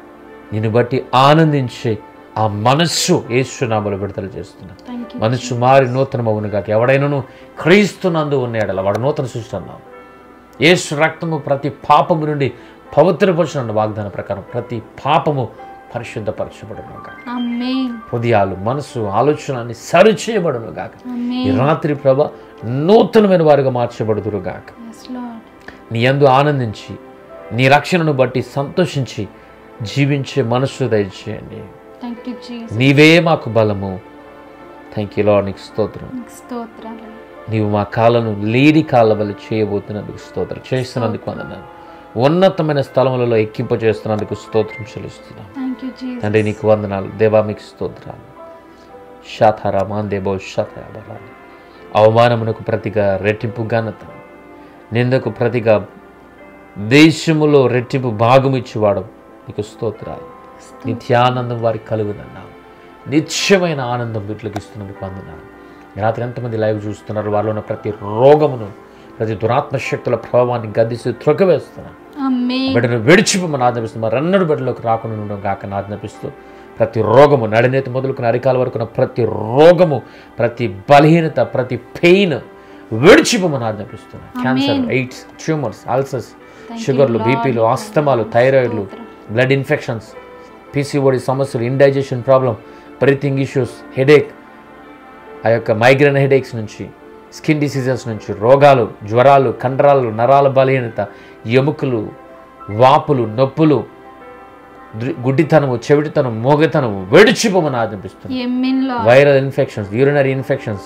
నిన్ను బట్టి ఆనందించే ఆ మనస్సు ఏసునామలు విడుదల చేస్తున్నా Thank you, మనస్సు మారి నూతనమవును కాక ఎవడైనాను క్రీస్తునందు ఉన్నాడల వాడు నూతన సృష్టి అన్నావు యేసు రక్తము ప్రతి పాపము నుండి పవిత్రపరచిన వాగ్దాన ప్రకారం ప్రతి పాపము పరిశుద్ధపరచబడును గాక ఆమేన్ హృదయాలు మనసు ఆలోచన అన్ని సరిచేయబడును గాక ఆమేన్. ఈ రాత్రి ప్రభ నూతనమైన వారుగా మార్చబడుదురు గాక yes lord నీ యందు ఆనందించి నీ రక్షణను బట్టి సంతోషించి జీవించే మనస్సు దయచేయండి థ్యాంక్ యూ జీసస్ నీవే మాకు బలము థ్యాంక్ యూ లాడ్ నీకు స్తోత్రం స్తోత్రాలు నీవు మా కాళ్ళను లేడి కాళ్ళ వల్ల చేయబోతున్నందుకు స్తోత్రం చేస్తున్నందుకు వందనాలు ఉన్నతమైన స్థలములలో ఎక్కింప చేస్తున్నందుకు స్తోత్రం చెల్లిస్తున్నాను థ్యాంక్ యూ జీసస్ తండ్రి నీకు వందనాలు దేవా మీకు స్తోత్రాలు శాతారా మాందేబో శాతారా అవమానమునకు ప్రతిగా రెట్టింపు ఘనత నిందకు ప్రతిగా దేశములో రెట్టింపు భాగం ఇచ్చేవాడు నీకు స్తోత్రాలు నిత్యానందం వారికి కలుగుదన్నావు నిత్యమైన ఆనందం వీటికి ఇస్తున్నందుకు వందనాలు ఈ రాత్రి ఎంతమంది లైవ్ చూస్తున్నారు వారిలో ఉన్న ప్రతి రోగమును ప్రతి దురాత్మ శక్తుల ప్రభావాన్ని గద్దిస్తూ త్రొక్కవేస్తున్నాను ఆమేన్ బిడ్డను విడిచిపోమని ఆజ్ఞాపిస్తూ మరి అన్నడు బిడ్డలోకి రాకుండా ఉండడం కాక ఆజ్ఞాపిస్తూ ప్రతి రోగము నడినేతి మొదలుకున్న అరికాల వరకు ఉన్న ప్రతి రోగము ప్రతి బలహీనత ప్రతి పెయిన్ విడిచిపోమని ఆజ్ఞాపిస్తున్నాను cancer Amen. AIDS tumours ulcers Thank you, షుగర్లు Lord. బీపీలు ఆస్తమాలు థైరాయిడ్లు బ్లడ్ ఇన్ఫెక్షన్స్ పీసీఓడి సమస్యలు indigestion problem breathing issues headache ఆ యొక్క మైగ్రేన్ హెడేక్స్ నుంచి స్కిన్ డిసీజెస్ నుంచి రోగాలు జ్వరాలు కండరాలు నరాల బలహీనత ఎముకలు వాపులు నొప్పులు దృ- గుడ్డితనము చెవిటితనం మోగతనము వెడిచిపోమని ఆజ్ఞాపిస్తుంది ఆమేన్ Lord viral infections urinary infections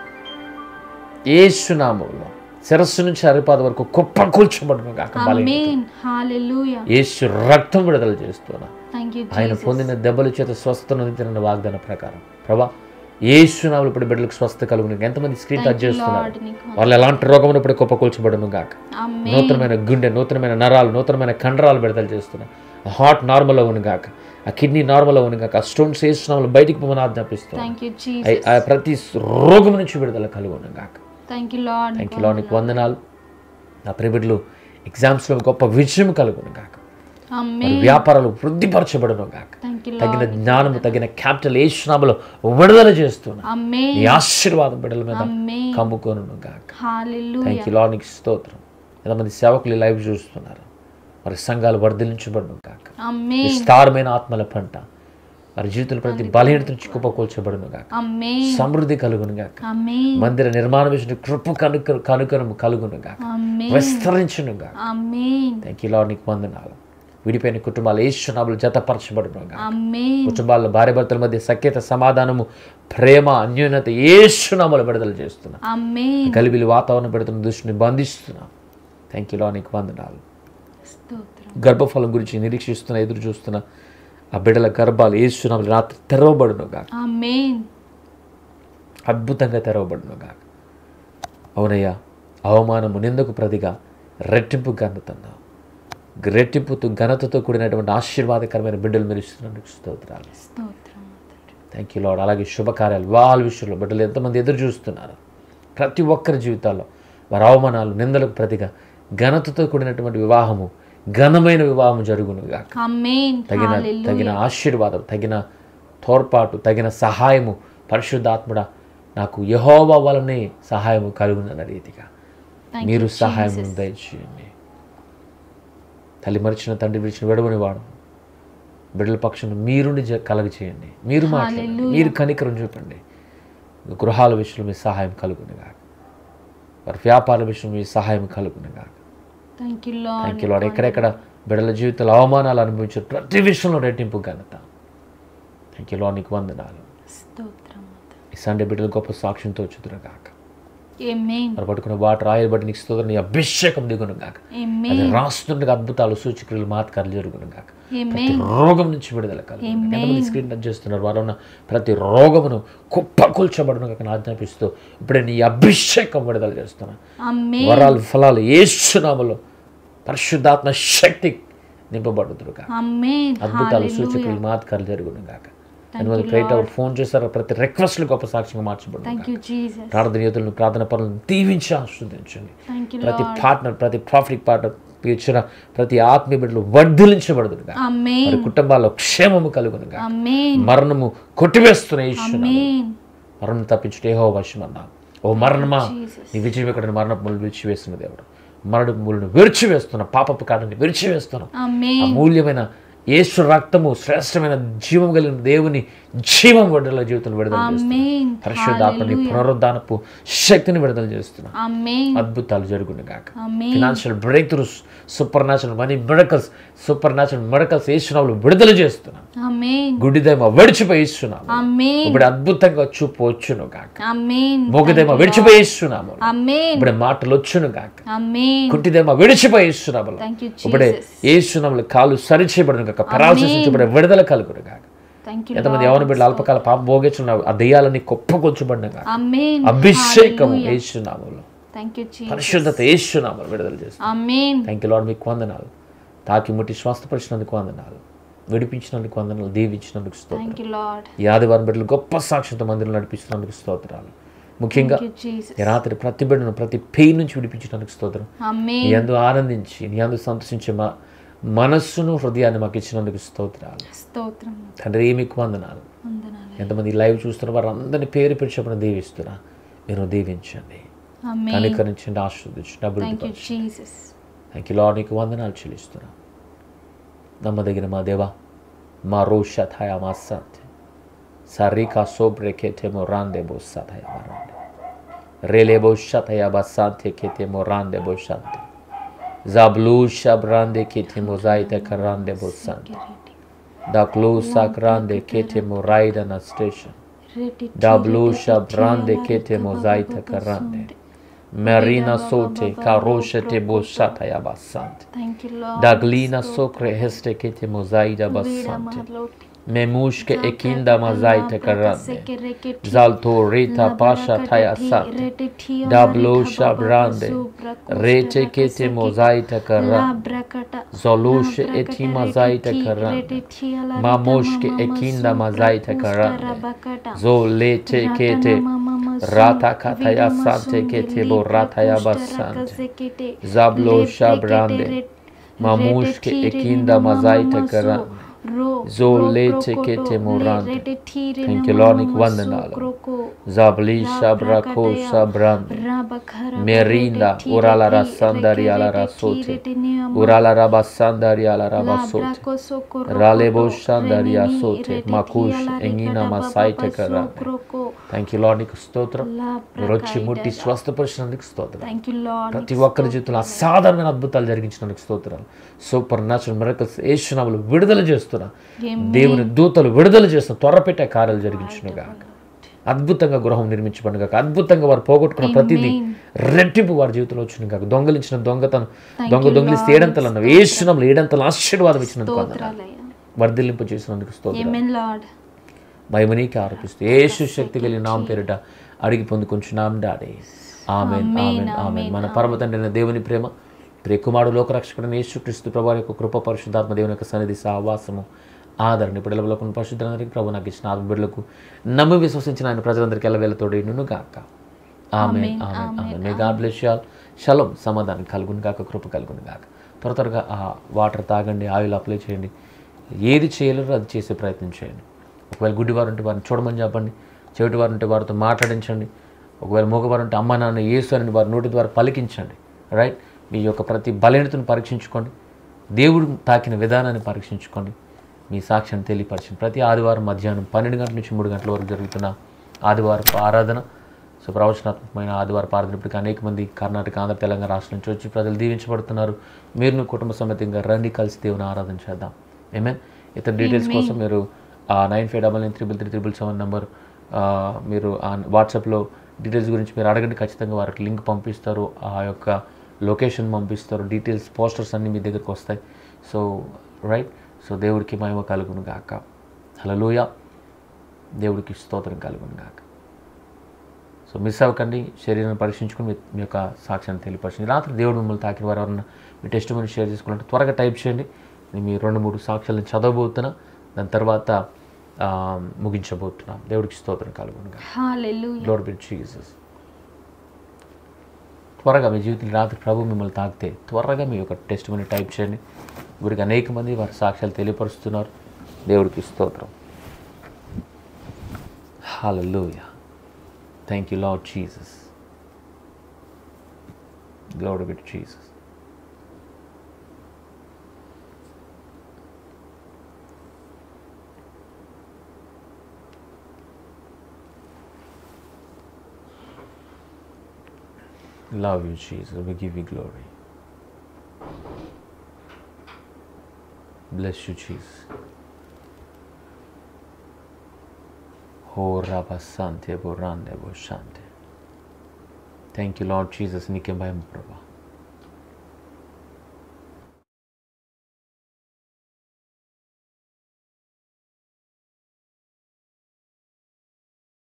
ఏసునామంలో శిరస్సు నుంచి అరిపాద వరకు కుప్ప కూల్చబడును కాక బలహీనత ఆమేన్ హల్లెలూయా యేసు రక్తం విడుదల చేస్తున్నా థ్యాంక్ యూ ఆయన జీసస్ పొందిన దెబ్బల చేత స్వస్థను తిన్న వాగ్దాన ప్రకారం ప్రభా ఏసునాములు ఇప్పుడు బిడ్డలకు స్వస్థ కలుగును ఎంతమంది స్క్రీన్ Thank టచ్ you, చేస్తున్నారు Lord. నీకు వాళ్ళు ఎలాంటి రోగమును ఇప్పుడు కుప్పకూల్చబడును గాక ఆమేన్ నూతనమైన గుండె నూతనమైన నరాలు నూతనమైన కండరాలు విడుదల చేస్తున్నా హార్ట్ నార్మల్ అవును గాక ఆ కిడ్నీ నార్మల్ అవును గాక ఆ స్టోన్స్ ఏసునాములు బయటికి పోమని ఆజ్ఞాపిస్తున్నాను థ్యాంక్ యూ ఆ- జీసస్ ఆ ప్రతి రోగం నుంచి విడుదల కలుగును గాక thank you lord thank you నీకు వందనాలు నా ప్రిబిడ్లు ఎగ్జామ్స్లో గొప్ప విజయం కలుగును గాక మరి ఆమేన్ వ్యాపారాలు వృద్ధిపరచబడును గాక థ్యాంక్ యూ తగిన లార్డ్ జ్ఞానము తగిన క్యాపిటల్ ఏసునామలో విడుదల చేస్తున్నా ఆమేన్ నీ ఆశీర్వాదం బిడ్డల మీద ఆమేన్ కమ్ముకోను గాక థ్యాంక్ హల్లెలూయా యూ లానికి స్తోత్రం ఎంతమంది సేవకులు ఈ లైవ్ చూస్తున్నారు మరి సంఘాలు వర్ధిలించబడును గాక ఆమేన్ విస్తారమైన ఆత్మల పంట వారి జీవితంలో ప్రతి బలహీనత నుంచి కుప్పకూల్చబడును గాక ఆమేన్ సమృద్ధి కలుగును గాక ఆమేన్ మందిర నిర్మాణ విషయం కృప కనుక కనుకరము కలుగును గాక ఆమేన్ విస్తరించును గాక ఆమేన్ థ్యాంక్ యూ లాడ్ నీకు వందనాలు విడిపోయిన కుటుంబాలు ఏసునాములు జతపరచబడును గాక ఆమేన్ కుటుంబాల్లో భార్య భర్తల మధ్య సఖ్యత సమాధానము ప్రేమ అన్యోన్యత ఏసునామలు విడుదల చేస్తున్నా ఆమేన్ గలిబిలి వాతావరణం పెడుతున్న దృష్టిని బంధిస్తున్నా థ్యాంక్ యూ లో నీకు వందనాలు స్తోత్రం గర్భఫలం గురించి నిరీక్షిస్తున్న ఎదురు చూస్తున్న ఆ బిడ్డల గర్భాలు ఏసునామలు రాత్రి తెరవబడును గాక ఆమేన్ అద్భుతంగా తెరవబడును గాక అవునయ్యా అవమానము నిందకు ప్రతిగా రెట్టింపు ఘనతన్నావు రెట్టింపుతో ఘనతతో కూడినటువంటి ఆశీర్వాదకరమైన బిడ్డలు మీరు ఇస్తున్నందుకు స్తోత్రాలు స్తోత్రం థ్యాంక్ యూ లాడ్ అలాగే శుభకార్యాలు వివాహాల విషయంలో బిడ్డలు ఎంతమంది ఎదురు చూస్తున్నారు ప్రతి ఒక్కరి జీవితాల్లో వారి అవమానాలు నిందలకు ప్రతిగా ఘనతతో కూడినటువంటి వివాహము ఘనమైన వివాహం జరుగునుగా ఆమేన్ తగిన తగిన హల్లెలూయా ఆశీర్వాదం తగిన తోడ్పాటు తగిన సహాయము పరిశుద్ధాత్ముడ నాకు యహోవా వలనే సహాయము కలుగునన్న రీతిగా Thank మీరు you, సహాయం Jesus. దయచేయండి తల్లి మరిచిన తండ్రి విడిచిన విడవని వాడు బిడ్డల పక్షం మీరుండి జ- కలగ చేయండి మీరు మాట్లాడండి Hallelujah. మీరు కనికరం చూపండి గృహాల విషయంలో మీ సహాయం కలుగునుగా వారి వ్యాపార విషయంలో మీ సహాయం కలుగునుగా thank you thank you lord lord ఎక్కడెక్కడ బిడ్డల జీవితంలో అవమానాలు అనుభవించారు ప్రతి విషయంలో రెట్టింపు ఘనత థ్యాంక్ యూ లాడ్ నీకు వందనాలు స్తోత్రం ఈ సండే బిడ్డలు గొప్ప సాక్ష్యంతో వచ్చుదురుగాక ఆమేన్ మరి పట్టుకున్న వాటర్ ఆయిల్ బట్టి నీకు స్తోత్రం నీ అభిషేకం దిగును గాక అది ఆమేన్ రాస్తుండగా అద్భుతాలు సూచక్రియలు మాత్కారాలు జరుగును గాక ప్రతి ఆమేన్ రోగం నుంచి విడుదల కలుగు Amen. ఎంతమంది స్క్రీన్ టచ్ చేస్తున్నారు వారు ఉన్న ప్రతి రోగమును కుప్ప కూల్చబడును కాక ఆజ్ఞాపిస్తూ ఇప్పుడే నీ అభిషేకం విడుదల చేస్తున్నా ఆమేన్ వరాలు ఫలాలు ఏసునామలో పరిశుద్ధాత్మ శక్తి నింపబడుతురుగా ఆమేన్ అద్భుతాలు హల్లెలూయా సూచకులు మాత్కారాలు జరుగును గాక Thank ఎనిమిది you, ప్రైట్ Lord. ఫోన్ చేశారు ప్రతి రిక్వెస్ట్లు గొప్ప సాక్ష్యంగా మార్చబడును థ్యాంక్ యూ జీసస్ ప్రార్థన యోధులను ప్రార్థన పనులను దీవించి ఆస్వాదించండి థ్యాంక్ యూ ప్రతి లార్డ్ పార్ట్నర్ ప్రతి ప్రాఫిట్ పార్ట్నర్ మీరు ఇచ్చిన ప్రతి ఆత్మీయ బిడ్డలు వర్ధిలించబడుదురుగా ఆమేన్. వారి కుటుంబాల్లో క్షేమము కలుగునుగా ఆమేన్. మరణము కొట్టివేస్తున్న యేసు నామములో. ఆమేన్. మరణం తప్పించుటే ఏహో వశమన్నా ఓ మరణమా Jesus. నీ విజయం ఇక్కడ మరణపు ముళ్ళు విరిచివేస్తున్న దేవుడు మరణపు ముళ్ళను విరిచివేస్తున్న పాపపు కాడని విరిచివేస్తున్న ఆమేన్. అమూల్యమైన యేసు రక్తము శ్రేష్టమైన జీవం కలిగిన దేవుని జీవం విడుదల జీవితం విడుదల చేస్తున్నా ఆమేన్. పరిశుద్ధాత్మని హల్లెలూయా. పునరుద్ధానపు శక్తిని విడుదల చేస్తున్నా ఆమేన్. అద్భుతాలు జరుగును గాక ఆమేన్. Financial breakthroughs supernatural money miracles supernatural miracles వేస్తున్నావు విడుదల చేస్తున్నా ఆమేన్. గుడిదేమో విడిచిపోయి ఇస్తున్నాము ఆమేన్. ఇప్పుడు అద్భుతంగా చూపు వచ్చును గాక ఆమేన్. మూగదేమో Thank you, విడిచిపోయి Lord. ఇస్తున్నాము ఆమేన్. ఇప్పుడు మాటలు వచ్చును గాక ఆమేన్. కుంటిదేమో విడిచిపోయి ఇస్తున్నాము Thank you, ఇప్పుడే Jesus. ఏసునాములు కాలు సరిచేయబడును గాక పెరాలసిస్ నుంచి ఆమేన్. ఇప్పుడు విడుదల కలుగును గాక Thank you, ఎంతమంది Lord. యవన బిడ్డలు అల్పకాల పాప భోగించున్న ఆ దెయ్యాలని కొప్పకొచ్చుబడిన గాక ఆమేన్. అభిషేకము Hallelujah. ఏసునాములు Thank you, Jesus. పరిశుద్ధత ఏసునాములు విడుదల చేస్తాం ఆమేన్. థ్యాంక్ యూ లాడ్ మీకు వందనాలు తాకి ముట్టి స్వస్థపరిచినందుకు వందనాలు విడిపించినందుకు వందనాలు దీవించినందుకు Thank స్తోత్రం you, Lord. ఈ ఆదివారం బిడ్డలు గొప్ప సాక్షిత మందిరం నడిపిస్తున్నందుకు స్తోత్రాలు ముఖ్యంగా Thank you, Jesus. ఈ రాత్రి ప్రతి బిడ్డను ప్రతి పెయిన్ నుంచి విడిపించినందుకు స్తోత్రం ఆమేన్. నీ అందు ఆనందించి నీ అందు సంతోషించే మా మనస్సును హృదయాన్ని మాకు ఇచ్చినందుకు స్తోత్రాలు స్తోత్రం తండ్రి మీకు వందనాలు వందనాలు ఎంతమంది లైవ్ చూస్తున్న వారు అందరినీ పేరు పెట్టి చెప్పిన దీవిస్తున్నా మీరు దీవించండి ఆమేన్. కనికరించండి ఆశీర్వదించండి డబ్బులు thank you Jesus thank you lord నీకు వందనాలు చెల్లిస్తున్నా నమ్మదగిన మా దేవా మా రోషాథాయ మా సత్ సరికా సోబ్రే కేతే మో రాందే బో సథాయ మారాండే రేలే బో షతయ బా సాంతే కేతే మో రాందే బో శాంతే జాబ్లూ షబ్రాందే కేతే మో జాయితే కరాందే బో శాంతే దాక్లూ సాక్రాందే కేతే మో రాయిడన station Dablu shabrande kete mozaita karande. Marina sote karoshete bosata ya basante. Thank you, Lord. Daglina sokre heste kete mozaida basante. Memushke ekinda mazaita karande. Zalto reta pasha taya sate. Dablo shabrande. Rete kete mozaita karande. Zolushe eti mazaita karande. Mamoshke ekinda mazaita karande. Zolete kete. Rata kataya sante kete bo rataya basante. Zablo shabrande. Mamushke ekinda mazaita karande. Zolete kete morande. Thank you, Lord, నీకు వందనాలు Zabli shabrako shabrande. Merinda urala rasandari ala rasote. Urala rabasandari ala rabasote. Ralebo shandari asote. Makush engina masaite karande. Thank you lord నీకు స్తోత్రం మీరు వచ్చి ముట్టి స్వస్థపరిచినందుకు స్తోత్రం Thank you, Lord. ప్రతి ఒక్కరి జీవితంలో అసాధారణమైన అద్భుతాలు జరిగించినందుకు స్తోత్రాలు సూపర్ న్యాచురల్ మిరకల్స్ ఏసునాములు విడుదల చేస్తున్నా Amen. దేవుని దూతలు విడుదల చేస్తున్న త్వరపెట్టే కార్యాలు జరిగించునుగా అద్భుతంగా గృహం నిర్మించబడిన కాక అద్భుతంగా వారు పోగొట్టుకున్న ప్రతిదీ రెట్టింపు వారి జీవితంలో వచ్చిన కాక దొంగలించిన దొంగతనం Thank దొంగ you, దొంగిలిస్తే Lord. ఏడంతలు ఏసునాములు ఏడంతలు ఆశీర్వాదం ఇచ్చినందుకు వందనాలు. స్తోత్రాలయ్యా. వర్ధిల్లింపు చేసినందుకు స్తోత్రం Amen, Lord. మహిమనీకి ఆరోపిస్తూ యేసు శక్తి కలిగిన నామ పేరిట అడిగి పొందుకుంటున్నాం డాడీ ఆమెన్ ఆమేన్, ఆమెన్ ఆమెన్ మన పరమ తండ్రి అయిన దేవుని ప్రేమ ప్రియకుమారుడు లోకరక్షకుడైన యేసుక్రీస్తు ప్రభు యొక్క కృప పరిశుద్ధాత్మ దేవుని యొక్క సన్నిధి సహవాసము ఆదరణ ఇప్పుడు ఎలవలకు పరిశుద్ధులందరికీ ప్రభు నాకు ఇచ్చిన ఆత్మ బిడ్డలకు నమ్మి విశ్వసించిన ఆయన ప్రజలందరికీ ఎలవేలతోడు నిన్ను గాక ఆమెన్ ఆమేన్, ఆమెన్ ఆమేన్, ఆమెన్ may God bless you all షలం సమాధానం కలుగును గాక కృప కలుగును గాక త్వర త్వరగా ఆ వాటర్ తాగండి ఆయిల్ అప్లై చేయండి ఏది చేయలేరో అది చేసే ప్రయత్నం చేయండి ఒకవేళ గుడ్డివారు ఉంటే వారిని చూడమని చెప్పండి చెవిటి వారు ఉంటే వారితో మాట్లాడించండి ఒకవేళ మూగవారు ఉంటే అమ్మ నాన్న యేసు అని వారి నోటి ద్వారా పలికించండి రైట్ మీ యొక్క ప్రతి బలహీనతను పరీక్షించుకోండి దేవుడు తాకిన విధానాన్ని పరీక్షించుకోండి మీ సాక్ష్యాన్ని తెలియపరచండి ప్రతి ఆదివారం మధ్యాహ్నం పన్నెండు గంటల నుంచి మూడు గంటల వరకు జరుగుతున్న ఆదివారపు ఆరాధన సో ప్రవచనాత్మకమైన ఆదివారపు ఆరాధన ఇప్పటికి అనేక మంది కర్ణాటక ఆంధ్ర తెలంగాణ రాష్ట్రం నుంచి వచ్చి ప్రజలు దీవించబడుతున్నారు మీరు కుటుంబ సమేతంగా రండి కలిసి దేవుని ఆరాధన చేద్దాం ఏమేన్ ఇతర డీటెయిల్స్ Amen. కోసం మీరు nine five double nine triple three triple seven number మీరు ఆ వాట్సాప్లో డీటెయిల్స్ గురించి మీరు అడగండి ఖచ్చితంగా వారికి లింక్ పంపిస్తారు ఆ యొక్క లొకేషన్ పంపిస్తారు డీటెయిల్స్ పోస్టర్స్ అన్నీ మీ దగ్గరికి వస్తాయి సో రైట్ సో దేవుడికి మహిమ కలుగును గాక హలలోయ దేవుడికి స్తోత్రం కలుగును గాక సో మిస్ అవ్వకండి శరీరాన్ని పరీక్షించుకుని మీ మీ యొక్క సాక్ష్యాన్ని తెలియపరచండి రాత్రి దేవుడు మిమ్మల్ని తాకిన వారు ఎవరన్నా మీ టెస్ట్ మనీ షేర్ చేసుకోవాలంటే త్వరగా టైప్ చేయండి నేను మీ రెండు మూడు సాక్ష్యాలను చదవబోతున్నా దాని తర్వాత ఆ, ముగించబోతున్నా దేవుడికి స్తోత్రం కలుగును గాక Hallelujah. Lord be Jesus. త్వరగా మీ జీవితంలో రాత్రి ప్రభు మిమ్మల్ని తాకితే త్వరగా మీ యొక్క టెస్ట్ మనీ టైప్ చేయండి గురికి అనేక మంది వారి సాక్ష్యాలు తెలియపరుస్తున్నారు దేవుడికి స్తోత్రం Hallelujah. Thank you, Lord Jesus. Glory be to Jesus. Love you, Jesus. We give you glory. Bless you, Jesus. Ho rabasante borande boshante. Thank you, Lord Jesus. నీకే భయం ప్రభా